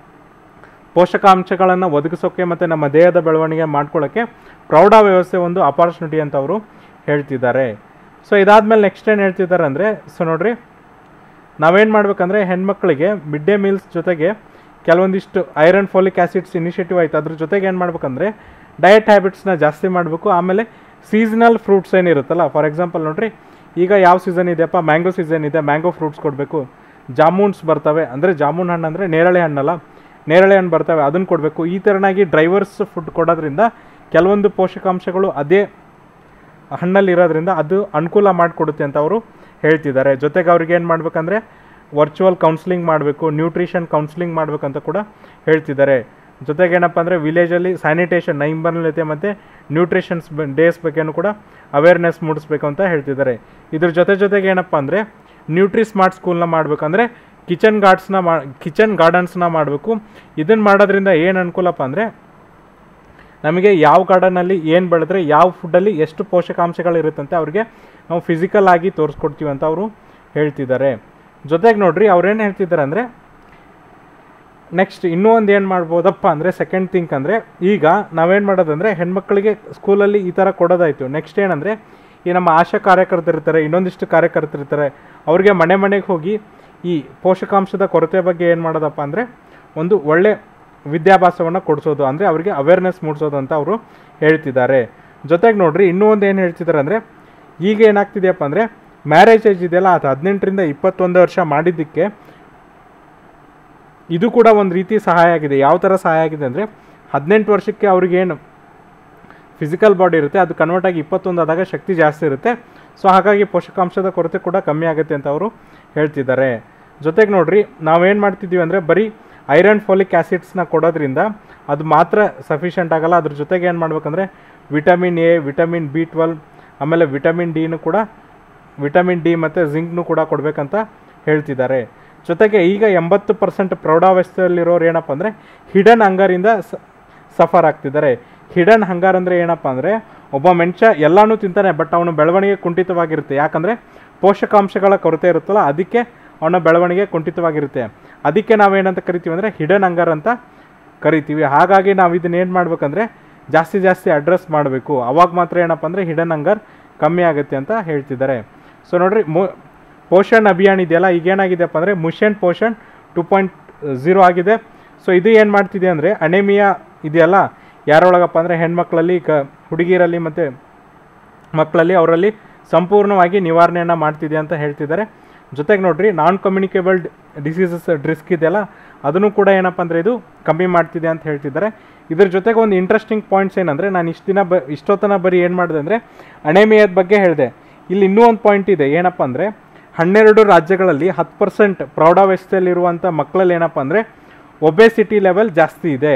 ಪೋಷಕಾಂಶಗಳನ್ನು ಒದಗಿಸೋಕ್ಕೆ ಮತ್ತು ನಮ್ಮ ದೇಹದ ಬೆಳವಣಿಗೆ ಮಾಡ್ಕೊಳ್ಳೋಕ್ಕೆ ಪ್ರೌಢ ವ್ಯವಸ್ಥೆ ಒಂದು ಅಪಾರ್ಚುನಿಟಿ ಅಂತ ಅವರು ಹೇಳ್ತಿದ್ದಾರೆ ಸೊ ಇದಾದಮೇಲೆ ನೆಕ್ಸ್ಟ್ ಏನು ಹೇಳ್ತಿದ್ದಾರೆ ಅಂದರೆ ಸೊ ನೋಡ್ರಿ ನಾವೇನು ಮಾಡ್ಬೇಕಂದ್ರೆ ಹೆಣ್ಮಕ್ಳಿಗೆ ಮಿಡ್ ಡೇ ಮೀಲ್ಸ್ ಜೊತೆಗೆ ಕೆಲವೊಂದಿಷ್ಟು ಐರನ್ ಫೋಲಿಕ್ ಆ್ಯಸಿಡ್ಸ್ ಇನಿಷಿಯೇಟಿವ್ ಆಯ್ತು ಅದ್ರ ಜೊತೆಗೆ ಏನು ಮಾಡ್ಬೇಕಂದ್ರೆ ಡಯಟ್ ಹ್ಯಾಬಿಟ್ಸ್ನ ಜಾಸ್ತಿ ಮಾಡಬೇಕು ಆಮೇಲೆ ಸೀಸನಲ್ ಫ್ರೂಟ್ಸ್ ಏನಿರುತ್ತಲ್ಲ ಫಾರ್ ಎಕ್ಸಾಂಪಲ್ ನೋಡ್ರಿ ಈಗ ಯಾವ ಸೀಸನ್ ಇದೆಯಪ್ಪ ಮ್ಯಾಂಗೋ ಸೀಸನ್ ಇದೆ ಮ್ಯಾಂಗೋ ಫ್ರೂಟ್ಸ್ ಕೊಡಬೇಕು ಜಾಮೂನ್ಸ್ ಬರ್ತವೆ ಅಂದರೆ ಜಾಮೂನ್ ಹಣ್ಣು ಅಂದರೆ ನೇರಳೆ ಹಣ್ಣಲ್ಲ ನೇರಳೆ ಹಣ್ಣು ಬರ್ತವೆ ಅದನ್ನು ಕೊಡಬೇಕು ಈ ಥರನಾಗಿ ಡ್ರೈವರ್ಸ್ ಫುಡ್ ಕೊಡೋದ್ರಿಂದ ಕೆಲವೊಂದು ಪೋಷಕಾಂಶಗಳು ಅದೇ ಹಣ್ಣಲ್ಲಿ ಇರೋದ್ರಿಂದ ಅದು ಅನುಕೂಲ ಮಾಡಿಕೊಡುತ್ತೆ ಅಂತ ಅವರು ಹೇಳ್ತಿದ್ದಾರೆ ಜೊತೆಗೆ ಅವ್ರಿಗೆ ಏನು ಮಾಡ್ಬೇಕಂದ್ರೆ ವರ್ಚುವಲ್ ಕೌನ್ಸ್ಲಿಂಗ್ ಮಾಡಬೇಕು ನ್ಯೂಟ್ರಿಷನ್ ಕೌನ್ಸ್ಲಿಂಗ್ ಮಾಡಬೇಕಂತ ಕೂಡ ಹೇಳ್ತಿದ್ದಾರೆ ಜೊತೆಗೆ ಏನಪ್ಪ ಅಂದರೆ ವಿಲೇಜಲ್ಲಿ ಸ್ಯಾನಿಟೇಷನ್ ನೈಂಬರ್ನತೆ ಮತ್ತು ನ್ಯೂಟ್ರಿಷನ್ಸ್ ಡೇಸ್ ಬಗ್ಗೆನೂ ಕೂಡ ಅವೇರ್ನೆಸ್ ಮೂಡಿಸ್ಬೇಕು ಅಂತ ಹೇಳ್ತಿದ್ದಾರೆ ಇದ್ರ ಜೊತೆ ಜೊತೆಗೆ ಏನಪ್ಪ ಅಂದರೆ ನ್ಯೂಟ್ರಿ ಸ್ಮಾರ್ಟ್ ಸ್ಕೂಲ್ನ ಮಾಡಬೇಕಂದ್ರೆ ಕಿಚನ್ ಗಾರ್ಡ್ಸ್ನ ಮಾ ಕಿಚನ್ ಗಾರ್ಡನ್ಸ್ನ ಮಾಡಬೇಕು ಇದನ್ನು ಮಾಡೋದ್ರಿಂದ ಏನು ಅನುಕೂಲಪ್ಪ ಅಂದರೆ ನಮಗೆ ಯಾವ ಗಾರ್ಡನಲ್ಲಿ ಏನು ಬೆಳೆದ್ರೆ ಯಾವ ಫುಡ್ಡಲ್ಲಿ ಎಷ್ಟು ಪೋಷಕಾಂಶಗಳಿರುತ್ತಂತೆ ಅವ್ರಿಗೆ ನಾವು ಫಿಸಿಕಲ್ ಆಗಿ ತೋರಿಸ್ಕೊಡ್ತೀವಿ ಅಂತ ಅವರು ಹೇಳ್ತಿದ್ದಾರೆ ಜೊತೆಗೆ ನೋಡ್ರಿ ಅವ್ರೇನು ಹೇಳ್ತಿದ್ದಾರೆ ಅಂದರೆ ನೆಕ್ಸ್ಟ್ ಇನ್ನೂ ಒಂದು ಏನು ಮಾಡ್ಬೋದಪ್ಪ ಅಂದರೆ ಸೆಕೆಂಡ್ ಥಿಂಕ್ ಅಂದರೆ ಈಗ ನಾವೇನು ಮಾಡೋದಂದರೆ ಹೆಣ್ಮಕ್ಳಿಗೆ ಸ್ಕೂಲಲ್ಲಿ ಈ ಥರ ಕೊಡೋದಾಯಿತು ನೆಕ್ಸ್ಟ್ ಏನಂದರೆ ಈ ನಮ್ಮ ಆಶಾ ಕಾರ್ಯಕರ್ತರಿರ್ತಾರೆ ಇನ್ನೊಂದಿಷ್ಟು ಕಾರ್ಯಕರ್ತರಿರ್ತಾರೆ ಅವ್ರಿಗೆ ಮನೆ ಮನೆಗೆ ಹೋಗಿ ಈ ಪೋಷಕಾಂಶದ ಕೊರತೆ ಬಗ್ಗೆ ಏನು ಮಾಡೋದಪ್ಪ ಅಂದರೆ ಒಂದು ಒಳ್ಳೆ ವಿದ್ಯಾಭ್ಯಾಸವನ್ನು ಕೊಡಿಸೋದು ಅಂದರೆ ಅವರಿಗೆ ಅವೇರ್ನೆಸ್ ಮೂಡಿಸೋದು ಅಂತ ಅವರು ಹೇಳ್ತಿದ್ದಾರೆ ಜೊತೆಗೆ ನೋಡ್ರಿ ಇನ್ನೂ ಒಂದು ಏನು ಹೇಳ್ತಿದ್ದಾರೆ ಅಂದರೆ ಈಗ ಏನಾಗ್ತಿದೆಯಪ್ಪ ಅಂದರೆ ಮ್ಯಾರೇಜ್ ಏಜ್ ಇದೆಯಲ್ಲ ಅದು ಹದಿನೆಂಟರಿಂದ ಇಪ್ಪತ್ತೊಂದು ವರ್ಷ ಮಾಡಿದ್ದಕ್ಕೆ ಇದು ಕೂಡ ಒಂದು ರೀತಿ ಸಹಾಯ ಆಗಿದೆ ಯಾವ ಥರ ಸಹಾಯ ಆಗಿದೆ ಅಂದರೆ ಹದಿನೆಂಟು ವರ್ಷಕ್ಕೆ ಅವ್ರಿಗೇನು ಫಿಸಿಕಲ್ ಬಾಡಿ ಇರುತ್ತೆ ಅದು ಕನ್ವರ್ಟ್ ಆಗಿ ಇಪ್ಪತ್ತೊಂದು ಆದಾಗ ಶಕ್ತಿ ಜಾಸ್ತಿ ಇರುತ್ತೆ ಸೊ ಹಾಗಾಗಿ ಪೋಷಕಾಂಶದ ಕೊರತೆ ಕೂಡ ಕಮ್ಮಿ ಆಗುತ್ತೆ ಅಂತ ಅವರು ಹೇಳ್ತಿದ್ದಾರೆ ಜೊತೆಗೆ ನೋಡ್ರಿ ನಾವೇನು ಮಾಡ್ತಿದ್ದೀವಿ ಅಂದರೆ ಬರೀ ಐರನ್ ಫೋಲಿಕ್ ಆ್ಯಸಿಡ್ಸ್ನ ಕೊಡೋದ್ರಿಂದ ಅದು ಮಾತ್ರ ಸಫಿಷಿಯೆಂಟ್ ಆಗಲ್ಲ ಅದ್ರ ಜೊತೆಗೆ ಏನು ಮಾಡ್ಬೇಕಂದ್ರೆ vitamin A vitamin B twelve ಆಮೇಲೆ ವಿಟಮಿನ್ ಡಿನೂ ಕೂಡ ವಿಟಮಿನ್ ಡಿ ಮತ್ತು ಜಿಂಕ್ನು ಕೂಡ ಕೊಡಬೇಕಂತ ಹೇಳ್ತಿದ್ದಾರೆ ಜೊತೆಗೆ ಈಗ ಎಂಬತ್ತು ಪರ್ಸೆಂಟ್ ಪ್ರೌಢಾವಸ್ಥೆಯಲ್ಲಿರೋರು ಏನಪ್ಪ ಅಂದರೆ ಹಿಡನ್ ಹಂಗರಿಂದ ಸಫರ್ ಆಗ್ತಿದ್ದಾರೆ ಹಿಡನ್ ಹಂಗಾರ್ ಅಂದರೆ ಏನಪ್ಪ ಅಂದರೆ ಒಬ್ಬ ಮನುಷ್ಯ ಎಲ್ಲನೂ ತಿಂತಾನೆ ಬಟ್ ಅವನು ಬೆಳವಣಿಗೆ ಕುಂಠಿತವಾಗಿರುತ್ತೆ ಯಾಕಂದರೆ ಪೋಷಕಾಂಶಗಳ ಕೊರತೆ ಇರುತ್ತಲ್ಲ ಅದಕ್ಕೆ ಅವನ ಬೆಳವಣಿಗೆ ಕುಂಠಿತವಾಗಿರುತ್ತೆ ಅದಕ್ಕೆ ನಾವೇನಂತ ಕರಿತೀವಿ ಅಂದರೆ ಹಿಡನ್ ಹಂಗರ್ ಅಂತ ಕರಿತೀವಿ ಹಾಗಾಗಿ ನಾವು ಇದನ್ನ ಏನು ಮಾಡ್ಬೇಕಂದ್ರೆ ಜಾಸ್ತಿ ಜಾಸ್ತಿ ಅಡ್ರೆಸ್ ಮಾಡಬೇಕು ಅವಾಗ ಮಾತ್ರ ಏನಪ್ಪ ಅಂದರೆ ಹಿಡನ್ ಹಂಗರ್ ಕಮ್ಮಿ ಆಗುತ್ತೆ ಅಂತ ಹೇಳ್ತಿದ್ದಾರೆ ಸೊ ನೋಡ್ರಿ ಮು ಪೋಷಣ್ ಅಭಿಯಾನ್ ಇದೆಯಲ್ಲ ಈಗ ಏನಾಗಿದೆಪ್ಪ ಅಂದರೆ mission Poshan two point zero ಆಗಿದೆ ಸೊ ಇದು ಏನು ಮಾಡ್ತಿದೆ ಅಂದರೆ ಅಣೆಮಿಯಾ ಇದೆಯಲ್ಲ ಯಾರೊಳಗಪ್ಪ ಅಂದರೆ ಹೆಣ್ಮಕ್ಳಲ್ಲಿ ಕ ಹುಡುಗಿರಲ್ಲಿ ಮತ್ತು ಮಕ್ಕಳಲ್ಲಿ ಅವರಲ್ಲಿ ಸಂಪೂರ್ಣವಾಗಿ ನಿವಾರಣೆಯನ್ನು ಮಾಡ್ತಿದೆ ಅಂತ ಹೇಳ್ತಿದ್ದಾರೆ ಜೊತೆಗೆ ನೋಡ್ರಿ ನಾನ್ ಕಮ್ಯುನಿಕೇಬಲ್ ಡಿಸೀಸಸ್ ರಿಸ್ಕ್ ಇದೆಯಲ್ಲ ಅದನ್ನು ಕೂಡ ಏನಪ್ಪ ಅಂದರೆ ಇದು ಕಮ್ಮಿ ಮಾಡ್ತಿದೆ ಅಂತ ಹೇಳ್ತಿದ್ದಾರೆ ಇದ್ರ ಜೊತೆಗೆ ಒಂದು ಇಂಟ್ರೆಸ್ಟಿಂಗ್ ಪಾಯಿಂಟ್ಸ್ ಏನಂದರೆ ನಾನು ಇಷ್ಟು ದಿನ ಬ ಇಷ್ಟೊತ್ತನ ಬರೀ ಏನು ಮಾಡಿದೆ ಅಂದರೆ ಅಣೆಮಿಯದ ಬಗ್ಗೆ ಹೇಳಿದೆ ಇಲ್ಲಿ ಇನ್ನೂ ಒಂದು ಪಾಯಿಂಟ್ ಇದೆ ಏನಪ್ಪ ಅಂದರೆ ಹನ್ನೆರಡು ರಾಜ್ಯಗಳಲ್ಲಿ ಹತ್ತು ಪರ್ಸೆಂಟ್ ಪ್ರೌಢಾವಸ್ಥೆಯಲ್ಲಿರುವಂಥ ಮಕ್ಕಳಲ್ಲಿ ಏನಪ್ಪ ಅಂದರೆ ಒಬೆಸಿಟಿ ಲೆವೆಲ್ ಜಾಸ್ತಿ ಇದೆ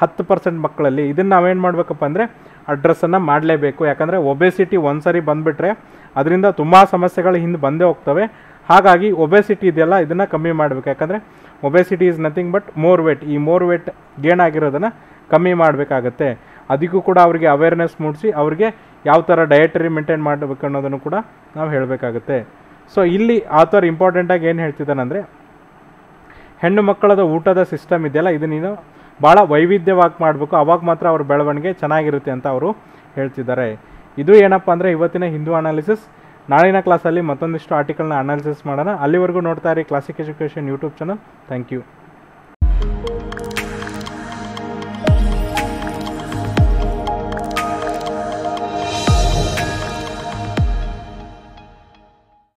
ಹತ್ತು ಪರ್ಸೆಂಟ್ ಮಕ್ಕಳಲ್ಲಿ ಇದನ್ನು ನಾವೇನು ಮಾಡಬೇಕಪ್ಪ ಅಂದರೆ ಅಡ್ರೆಸ್ಸನ್ನು ಮಾಡಲೇಬೇಕು ಯಾಕಂದರೆ ಒಬೆಸಿಟಿ ಒಂದು ಸರಿ ಬಂದುಬಿಟ್ರೆ ಅದರಿಂದ ತುಂಬ ಸಮಸ್ಯೆಗಳು ಹಿಂದೆ ಬಂದೇ ಹೋಗ್ತವೆ ಹಾಗಾಗಿ ಒಬೆಸಿಟಿ ಇದೆಯಲ್ಲ ಇದನ್ನು ಕಮ್ಮಿ ಮಾಡಬೇಕು ಯಾಕಂದರೆ obesity is nothing but more weight ಈ ಮೋರ್ ವೇಟ್ ಗೇನ್ ಆಗಿರೋದನ್ನು ಕಮ್ಮಿ ಮಾಡಬೇಕಾಗತ್ತೆ ಅದಕ್ಕೂ ಕೂಡ ಅವರಿಗೆ ಅವೇರ್ನೆಸ್ ಮೂಡಿಸಿ ಅವ್ರಿಗೆ ಯಾವ ಥರ ಡಯಟರಿ ಮೇಂಟೈನ್ ಮಾಡಬೇಕು ಅನ್ನೋದನ್ನು ಕೂಡ ನಾವು ಹೇಳಬೇಕಾಗುತ್ತೆ ಸೊ ಇಲ್ಲಿ ಆಥರ್ ಇಂಪಾರ್ಟೆಂಟಾಗಿ ಏನು ಹೇಳ್ತಿದ್ದಾನಂದರೆ ಹೆಣ್ಣು ಮಕ್ಕಳದ ಊಟದ ಸಿಸ್ಟಮ್ ಇದೆಯಲ್ಲ ಇದು ನೀನು ಭಾಳ ವೈವಿಧ್ಯವಾಗಿ ಮಾಡಬೇಕು ಅವಾಗ ಮಾತ್ರ ಅವ್ರ ಬೆಳವಣಿಗೆ ಚೆನ್ನಾಗಿರುತ್ತೆ ಅಂತ ಅವರು ಹೇಳ್ತಿದ್ದಾರೆ ಇದು ಏನಪ್ಪ ಅಂದರೆ ಇವತ್ತಿನ ಹಿಂದೂ ಅನಾಲಿಸಿಸ್ ನಾಳಿನ ಕ್ಲಾಸಲ್ಲಿ ಮತ್ತೊಂದಿಷ್ಟು ಆರ್ಟಿಕಲ್ನ ಅನಾಲಿಸಿಸ್ ಮಾಡೋಣ ಅಲ್ಲಿವರೆಗೂ ನೋಡ್ತಾ ಇರಿ classic education YouTube channel thank you